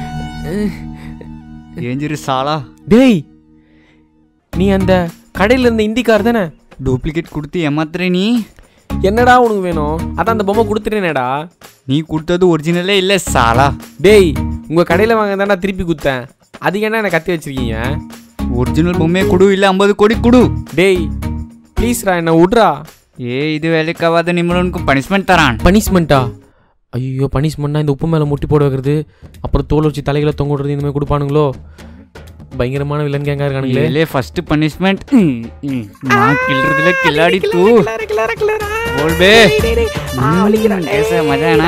ஏஞ்சிரு சாலா டேய் நீ அந்த கடையில் இருந்த இந்திக்கார் தானே டூப்ளிகேட் கொடுத்து ஏமாத்துற நீ என்னடா உனக்கு வேணும் அதான் அந்த பொம்மை கொடுத்துட்டேனேடா நீ கொடுத்தது ஒரிஜினலே இல்லை சாலா டேய் உங்கள் கடையில் வாங்க தானே திருப்பி கொடுத்தேன் அதுக்கு என்ன என்னை கத்தி வச்சிருக்கீங்க ஒரிஜினல் பொம்மையை கொடு இல்லை ஐம்பது கோடி கொடு டேய் ப்ளீஸ்ரா என்னை விட்றா ஏ இது வேலைக்காவாத நிம்மலனுக்கு பனிஷ்மெண்ட் தரான் பனிஷ்மெண்ட்டா ஐயோ பனிஷ்மெண்ட்னா இந்த உப்பு மேலே முட்டி போட வைக்கிறது அப்புறம் தோல் வச்சு தலைகளை தொங்க விடுறது இந்த மாதிரி கொடுப்பானுங்களோ பயங்கரமான வில்லன் கேங்கா இருக்கானுங்களே ஏலே ஃபர்ஸ்ட் பனிஷ்மெண்ட் நான் கில்றதுல கில்லாடி தூ बोल बे हम्म, कैसा मजा है ना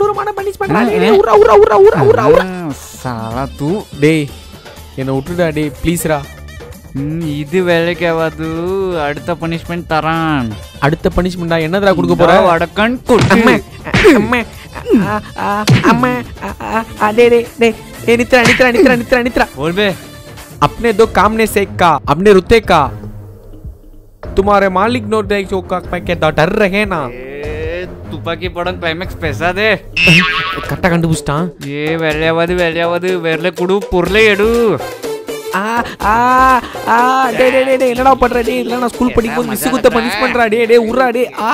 हाँ, साला तू டேய் என்னை விட்டுடா டேய் ப்ளீஸ்ரா ம், இது வேலைக்கு ஆகாது அடுத்த பனிஷ்மெண்ட் தரான் அடுத்த பனிஷ்மெண்டா என்னதுடா கொடுக்க போற இதோ வடக்கன் கொட்டு அம்மா அம்மா ஆ, ஆ, அம்மா ஆ, ஆ, ஆ, டேய் டேய் டேய் டேய் நித்ரா நித்ரா நித்ரா நித்ரா நித்ரா बोल बे अपने दो काम ने सेक का अपने रुते का तुम्हारे मालिक नो देख का मैं क्या डर रहे ना ए, துப்பாக்கி படம் கிளைமேக்ஸ் பேசாதே கரெக்டாக கண்டுபிடிச்சிட்டான் ஏ வெள்ளையாவது வெள்ளையாவது வெள்ளை குடு பொருளை எடு ஆ ஆ ஆ டே டே டே டே என்னடா பண்ற டே இதெல்லாம் நான் ஸ்கூல் படிக்கும்போது மிஸ் குத்த பனிஷ் பண்றா டே டே உர்றா டே ஆ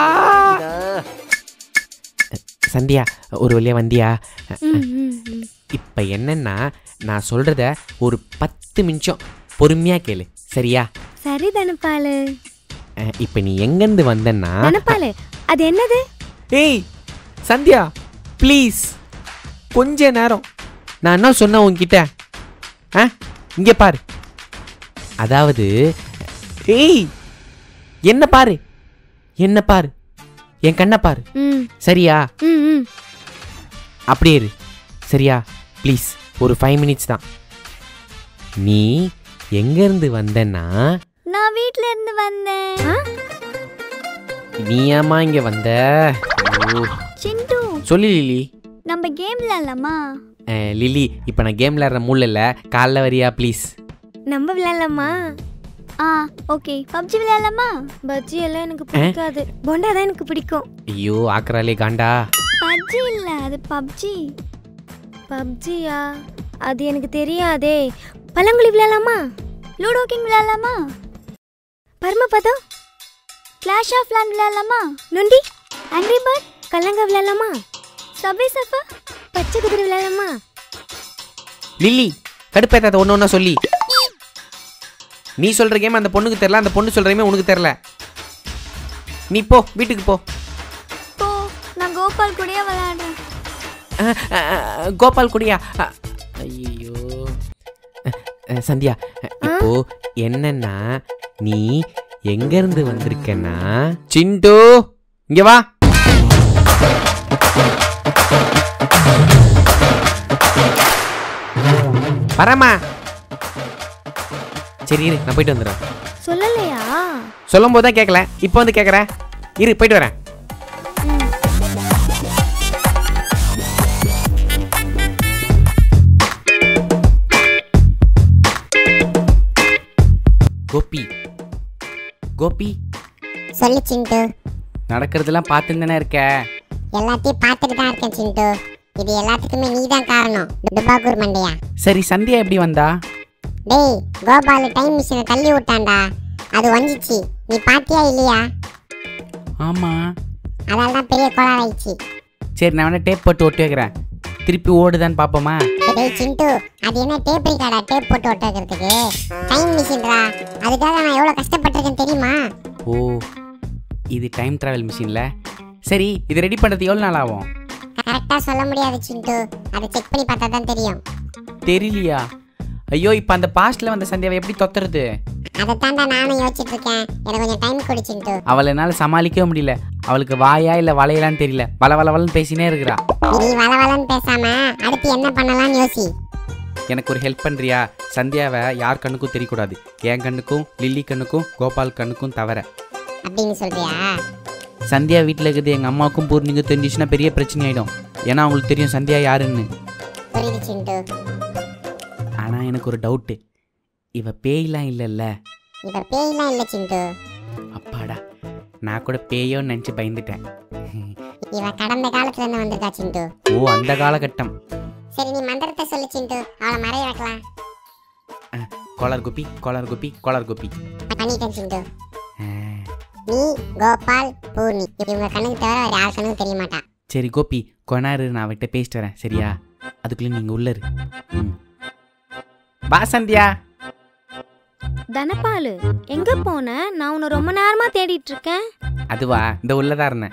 சந்தியா ஒரு வழியா வந்தியா இப்போ என்னன்னா நான் சொல்றத ஒரு பத்து நிமிஷம் பொறுமையா கேளு சரியா சரி தனபாலு இப்போ நீ எங்கேருந்து வந்தன்னா தனபாலு அது என்னது ஏய் சந்தியா ப்ளீஸ் கொஞ்ச நேரம் நான் என்ன சொன்னேன் உன்கிட்ட ஆ இங்கே பாரு அதாவது ஏய் என்ன பாரு என்ன பாரு என் கண்ணை பாரு ம் சரியா ம் ம் அப்படியே இரு சரியா ப்ளீஸ் ஒரு ஃபைவ் மினிட்ஸ் தான் நீ எங்கேருந்து வந்தன்னா நான் வீட்ல இருந்து வந்தேன் நீ ஏம்மா இங்கே வந்த ஓ, சிண்டு சொல்லு லிலி நம்ம கேம் விளையாடலாமா அஹ், லிலி இப்போ நான் கேம் விளையாடுற மூல இல்லை காலைல வரியா ப்ளீஸ் நம்ம விளையாடலாமா ஆ ஓகே பப்ஜி விளையாடலாமா பஜ்ஜி எல்லாம் எனக்கு பிடிக்காது போண்டா தான் எனக்கு பிடிக்கும் ஐயோ ஆக்குறாளே காண்டா பப்ஜி இல்ல அது பப்ஜி பப்ஜியா அது எனக்கு தெரியாதே பழங்குழி விளையாடலாமா லூடோ கிங் விளையாடலாமா பரமபதம் கிளாஷ் ஆஃப் லேண்ட் விளையாடலாமா நொண்டி ஆங்கிரி பேர்ட் கல்லங்க விளையாடலாமா சப்வே சர்ஃபர் பச்சை குதிரை விளையாடலாமா லில்லி கடுப்பேத்தாத ஒன்று ஒன்றா சொல்லி நீ சொல்கிற கேம் அந்த பொண்ணுக்கு தெரில அந்த பொண்ணு சொல்கிற கேம் உனக்கு தெரில நீ போ வீட்டுக்கு போ போ நான் கோபால் கூடயே விளையாடுறேன் அஹ், அஹ், அஹ், கோபால் குடியா ஐயோ சந்தியா அஹ், இப்போ என்னன்னா நீ எங்கேருந்து வந்திருக்கன்னா சிண்டு இங்கே வா வரமா சரி இரு நான் போயிட்டு வந்துடுறேன் சொல்லலையா சொல்லும் போது தான் கேட்கல இப்போ வந்து கேட்குறேன் இரு போயிட்டு வரேன் கோபி கோபி சொல்லு சிண்டு நடக்கிறதெல்லாம் பார்த்துன்னு தானே இருக்க எல்லாத்தையும் பார்த்துட்டு தான் இருக்கேன் சிண்டு இது எல்லாத்துக்குமே நீ தான் காரணம் டுபாகூர் மண்டையா சரி சந்தியா எப்படி வந்தா டேய் கோபால் டைம் மிஷினை தள்ளி விட்டான்டா அது வஞ்சிச்சு நீ பாத்தியா இல்லையா ஆமாம் அதால தான் பெரிய கோளாறு ஆயிடுச்சு சரி நான் வேணா டேப் போட்டு ஒட்டி வைக்கிறேன் திருப்பி ஓடுதான்னு பார்ப்போமா டேய் சிண்டு அது என்ன டேப் ரிகார்டா டேப் போட்டு ஒட்ட வைக்கிறதுக்கு டைம் மிஷின்டா அதுக்காக நான் எவ்வளோ கஷ்டப்பட்டிருக்கேன் தெரியுமா ஓ இது டைம் ட்ராவல் மிஷினில் சரி இது ரெடி பண்ணுறது எவ்வளோ நாள் ஆகும் கரெக்டாக சொல்ல முடியாது சிண்டு அதை செக் பண்ணி பார்த்தா தான் தெரியும் தெரியலையா ஐயோ இப்போ அந்த பாஸ்டில் வந்த சந்தியாவை எப்படி தொத்துறது அதைத்தாண்டா நானும் யோசிச்சுட்டு இருக்கேன் எனக்கு கொஞ்சம் டைம் கொடு சிண்டு அவளை என்னால் சமாளிக்கவே முடியல அவளுக்கு வாயா இல்லை வளையலான்னு தெரியல வள வள வளன்னு பேசினே இருக்கிறா நீ வளவலன்னு பேசாம அடுத்து என்ன பண்ணலாம்னு யோசி எனக்கு ஒரு ஹெல்ப் பண்ணுறியா சந்தியாவை யார் கண்ணுக்கும் தெரியக்கூடாது என் கண்ணுக்கும் லில்லி கண்ணுக்கும் கோபால் கண்ணுக்கும் தவிர அப்படின்னு சொல்றியா சந்தியா வீட்டில் இருக்கிறது எங்கள் அம்மாவுக்கும் பூர்ணிக்கும் தெரிஞ்சிச்சுன்னா பெரிய பிரச்சனை ஆகிடும் ஏன்னா அவங்களுக்கு தெரியும் சந்தியா யாருன்னு புரியுது சிண்டு ஆனால் எனக்கு ஒரு டவுட்டு இவ பேய்லாம் இல்லைல்ல இப்ப பேய்லாம் இல்ல சிண்டு அப்பாடா நான் கூட பேயோன்னு நினச்சி பயந்துட்டேன் இவ கடந்த காலத்துல இருந்து வந்திருக்கா சிண்டு ஓ அந்த காலகட்டம் சரி நீ மந்திரத்தை சொல்லு சிண்டு அவளை மறைய வைக்கலாம் கோளார் குப்பி கோளார் குப்பி கோளார் குப்பி பண்ணிட்டேன் சிண்டு ஆ, நீ கோபால் பூர்ணி இவங்க கண்ணுக்கு தவிர வேற யார் கண்ணுக்கும் தெரிய மாட்டா சரி கோபி கொனாரு நான் அவர்கிட்ட பேசிட்டு வரேன் சரியா அதுக்குள்ளே நீங்கள் உள்ளரு ம் வா சந்தியா தனபாலு எங்க போன நான் உன்னை ரொம்ப நேரமா தேடிட்டு இருக்கேன் அதுவா இந்த உள்ளதா இருந்தேன்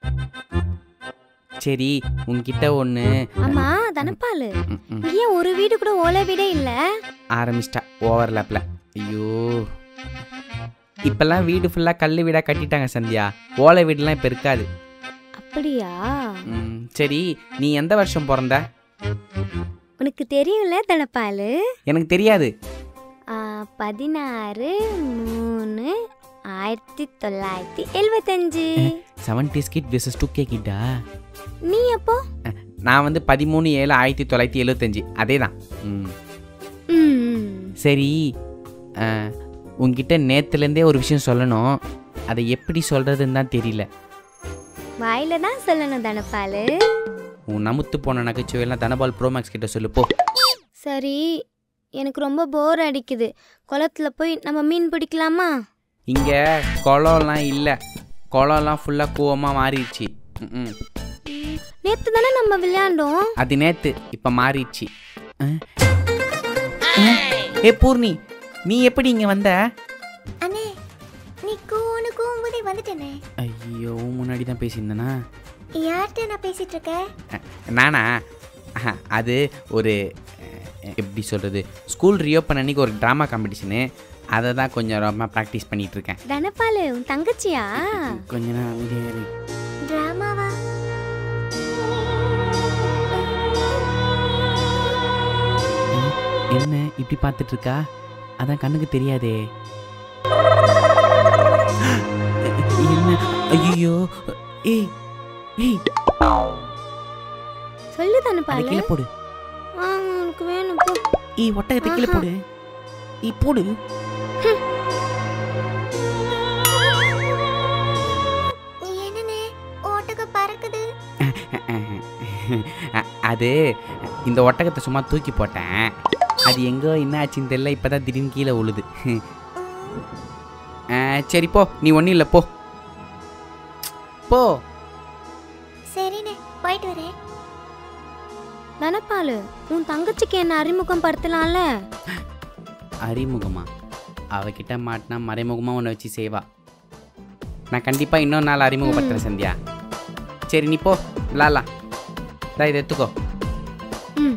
சரி உன்கிட்ட ஒன்று ஆமா தனபாலு ஏன் ஒரு வீடு கூட ஓலை வீடே இல்ல ஆரம்பிச்சிட்டா ஓவர்லேப்பில் ஐயோ இப்போல்லாம் வீடு ஃபுல்லாக கல் வீடாக கட்டிட்டாங்க சந்தியா ஓலை வீடுலாம் இப்போ இருக்காது அப்படியா ம், சரி நீ எந்த வருஷம் பிறந்த உனக்கு தெரியும்ல தனபாலு எனக்கு தெரியாது ஆ, பதினாறு மூணு ஆயிரத்தி தொள்ளாயிரத்தி எழுபத்தஞ்சு செவன்டி ஸ்கிட் விசஸ் டூ கே கிட்டா நீ எப்போ நான் வந்து பதிமூணு ஏழு ஆயிரத்தி தொள்ளாயிரத்தி எழுபத்தஞ்சி அதே தான் ம் ம், சரி ஆ, உன்கிட்ட நேற்றுலேருந்தே ஒரு விஷயம் சொல்லணும் அதை எப்படி சொல்கிறதுன்னு தான் தெரியல வாயில தான் சொல்லணும் தனபாலு உன் நமுத்து போன நகைச்சுவையெல்லாம் தனபால் ப்ரோமேக்ஸ் கிட்ட சொல்லு போ சரி எனக்கு ரொம்ப போர் அடிக்குது குளத்துல போய் நம்ம மீன் பிடிக்கலாமா இங்கே குளம்லாம் இல்லை குளம்லாம் ஃபுல்லாக கூவமாக மாறிடுச்சு ம் நேத்து தானே நம்ம விளையாண்டோம் அது நேத்து இப்போ மாறிடுச்சு அஹ். அஹ். ஏ பூர்ணி நீ எப்படி இங்கே வந்த அண்ணே நீ கூன்னு கூவும்போதே வந்துட்டேனே ஐயோ முன்னாடி தான் பேசியிருந்தேனா யார்கிட்ட நான் பேசிட்டு இருக்கேன் அஹ், நானா அஹ், அது ஒரு அஹ், எப்படி சொல்கிறது ஸ்கூல் ரீஓப்பன் அன்னைக்கு ஒரு ட்ராமா காம்படிஷனு அதை தான் கொஞ்சம் ரொம்ப ப்ராக்டிஸ் பண்ணிட்டு இருக்கேன் தனபாலு உன் தங்கச்சியா கொஞ்ச நேரம் அமைதியா இரு. டிராமாவா அஹ், என்ன இப்படி பார்த்துட்டு இருக்கா அதான் கண்ணுக்கு தெரியாதே என்ன ஐயோ ஏய் ஏய் சொல்லு அதை தனபாலு கீழே போடு ஆ, உனக்கு வேணும் போ ஏய் ஒட்டகத்தை கீழே ஆஹா. போடு ஏய் போடு என்னண்ணே ஓட்டுக்கு பறக்குது அ- அது இந்த ஒட்டகத்தை சும்மா தூக்கி போட்டேன் அது எங்கோ என்ன ஆச்சுன்னு தெரியல இப்பதான் திடீர்னு கீழே உழுது ஆ, சரி போ நீ ஒன்றும் இல்லை போ போ சரிண்ணே போயிட்டு வரேன் தனபாலு உன் தங்கச்சிக்கு என்ன அறிமுகம் படுத்தலாம்ல அறிமுகமா அவகிட்ட மாட்டினா மறைமுகமா உன்னை வச்சு செய்வா நான் கண்டிப்பா இன்னொரு நாள் அறிமுகப்படுத்துறேன் சந்தியா சரி நீ போ விளாட்லாம் இதை எடுத்துக்கோ ம்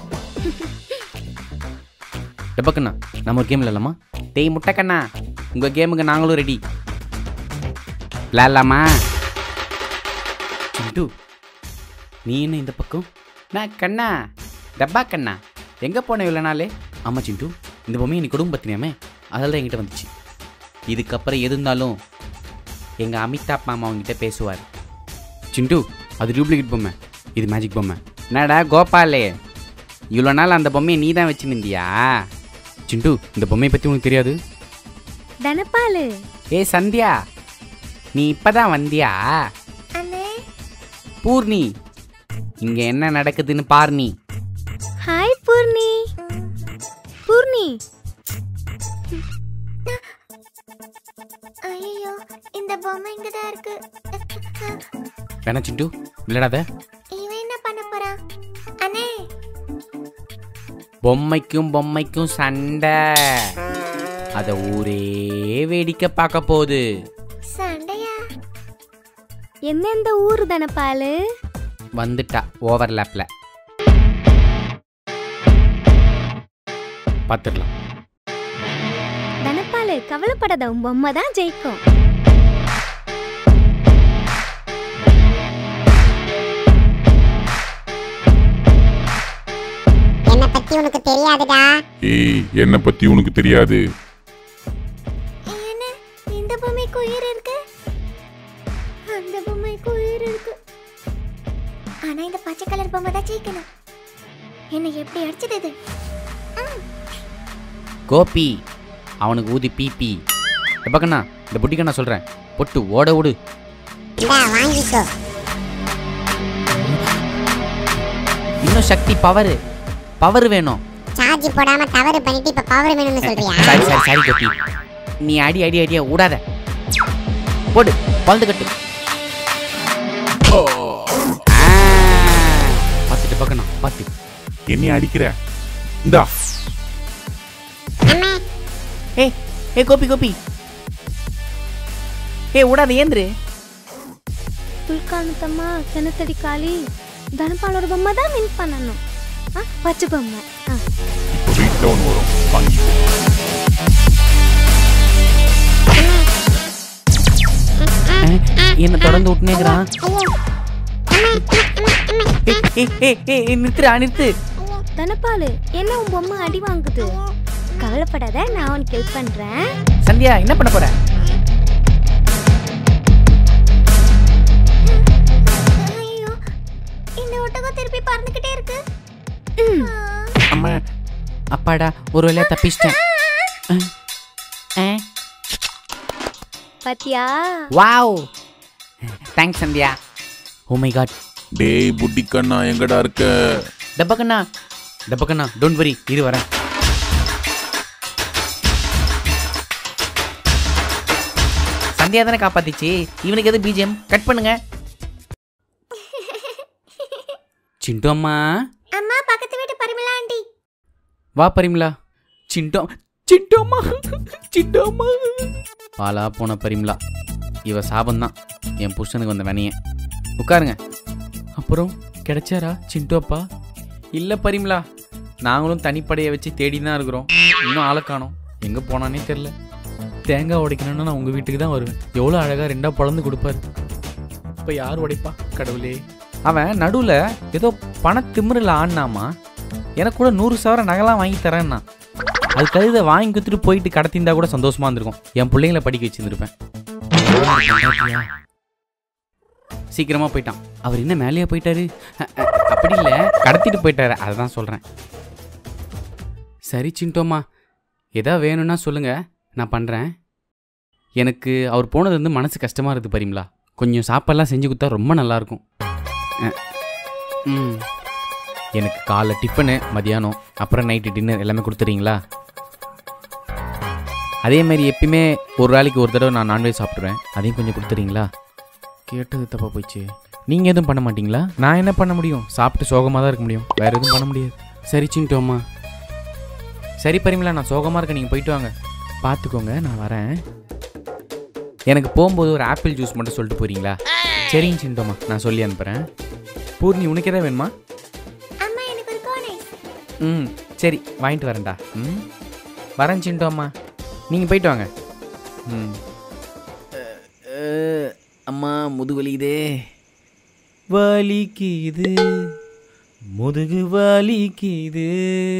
டெப்பக்கண்ணா நம்ம ஒரு கேம் விளாட்லாமா டேய் முட்டைக்கண்ணா உங்கள் கேமுக்கு நாங்களும் ரெடி விளாட்லாமா சிண்டு நீ என்ன இந்த பக்கம் நான் கண்ணா டப்பா கண்ணா எங்கே போன இவ்வளோ நாளே ஆமாம் சிண்டு இந்த பொம்மையை நீ குடும்பம் பத்தினியாமே அதில் தான் என்கிட்ட வந்துச்சு இதுக்கப்புறம் எது இருந்தாலும் எங்கள் அமிதாப் மாமா அவங்ககிட்ட பேசுவார் சிண்டு அது டூப்ளிகேட் பொம்மை இது மேஜிக் பொம்மை என்னடா கோபாலே இவ்வளோ நாள் அந்த பொம்மையை நீ தான் வச்சுருந்தியா சிண்டு இந்த பொம்மையை பற்றி உனக்கு தெரியாது தனபாலு ஏய் சந்தியா நீ இப்பதான் வந்தியா அண்ணே பூர்ணி இங்க என்ன நடக்குதுன்னு பார் நீ ஹாய் பூர்ணி பூர்ணி ஐயோ இந்த பொம்மை இங்கதான் இருக்கு வேணா சிண்டு விளையாடாத இவன் என்ன பண்ண போறான் அண்ணே பொம்மைக்கும் பொம்மைக்கும் சண்டை அத ஊரே வேடிக்கை பார்க்க போகுது சண்டையா எந்தெந்த ஊர் தனபாலு வந்துட்டா ஓவர்லேப்ல பார்த்துடலாம் தனபாலு கவலைப்படாத உன் பொம்மை தான் ஜெயிக்கும் என்னை பத்தி உனக்கு தெரியாதுடா ஏய் என்னை பத்தி உனக்கு தெரியாது என்ன இந்த பொம்மைக்கு உயிர் இருக்கு அந்த பொம்மைக்கு உயிர் இருக்கு ஆனா இந்த பச்சை கலர் பொம்மை தான் ஜெயிக்கணும் என்னை எப்படி அடிச்சது இது ம், கோபி அவனுக்கு ஊதி பிபி எப்பக்கண்ணா இந்த புட்டிக்கண்ணா சொல்கிறேன் பொட்டு ஓட விடு இந்தா வாங்கிக்கோ இன்னும் சக்தி பவர் பவர் வேணும் சார்ஜ் போடாம தவறு பண்ணிட்டு இப்ப பவர் வேணும்னு சொல்றியா சாரி சாரி சாரி கோபி நீ அடி அடி அடியா விடாத போடு பழுது கட்டு ஆ, பார்த்துட்டு பார்க்கணும் பார்த்து என்னை அடிக்கிற இந்தா அம்மா ஏ ஏ கோபி கோபி ஏ விடாத ஏந்திரு புல்கானத்தம்மா கிணத்தடி காளி தனபாலோட பொம்மை தான் வின் பண்ணணும் ஆ பச்சை பொம்மை ஆ இப்போ வெயிட் டவுன் வரும் வாங்கி என்ன தொடர்ந்து விட்டுனேங்கிறான் ஏய், ஏய், ஏய், ஏய், நிறுத்துடா நிறுத்து தனபாலு என்ன உன் பொம்மை அடி வாங்குது கவலைப்படாத நான் உனக்கு ஹெல்ப் பண்றேன் சந்தியா என்ன பண்ண போற ஐயோ இந்த ஒட்டகம் திருப்பி பறந்துகிட்டே இருக்கு ஆ, அம்மா அப்பாடா ஒரு வழியா தப்பிச்சிட்டேன் பாத்தியா wow thanks Sandhya oh my god டேய் புட்டிக்கண்ணா எங்கடா இருக்க டப்பக்கண்ணா டப்பக்கண்ணா டோன்ட் வரி இரு வரேன் சந்தியா தானே காப்பாத்திச்சு இவனுக்கு எது பிஜிஎம் கட் பண்ணுங்க சிண்டு அம்மா அம்மா பக்கத்து வீட்டு பரிமளா ஆண்டி வா பரிமலா சிண்டோ சிண்டு அம்மா சிண்டு அம்மா பாலா போன பரிமலா இவ சாபந்தான் என் புருஷனுக்கு வந்த வினைய உட்காருங்க அப்புறம் கிடைச்சாரா சிண்டு அப்பா இல்லை பரிமலா நாங்களும் தனிப்படையை வச்சு தேடி தான் இருக்கிறோம் இன்னும் ஆளை காணோம் எங்கே போனானே தெரில தேங்காய் உடைக்கணும்னா நான் உங்கள் வீட்டுக்கு தான் வருவேன் எவ்வளோ அழகாக ரெண்டாக பிளந்து கொடுப்பாரு இப்போ யார் உடைப்பா கடவுளே அவன் நடுவில் ஏதோ பண திமிரில் ஆடினாமா எனக்கு கூட நூறு சவரம் நகைலாம் வாங்கி தரேன்னா அது கழுத வாங்கி கொடுத்துட்டு போயிட்டு கடத்திருந்தா கூட சந்தோஷமா இருந்திருக்கும் என் பிள்ளைங்களை படிக்க வச்சிருந்துருப்பேன் சீக்கிரமா போயிட்டான் அவர் என்ன மேலேயே போயிட்டாரு அ- அ- அப்படி இல்லை கடத்திட்டு போயிட்டாரு அதுதான் சொல்றேன் சரி சிண்டோமா எதா வேணும்னா சொல்லுங்க நான் பண்றேன் எனக்கு அவர் போனது வந்து மனசு கஷ்டமா இருக்குது பரிமலா கொஞ்சம் சாப்பாடுலாம் செஞ்சு கொடுத்தா ரொம்ப நல்லா இருக்கும் அ, ம் எனக்கு காலைல டிஃபனு மதியானம் அப்புறம் நைட்டு டின்னர் எல்லாமே கொடுத்துறீங்களா அதே மாதிரி எப்பயுமே ஒரு நாளைக்கு ஒரு தடவை நான் நான்வெஜ் சாப்பிடுவேன் அதையும் கொஞ்சம் கொடுத்துறீங்களா கேட்டது தப்பாக போயிடுச்சு நீங்கள் எதுவும் பண்ண மாட்டீங்களா நான் என்ன பண்ண முடியும் சாப்பிட்டு சோகமாக தான் இருக்க முடியும் வேறு எதுவும் பண்ண முடியாது சரி சின்ட்டோம்மா சரி பரிமலா நான் சோகமாக இருக்கேன் நீங்கள் போயிட்டு வாங்க பார்த்துக்கோங்க நான் வரேன் எனக்கு போகும்போது ஒரு ஆப்பிள் ஜூஸ் மட்டும் சொல்லிட்டு போறீங்களா சரிங்க சின்ட்டோம்மா நான் சொல்லி அனுப்புகிறேன் பூர்ணி உனக்கு எதாவது வேணுமா அம்மா எனக்கு ஒரு கோனை ம் சரி வாங்கிட்டு வரேன்டா ம் வரேன் சிண்டோம்மா நீங்கள் போயிட்டு வாங்க ம் அம்மா முதுகு வலிக்குதே வலிக்குது முதுகு வலிக்குது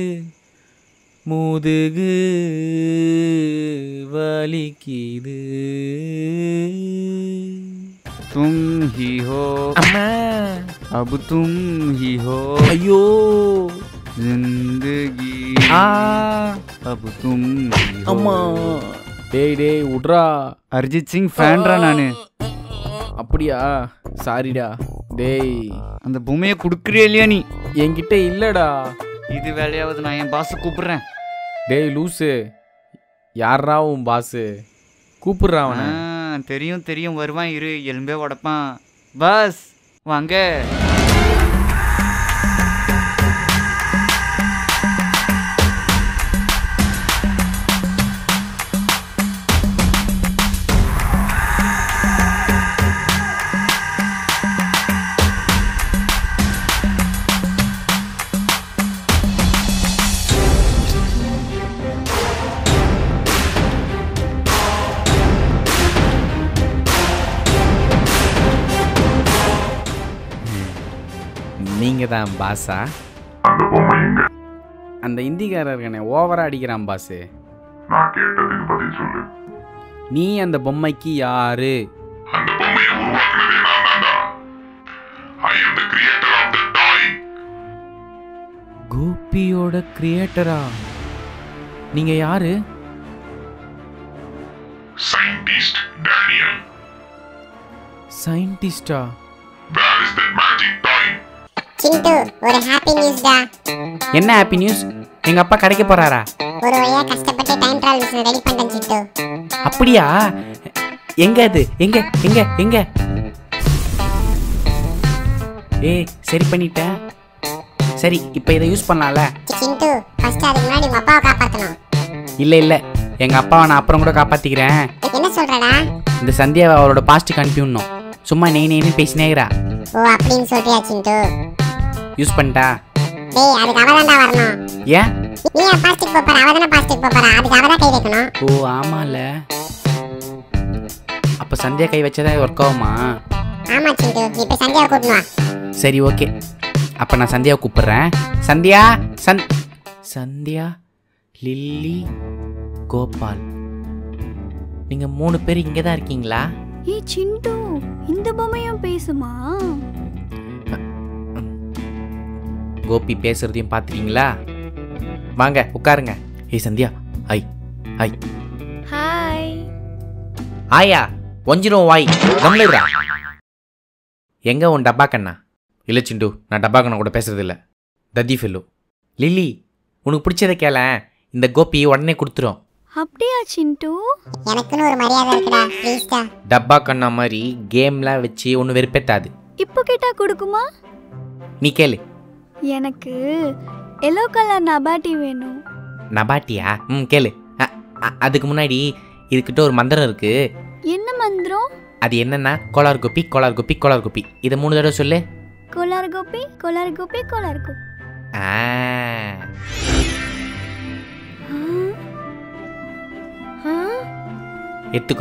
முதுகு வலிக்குது तुम ही हो அம்மா अब तुम ही हो ஐயோ जिंदगी ஆ अब तुम ही हो அம்மா டேய் டேய் விட்றா அரிஜித் சிங் ஃபேன்ரா நானு அப்படியா சாரிடா டேய் அந்த பொம்மையை கொடுக்குறியா இல்லையா நீ என்கிட்ட இல்லடா இது வேலையாவது நான் என் பாஸை கூப்பிடுறேன் டேய் லூசு யாரா உன் பாஸு கூப்பிடுறா அவனை ஆ, தெரியும் தெரியும் வருவான் இரு எலும்பே உடப்பான் பாஸ் வாங்க நீங்க தான் பாஸா அந்த பொம்மை எங்க அந்த இந்திக்காரர் இருக்கானே ஓவரா அடிக்கிறான் பாஸு நான் கேட்டதுக்கு பதில் சொல்லு நீ அந்த பொம்மைக்கு யாரு அந்த பொம்மையை உருவாக்குனதே நான் தான்டா ஐ am the creator of the toy கோபியோட கிரியேட்டரா நீங்க யாரு scientist Daniel சயின்டிஸ்டா where is that magic toy சிண்டு ஒரு ஹாப்பி நியூஸ்டா என்ன ஹாப்பி நியூஸ் எங்க அப்பா கடைக்கு போறாரா ஒரு வழியா கஷ்டப்பட்டு டைம் டிராவல் மிஷின் ரெடி பண்ணிட்டேன் சிண்டு அப்படியா எங்க அது எங்க எங்க எங்க ஏய் சரி பண்ணிட்டேன் சரி இப்போ இதை யூஸ் பண்ணலாம்ல சிண்டு ஃபர்ஸ்ட் அதுக்கு முன்னாடி உங்க அப்பாவை காப்பாத்தணும் இல்லை இல்லை எங்கள் அப்பாவை நான் அப்புறம் கூட காப்பாற்றிக்கிறேன் என்ன சொல்றடா இந்த சந்தியாவை அவரோட பாஸ்ட்டுக்கு அனுப்பிவிடணும் சும்மா நெய் நெய்னு பேசினேங்கிறா ஓ அப்படின்னு சொல்றியா சிண்டு யூஸ் பண்ணிட்டா டேய் அதுக்கு அவ தான்டா வரணும் ஏன் நீ ஏன் பாஸ்டிக் போப்பற அவ தானே பாஸ்டிக் போப்பற அதுக்கு அவ தான் கை வைக்கணும் ஓ ஆமால அப்போ சந்தியா கை வச்சதா ஒர்க் ஆகுமா ஆமா சிண்டு நீ போய் சந்தியாவை கூட்டினு வா சரி ஓகே அப்போ நான் சந்தியாவை கூப்பிடுறேன் சந்தியா சந் சந்தியா லில்லி கோபால் நீங்கள் மூணு பேர் இங்கே தான் இருக்கீங்களா ஏய் சிண்டு இந்த பொம்மையும் பேசுமா கோபி பேசுறதையும் பார்த்துட்டீங்களா வாங்க உட்காருங்க ஏய் சந்தியா ஹை ஹை ஹாய் ஆயா ஒஞ்சிரும் வாய் கம்லிடுறா எங்கே உன் டப்பா கண்ணா இல்லை சிண்டு நான் டப்பா கண்ணா கூட பேசுறது இல்லை தத்தி ஃபெல்லு லில்லி உனக்கு பிடிச்சதை கேள இந்த கோபி உடனே கொடுத்துரும் அப்படியா சிண்டு எனக்குன்னு ஒரு மரியாதை இருக்குடா ப்ளீஸ்டா டப்பா கண்ணா மாதிரி கேம்லாம் வச்சு ஒன்று வெறுப்பேத்தாது இப்போ கேட்டா கொடுக்குமா நீ கேளு எனக்கு எல்லோ கலர் நபாட்டி வேணும் நபாட்டியா ம் கேளு அ- அ- அதுக்கு முன்னாடி இதுக்கிட்ட ஒரு மந்திரம் இருக்கு என்ன மந்திரம் அது என்னன்னா கோலார் குப்பி கோலார் குப்பி கோலார் குப்பி இதை மூணு தடவை சொல்லு கோலார் கோபி கோலார் கோபி கோலார் கோபி ஆ ஆ எடுத்துக்கோ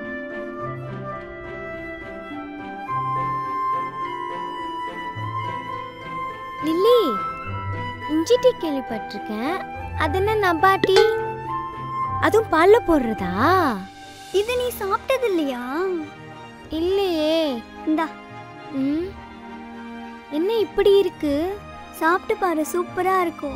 லில்லி இஞ்சி டீ கேள்விப்பட்டிருக்கேன் அது என்ன நபாட்டி அதுவும் பால்ல போடுறதா இது நீ சாப்பிட்டது இல்லையா இல்லையே இந்தா ம் என்ன இப்படி இருக்கு சாப்பிட்டு பாரு சூப்பரா இருக்கும்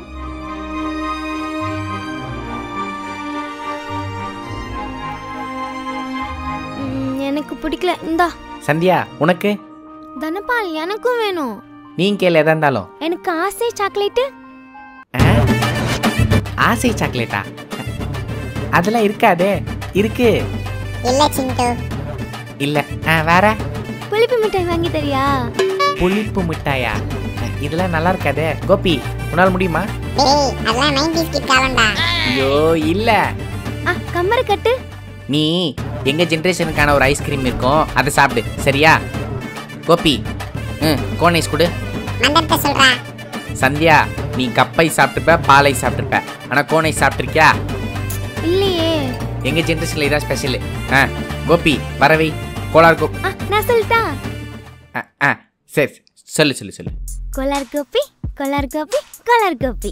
ம், எனக்கு பிடிக்கல இந்தா சந்தியா உனக்கு தனபால் எனக்கும் வேணும் நீ கேளு எதா இருந்தாலும் எனக்கு ஆசை சாக்லேட்டு ஆ? ஆசை சாக்லேட்டா அதெல்லாம் இருக்காதே இருக்கு இல்ல சிண்டு இல்ல ஆ வேற புளிப்பு மிட்டாய் வாங்கி தரியா புளிப்பு மிட்டாயா இதெல்லாம் நல்லா இருக்காதே கோபி உன்னால் முடியுமா டேய் அதெல்லாம் 90s கிட் காலம்டா ஐயோ இல்ல ஆ கம்மரை கட்டு நீ எங்க ஜென்ரேஷனுக்கான ஒரு ஐஸ்கிரீம் இருக்கும் அதை சாப்பிடு சரியா கோபி ம் கோன் ஐஸ் கொடு மந்திரத்தை சொல்றா சந்தியா நீ கப்பை சாப்பிட்டுருப்ப பாலை சாப்பிட்டுருப்ப ஆனா கோன் ஐஸ் சாப்பிட்ருக்கியா இல்லையே எங்க ஜென்ரேஷன்ல இதான் ஸ்பெஷல் ஆ கோபி வரவை கோலார் கோ ஆ நான் சொல்லிட்டா ஆ, ஆ சரி சொல்லு சொல்லு சொல்லு colour copy colour copy colour copy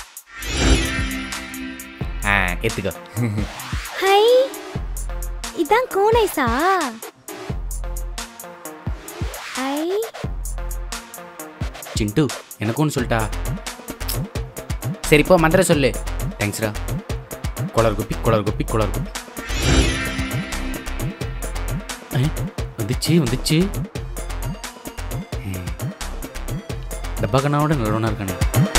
ஆ எடுத்துக்கோ ஹை இதான் கோனைசா ஐ சிண்டு எனக்கு ஒன்று சொல்லிட்டா சரி இப்போ மந்திரம் சொல்லு தேங்க்ஸ்டா colour copy colour copy colour copy ஏ, வந்துச்சு வந்துச்சு ஏ, டப்பா கண்ணாவோட நல்லவனா இருக்கானே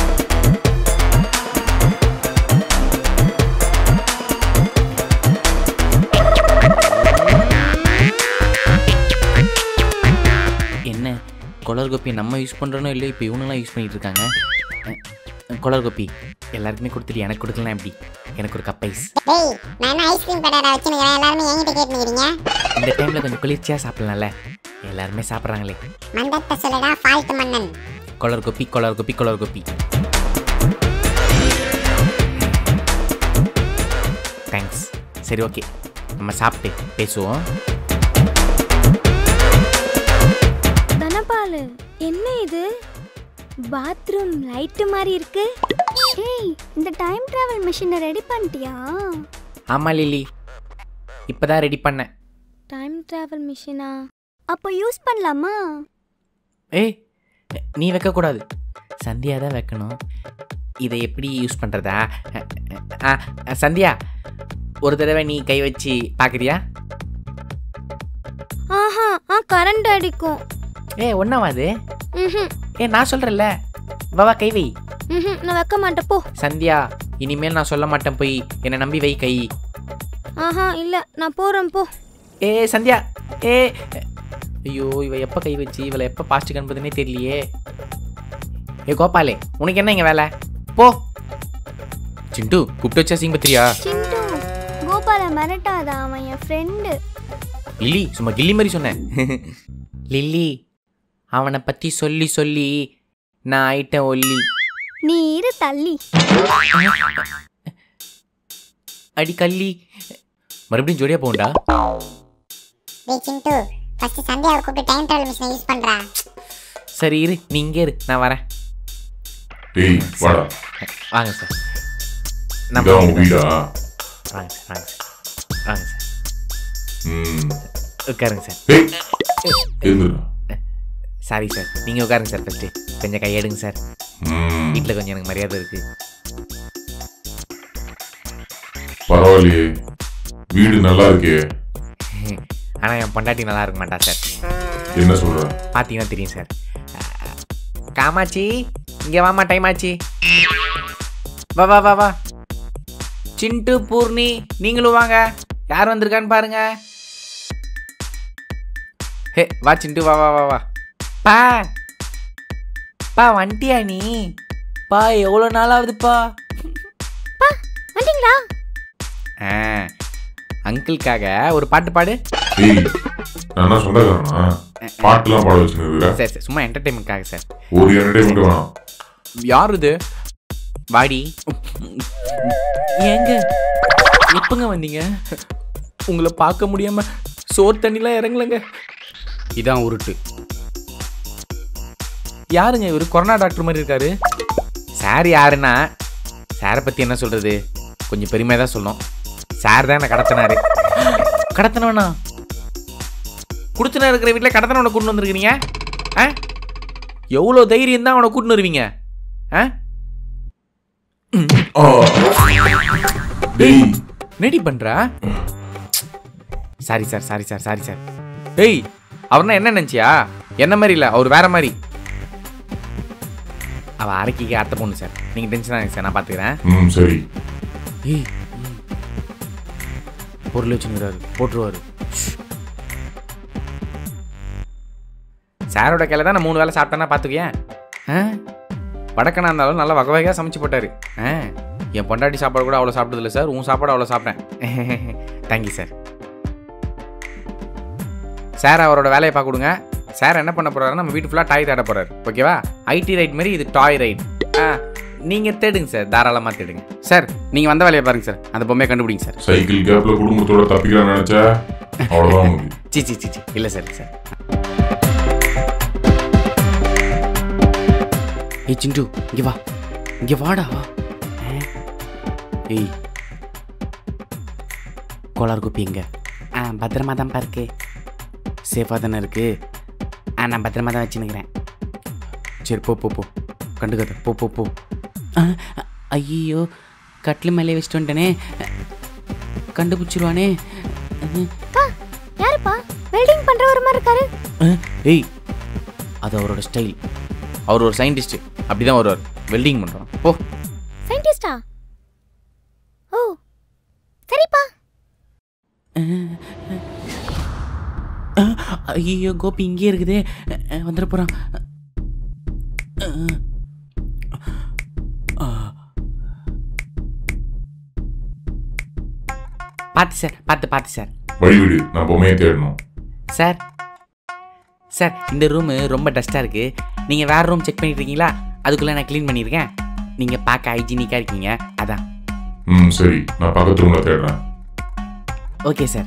என்ன கொலர் கோப்பி நம்ம யூஸ் பண்ணுறனோ இல்லையோ இப்போ இவனெல்லாம் யூஸ் பண்ணிட்டு இருக்காங்க அஹ், கொலர் கோப்பி எல்லாருக்குமே கொடுத்துட்டு எனக்கு கொடுக்கலாம் எப்படி எனக்கு ஒரு கப் ஐஸ் டேய் நான் என்ன ஐஸ்கிரீம் கடைடா வச்சுக்கிறேன் எல்லாருமே என்கிட்ட கேட்டுக்கிறீங்க இந்த டைமில் கொஞ்சம் குளிர்ச்சியாக சாப்பிடலாம்ல எல்லாருமே சாப்பிட்றாங்களே மந்திரத்தை சொல்லுடா ஃபால்ட் மன்னன் colour copy colour copy colour copy thanks சரி ஓகே நம்ம சாப்பிட்டு பேசுவோம் தனபாலு என்ன இது பாத்ரூம் லைட்டு மாதிரி இருக்கு ஏய் இந்த டைம் டிராவல் மிஷினை ரெடி பண்ணிட்டியா ஆமாம் லிலி இப்போ தான் ரெடி பண்ணேன் டைம் டிராவல் மிஷினா அப்போ யூஸ் பண்ணலாமா ஏய் நீ வைக்கக்கூடாது சந்தியா தான் வைக்கணும் இதை எப்படி யூஸ் பண்ணுறதா ஆ சந்தியா ஒரு தடவை நீ கை வச்சு பார்க்குறியா ஆஹா ஆ கரண்ட் அடிக்கும் ஏ ஒன்றாவாது ம்ஹும் ஏ நான் சொல்கிறேன்ல வா கை வை ம்ஹும் நான் வைக்க மாட்டேன் போ சந்தியா இனிமேல் நான் சொல்ல மாட்டேன் போய் என்னை நம்பி வை கை ஆஹா இல்ல நான் போறேன் போ ஏ சந்தியா ஏ ஐயோ இவ எப்போ கை வச்சு இவளை எப்போ பாஸ்ட் கண்பதுன்னே தெரியலையே ஏ கோபாலே உனக்கு என்ன இங்கே வேலை போ சிண்டு கூப்பிட்டு வச்சா சிங் பத்திரியா சிண்டு கோபால மிரட்டாத அவன் என் ஃப்ரெண்டு லில்லி சும்மா கில்லி மாதிரி சொன்னேன் லில்லி அவனை பற்றி சொல்லி சொல்லி நான் ஆயிட்டேன் ஒல்லி நீ இரு தள்ளி அடி கள்ளி மறுபடியும் ஜோடியா போண்டா டேய் சிண்டு ஃபர்ஸ்ட் சந்தியாவை கூப்பிட்டு டைம் டிராவல் மிஷினை யூஸ் பண்றா சரி இரு நீ இங்கே இரு நான் வரேன் டேய் வாடா வாங்க சார் இதான் உன் வீடா வாங்க சார் வாங்க சார் வாங்க சார் ம் உட்காருங்க சார் டேய் எழுந்துடா சாரி சார் நீங்கள் உட்காருங்க சார் ஃபஸ்ட்டு கொஞ்சம் கையெடுங்க சார் ம் வீட்டில் கொஞ்சம் எனக்கு மரியாதை இருக்குது பரவாயில்லையே வீடு நல்லா இருக்கே ஆனால் என் பொண்டாட்டி நல்லா இருக்க மாட்டா சார் என்ன சொல்ற பார்த்தீங்கன்னா தெரியும் சார் காமாச்சி இங்கே வாமா டைம் ஆச்சு வா வா வா வா சிண்டு பூர்ணி நீங்களும் வாங்க யார் வந்திருக்கான்னு பாருங்க ஹே வா சிண்டு வா வா வா வா பா பா வந்துட்டியா நீ பா எவ்வளோ நாள் ஆகுதுப்பா வந்துட்டீங்களா ஆ அங்கிள்காக ஒரு பாட்டு பாடு ஏய் நான் என்ன சொந்தக்காரனா பாட்டுலாம் பாட வச்சுருக்க சரி சரி சும்மா என்டர்டைன்மெண்ட்காக சார் ஒரு என்டர்டைன்மெண்ட் வேணாம் யார் இது வாடி ஏங்க எப்பங்க வந்தீங்க உங்களை பார்க்க முடியாம சோறு தண்ணிலாம் இறங்கலங்க இதான் உருட்டு யாருங்க இவர் கொரோனா டாக்டர் மாதிரி இருக்காரு சார் யாருன்னா சாரை பத்தி என்ன சொல்றது கொஞ்சம் பெருமையாக தான் சொல்லணும் சார் தான் என்ன கடத்தினாரு கடத்தினவனா குடுத்தன இருக்கிற வீட்டில் கடத்தினவனை கூட்டு வந்திருக்கிறீங்க ஆ எவ்வளோ தைரியம் தான் அவனை கூட்டின்னு வருவீங்க ஆ ஆ. டேய் என்னடி பண்றா sorry sir sorry sir sorry sir டேய் அவர்னா என்ன நினைச்சியா என்ன மாதிரி இல்லை அவர் வேற மாதிரி அவ அரைக்கிக்கு அத்தை பொண்ணு சார் நீங்க டென்ஷன் ஆகுங்க சார் நான் பாத்துக்கிறேன் ம் சரி ஏய் ம். பொருள் வச்சுக்கிறாரு போட்டுருவாரு சாரோட கையில தான் நான் மூணு வேளை சாப்பிட்டேன்னா பார்த்துக்கேன் ஆ வடக்கனா இருந்தாலும் நல்லா வகை வகையாக சமைச்சு போட்டாரு ஆ என் பொண்டாட்டி சாப்பாடு கூட அவ்வளோ சாப்பிட்டதில்ல சார் உன் சாப்பாடு அவ்வளோ சாப்பிட்டேன் தேங்க்யூ சார் சார் அவரோட வேலையை பார்க்க கொடுங்க சார் என்ன பண்ண போறாரு நம்ம வீட்டு ஃபுல்லாக டாய் தேட போறாரு ஓகேவா ஐடி ரைட் மாதிரி இது டாய் ரைட் ஆ நீங்கள் தேடுங்க சார் தாராளமாக தேடுங்க சார் நீங்க வந்த வேலையை பாருங்க சார் அந்த பொம்மையை கண்டுபிடிங்க சார் சைக்கிள் கேப்ல குடும்பத்தோட தப்பிக்கலாம்னு நினைச்ச அவ்வளவுதான் உனக்கு சி சி சி சி இல்லை சார் சார் ஏய் சிண்டு இங்க வா இங்க வாடா ஆ. ஏய் கோளார் குப்பி எங்க ஆ பத்திரமா தான்ப்பா இருக்கு சேஃபாக தானே இருக்கு ஆ நான் பத்திரமா தான் வச்சுன்னுக்கிறேன் சரி போ போ போ கண்டுக்காத போ போ போ ஆ, ஐயோ கட்டில் மேலே வச்சுட்டு வந்துட்டேனே கண்டுபிடிச்சிருவானே பா யாருப்பா வெல்டிங் பண்ற ஒரு மாதிரி இருக்காரு ஆ, ஏய் அது அவரோட ஸ்டைல் அவர் ஒரு சயின்டிஸ்ட் அப்படிதான் வருவார் வெல்டிங் பண்ணுறோம் ஓ சயின்டிஸ்டா ஓ சரிப்பா ஐயோ கோபி இங்கே இருக்குதே வந்துட போகிறான் பார்த்து சார் பார்த்து பார்த்து சார் வழி விடு நான் பொம்மையை தேடணும் சார் சார் இந்த ரூமு ரொம்ப டஸ்ட்டாக இருக்குது நீங்கள் வேறு ரூம் செக் பண்ணிட்டு இருக்கீங்களா அதுக்குள்ளே நான் க்ளீன் பண்ணியிருக்கேன் நீங்கள் பார்க்க ஹைஜீனிக்காக இருக்கீங்க அதான் ம் சரி நான் பக்கத்து ரூம்ல தேடுறேன் ஓகே சார்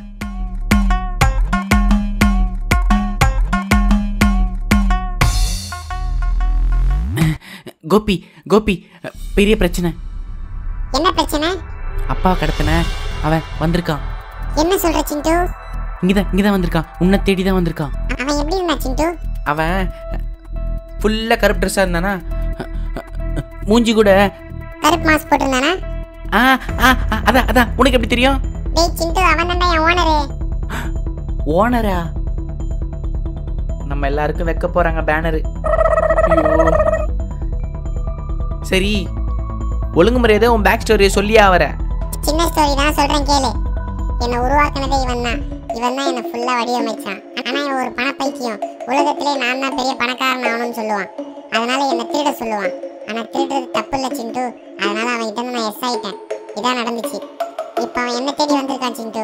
கோபி கோபி பெரிய பிரச்சனை என்ன பிரச்சனை அப்பா கடத்தின அவன் வந்திருக்கான் என்ன சொல்ற சிண்டு இங்கதான் இங்கதான் வந்திருக்கான் உன்னை தேடி தான் வந்திருக்கான் அவன் எப்படி இருந்தா சிண்டு அவன் ஃபுல்லாக கருப்பு ட்ரெஸ்ஸாக இருந்தானா மூஞ்சி கூட கருப்பு மாஸ்க் போட்டிருந்தானா ஆ ஆ ஆ, அதான் அதான் உனக்கு எப்படி தெரியும் டேய் சிண்டு அவன் தான்டா என் ஓனரு ஓனரா நம்ம எல்லாருக்கும் வைக்க போறாங்க பேனரு சரி ஒழுங்கு மரியாதை உன் பேக் ஸ்டோரியை சொல்லியா வர சின்ன ஸ்டோரி தான் சொல்றேன் கேளு என்னை உருவாக்குனதே இவன் தான் இவன் தான் என்னை ஃபுல்லா வடிவமைச்சான் ஆனா இவன் ஒரு பண பைத்தியம் உலகத்திலே நான் தான் பெரிய பணக்காரன் ஆகணும்னு சொல்லுவான் அதனால என்னை திருட சொல்லுவான் ஆனா திருடுறது தப்பு இல்லை சிண்டு அதனால அவன் கிட்ட இருந்து நான் எஸ் ஆயிட்டேன் இதான் நடந்துச்சு இப்போ அவன் என்ன தேடி வந்திருக்கான் சிண்டு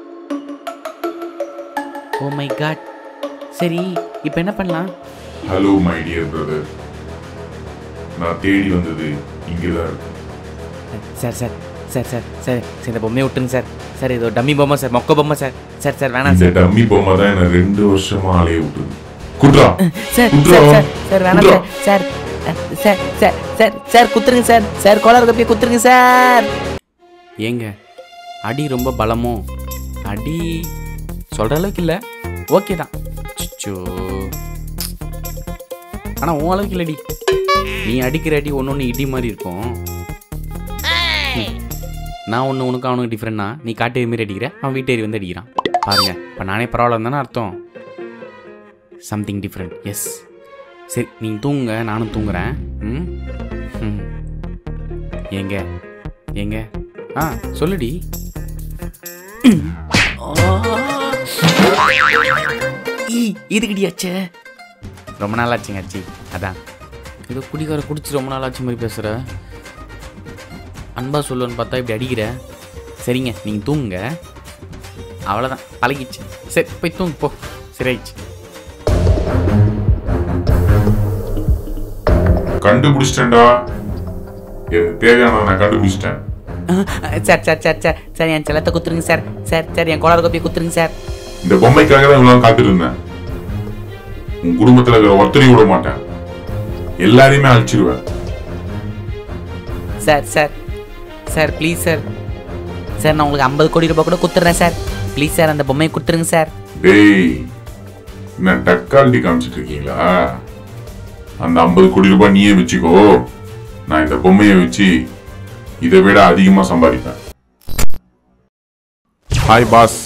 ஓ மை காட் சரி இப்போ என்ன பண்ணலாம் ஹலோ மை டியர் பிரதர் நான் தேடி வந்தது இங்கே தான் இருக்கு sir sir sir sir sir sir இந்த பொம்மையை விட்டுருங்க சார் சார் இது ஒரு டம்மி பொம்மை சார் மொக்க பொம்மை சார் சார் சார் வேணாம் இந்த சார் டம்மி பொம்மை தான் என்ன ரெண்டு வருஷமா அலைய விட்டுது குட்ரா சார் குட்ரா சார் சார் சார் வேணாம் சார் சார் அஹ், சார் சார் சார் சார் குத்துருங்க சார் சார் கோளாறு கப்பியை குத்துருங்க சார் ஏங்க அடி ரொம்ப பலமோ அடி சொல்கிற அளவுக்கு இல்லை ஓகே தான் சிச்சோ ஆனால் உன் அளவுக்கு இல்லடி நீ அடிக்கிற அடி ஒன்று ஒன்று இடி மாதிரி இருக்கும் ம். நான் ஒன்று உனக்கு அவனுக்கு டிஃப்ரெண்ட்னா நீ காட்டு மாரி அடிக்கிற அவன் வீட்டு ஏறி வந்து அடிக்கிறான் பாருங்க இப்போ நானே பரவாயில்ல தானே அர்த்தம் சம்திங் டிஃப்ரெண்ட் எஸ் சரி நீங்கள் தூங்குங்க நானும் தூங்குறேன் ம் ம் எங்க எங்க ஆ சொல்லுடி ஈ, இதுக்குடி அச்சே ரொம்ப நாள் ஆச்சுங்க ஆச்சு அதான் ஏதோ குடிக்கார குடிச்சு ரொம்ப நாள் ஆச்சு மாதிரி பேசுகிற அன்பா சொல்லுவேன்னு பார்த்தா இப்படி அடிக்கிற சரிங்க நீங்கள் தூங்குங்க அவ்வளோதான் பழகிடுச்சு சரி போய் தூங்கு போ சரியாயிடுச்சு கண்டுபிடிச்சிட்டேன்டா எனக்கு தேவையானதை நான் கண்டுபிடிச்சிட்டேன் sir sir sir sir sir என் செல்லத்தை குத்துருங்க சார் சார் சார் என் கோளாறு கோப்பியை குத்துருங்க சார் இந்த பொம்மைக்காக தான் இவ்வளவு காத்துட்டு இருந்தேன் உன் குடும்பத்துல இருக்கிற ஒருத்தரையும் விட மாட்டேன் எல்லாரையுமே அழிச்சிருவேன் sir sir sir please sir sir நான் உங்களுக்கு ஐம்பது கோடி ரூபாய் கூட குத்துறேன் சார் ப்ளீஸ் சார் அந்த பொம்மையை கொடுத்துருங்க சார் டேய் என்ன டக்காலிட்டி காமிச்சிட்டு இருக்கீங்களா அந்த ஐம்பது கோடி ரூபாய் நீயே வச்சுக்கோ நான் இந்த பொம்மையை வச்சு இதை விட அதிகமா சம்பாதிப்பேன் ஹாய் பாஸ்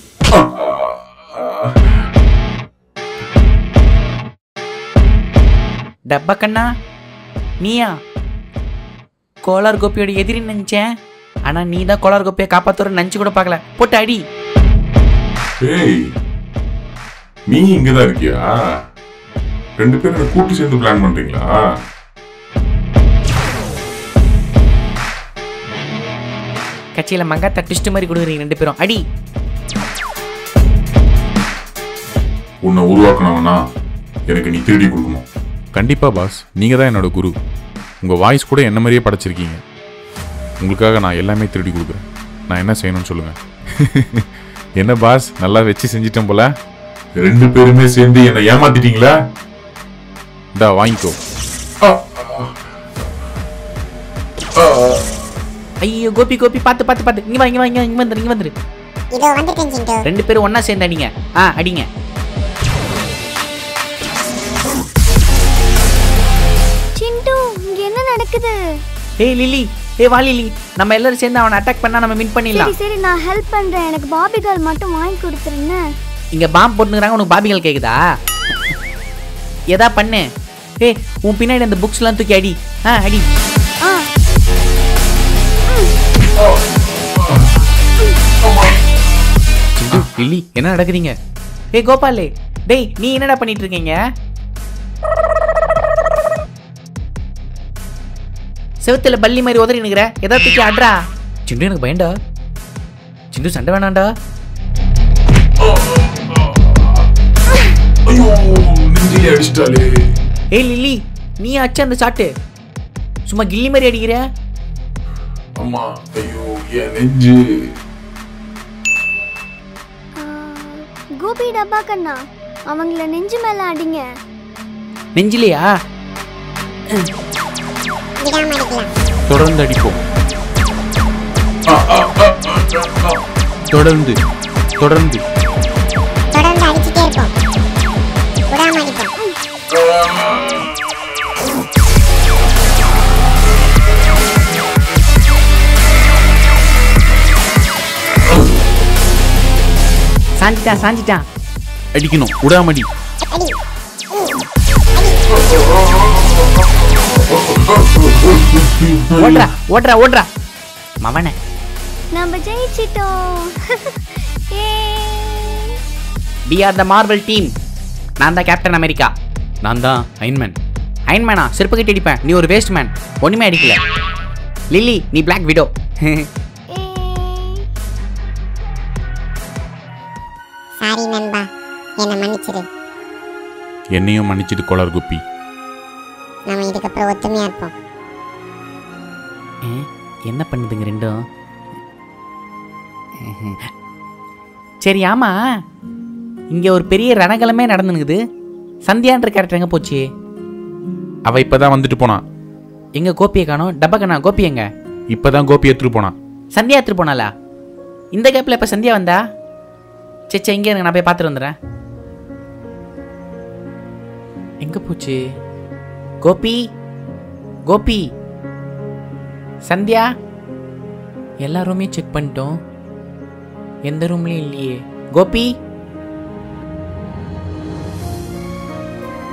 டப்பா கண்ணா நீயா கோளார் கோப்பியோட எதிரி நினைச்சேன் ஆனா நீ தான் கோளார் கோப்பியை காப்பாத்துற நினைச்சு கூட பார்க்கல போட்டு அடி டேய் நீ இங்கதான் இருக்கியா ரெண்டு பேரும் என்னை கூட்டி சேர்ந்து பிளான் பண்றீங்களா கட்சியில மங்காத்தா ட்விஸ்ட் மாதிரி கொடுக்குறீங்க ரெண்டு பேரும் அடி உன்னை உருவாக்கணும்னா எனக்கு நீ திருடி கொடுக்கணும் கண்டிப்பா பாஸ் நீங்க தான் என்னோட குரு உங்க வாய்ஸ் கூட என்ன மாதிரியே படைச்சிருக்கீங்க உங்களுக்காக நான் எல்லாமே திருடி கொடுக்குறேன் நான் என்ன செய்யணும்னு சொல்லுங்க என்ன பாஸ் நல்லா வச்சு செஞ்சிட்டேன் போல ரெண்டு பேருமே சேர்ந்து என்னை ஏமாத்திட்டீங்களா இந்தா வாங்கிக்கோ ஐயோ கோபி கோபி பார்த்து பார்த்து பார்த்து இங்க வா இங்க வா இங்க வா, இங்க வந்துரு இங்க வந்துரு இதோ வந்துட்டேன் சிண்டு ரெண்டு பேரும் ஒண்ணா சேர்ந்து அடிங்க ஆ அடிங்க சிண்டு இங்க என்ன நடக்குது ஏய் லிலி ஏய் வா லிலி நம்ம எல்லாரும் சேர்ந்து அவனை அட்டாக் பண்ணா நம்ம வின் சரி பண்ணிடலாம் சரி நான் ஹெல்ப் பண்றேன் எனக்கு பாபி கேர்ள் மட்டும் வாங்கி கொடுத்துருன்னு இங்க பாம்பு போட்டுக்கிறாங்க உனக்கு பாபிகள் கேக்குதா எதா பண்ணு ஏய் உன் பின்னாடி அந்த புக்ஸ்லாம் தூக்கி அடி ஆ அடி ஆ சிண்டு லில்லி என்ன நடக்குதுங்க ஏய் கோபாலே டேய் நீ என்னடா பண்ணிட்டு இருக்கீங்க செவுத்துல பல்லி மாதிரி உதறி நிக்கிற ஏதாவது தூக்கி அட்ரா சிண்டு எனக்கு பயண்டா சிண்டு சண்டை வேணாண்டா ஐயோ நெஞ்சிலே அடிச்சிட்டாலே ஏய் லில்லி நீ அச்ச அந்த சாட்டு சும்மா கில்லி மாதிரி அடிக்கிற அம்மா ஐயோ என் நெஞ்சு ஆ, கோபி டப்பா கண்ணா அவங்கள நெஞ்சு மேல அடிங்க நெஞ்சிலையா விடாம அடிக்கலாம் தொடர்ந்து அடிப்போம் தொடர்ந்து தொடர்ந்து தொடர்ந்து அடிச்சுட்டே இருப்போம் விடாம அடிப்போம் சாஞ்சிட்டான் சாஞ்சிட்டான் அடிக்கணும் விடாமடி அடி ஓடுறா ஓடுறா ஓடுறா மவனே நம்ம ஜெயிச்சிட்டோம் ஏய். We are the Marvel team நான் தான் கேப்டன் அமெரிக்கா நான் தான் அயன்மேன் அயன்மேனா செருப்பு கட்டி அடிப்பேன் நீ ஒரு வேஸ்ட் மேன் ஒண்ணுமே அடிக்கல லில்லி நீ பிளாக் விடோ ஏய். சாரி நண்பா என்னை மன்னிச்சிடு என்னையும் மன்னிச்சிட்டு கோளார் குப்பி நம்ம இதுக்கப்புறம் ஒத்துமையா இருப்போம் என்ன பண்ணுதுங்க ரெண்டும் சரி ஆமா இங்க ஒரு பெரிய ரணகலமே நடந்துனுக்குது சந்தியான்ற கேரக்டர் எங்க போச்சு அவ இப்பதான் வந்துட்டு போனான் எங்க கோபியை காணோம் டப்பக்கண்ணா கோபி எங்க இப்பதான் கோபி எடுத்துட்டு போனான் சந்தியா எடுத்துட்டு போனாளா இந்த கேப்ல இப்ப சந்தியா வந்தா சே சே இங்கே இருங்க நான் போய் பார்த்துட்டு வந்துடுறேன் எங்க போச்சு கோபி கோபி சந்தியா எல்லா ரூமையும் செக் பண்ணிட்டோம் எந்த ரூம்லயும் இல்லையே கோபி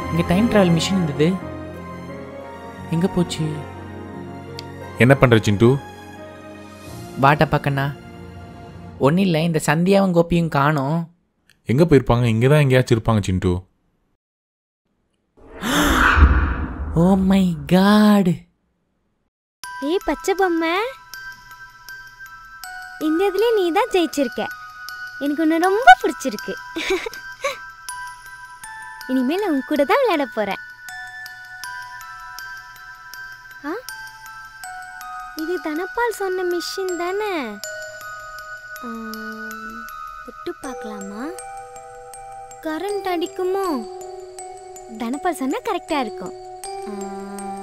இங்கே டைம் ட்ராவல் மிஷின் இருந்தது எங்கே போச்சு என்ன பண்ற சிண்டு வாட்ட பக்கண்ணா ஒன்றும் இல்லை இந்த சந்தியாவும் கோபியும் காணோம் எங்க போயிருப்பாங்க இங்கே தான் எங்கேயாச்சும் இருப்பாங்க சிண்டு ஓ மை காட் ஏய் பச்சை பொம்மை இந்த இதுல நீ தான் ஜெயிச்சிருக்க எனக்கு ஒன்று ரொம்ப பிடிச்சிருக்கு இனிமேல் உன் கூட தான் விளையாட போறேன் ஆ இது தனப்பால் சொன்ன மிஷின் தானே ஆம், தொட்டு பார்க்கலாமா கரண்ட் அடிக்குமோ தனப்பால் சொன்னா கரெக்டாக இருக்கும் ஆம்.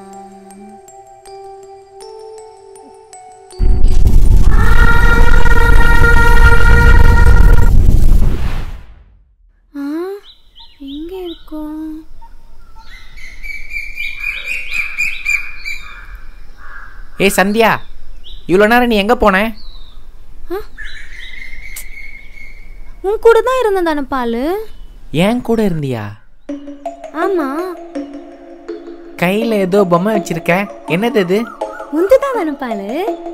ஆ எங்க இருக்கோம் ஏய் சந்தியா இவ்வளோ நேரம் நீ எங்கே போன உன் கூட தான் இருந்தேன் தானே பால் ஏன் கூட இருந்தியா ஆமா கையில் ஏதோ பொம்மை வச்சிருக்க என்னது இது உந்து தான் தானே பால்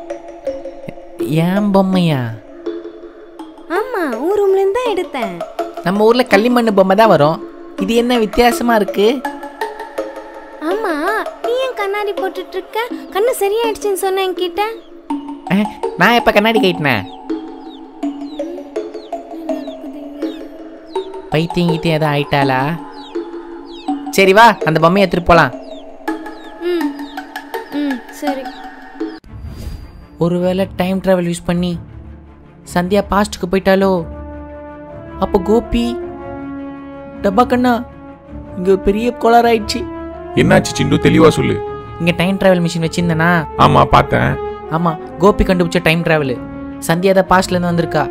ஏன் பொம்மையா ஆமா உன் ரூம்ல இருந்து தான் எடுத்தேன் நம்ம ஊரில் களிமண் பொம்மை தான் வரும் இது என்ன வித்தியாசமா இருக்கு ஆமா நீ ஏன் கண்ணாடி போட்டுட்டு இருக்க கண்ணு சரியாயிடுச்சுன்னு சொன்ன என்கிட்ட அஹ், நான் எப்போ கண்ணாடி கட்டினேன் பைத்தியங்கிட்டே எதாவது ஆயிட்டாளா சரி வா அந்த பொம்மையை எடுத்துட்டு போகலாம் ம் ம் சரி ஒருவேளை டைம் ட்ராவல் யூஸ் பண்ணி சந்தியா பாஸ்ட்டுக்கு போயிட்டாலோ அப்போ கோபி டப்பா கண்ணா இங்கே பெரிய கோளாறு ஆயிடுச்சு என்னாச்சு சிண்டு தெளிவா சொல்லு இங்கே டைம் ட்ராவல் மிஷின் வச்சிருந்தேனா ஆமா பார்த்தேன் ஆமாம் கோபி கண்டுபிடிச்ச டைம் ட்ராவலு சந்தியா தான் பாஸ்ட்லேருந்து வந்திருக்கா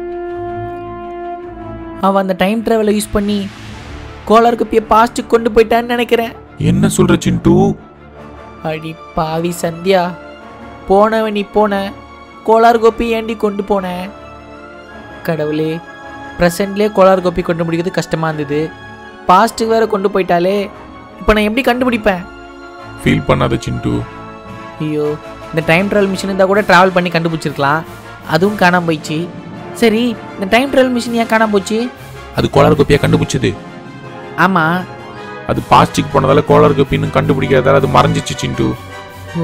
அவள் அந்த டைம் ட்ராவலை யூஸ் பண்ணி கோளார் கோப்பியை பாஸ்ட்டுக்கு கொண்டு போயிட்டான்னு நினைக்கிறேன் என்ன சொல்ற சிண்டு அடி பாவி சந்தியா போனவன் நீ போன கோளார் கோப்பி ஏண்டி கொண்டு போன கடவுளே ப்ரெசண்ட்லேயே கோளார் கோப்பி கொண்டு முடிக்கிறது கஷ்டமாக இருந்தது பாஸ்ட்டுக்கு வேற கொண்டு போயிட்டாலே இப்போ நான் எப்படி கண்டுபிடிப்பேன் ஃபீல் பண்ணாத சிண்டு ஐயோ இந்த டைம் ட்ராவல் மிஷின் இருந்தால் கூட ட்ராவல் பண்ணி கண்டுபிடிச்சிருக்கலாம் அதுவும் காணாம போயிடுச்சு சரி இந்த டைம் ட்ராவல் மிஷின் ஏன் காணாம போச்சு அது கோளார் கோப்பியா கண்டுபிடிச்சது ஆமாம் அது பாஸ்டிக் போனதால கோளார் கோப்பின்னு கண்டுபிடிக்காதால அது மறைஞ்சிச்சு சிண்டு ஓ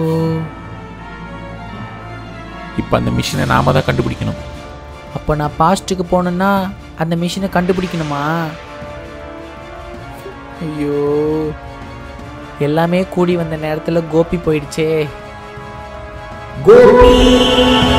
இப்போ அந்த மிஷினை நாம தான் கண்டுபிடிக்கணும் அப்போ நான் பாஸ்ட்டுக்கு போனேன்னா அந்த மிஷினை கண்டுபிடிக்கணுமா ஐயோ எல்லாமே கூடி வந்த நேரத்தில் கோபி போயிடுச்சே கோபி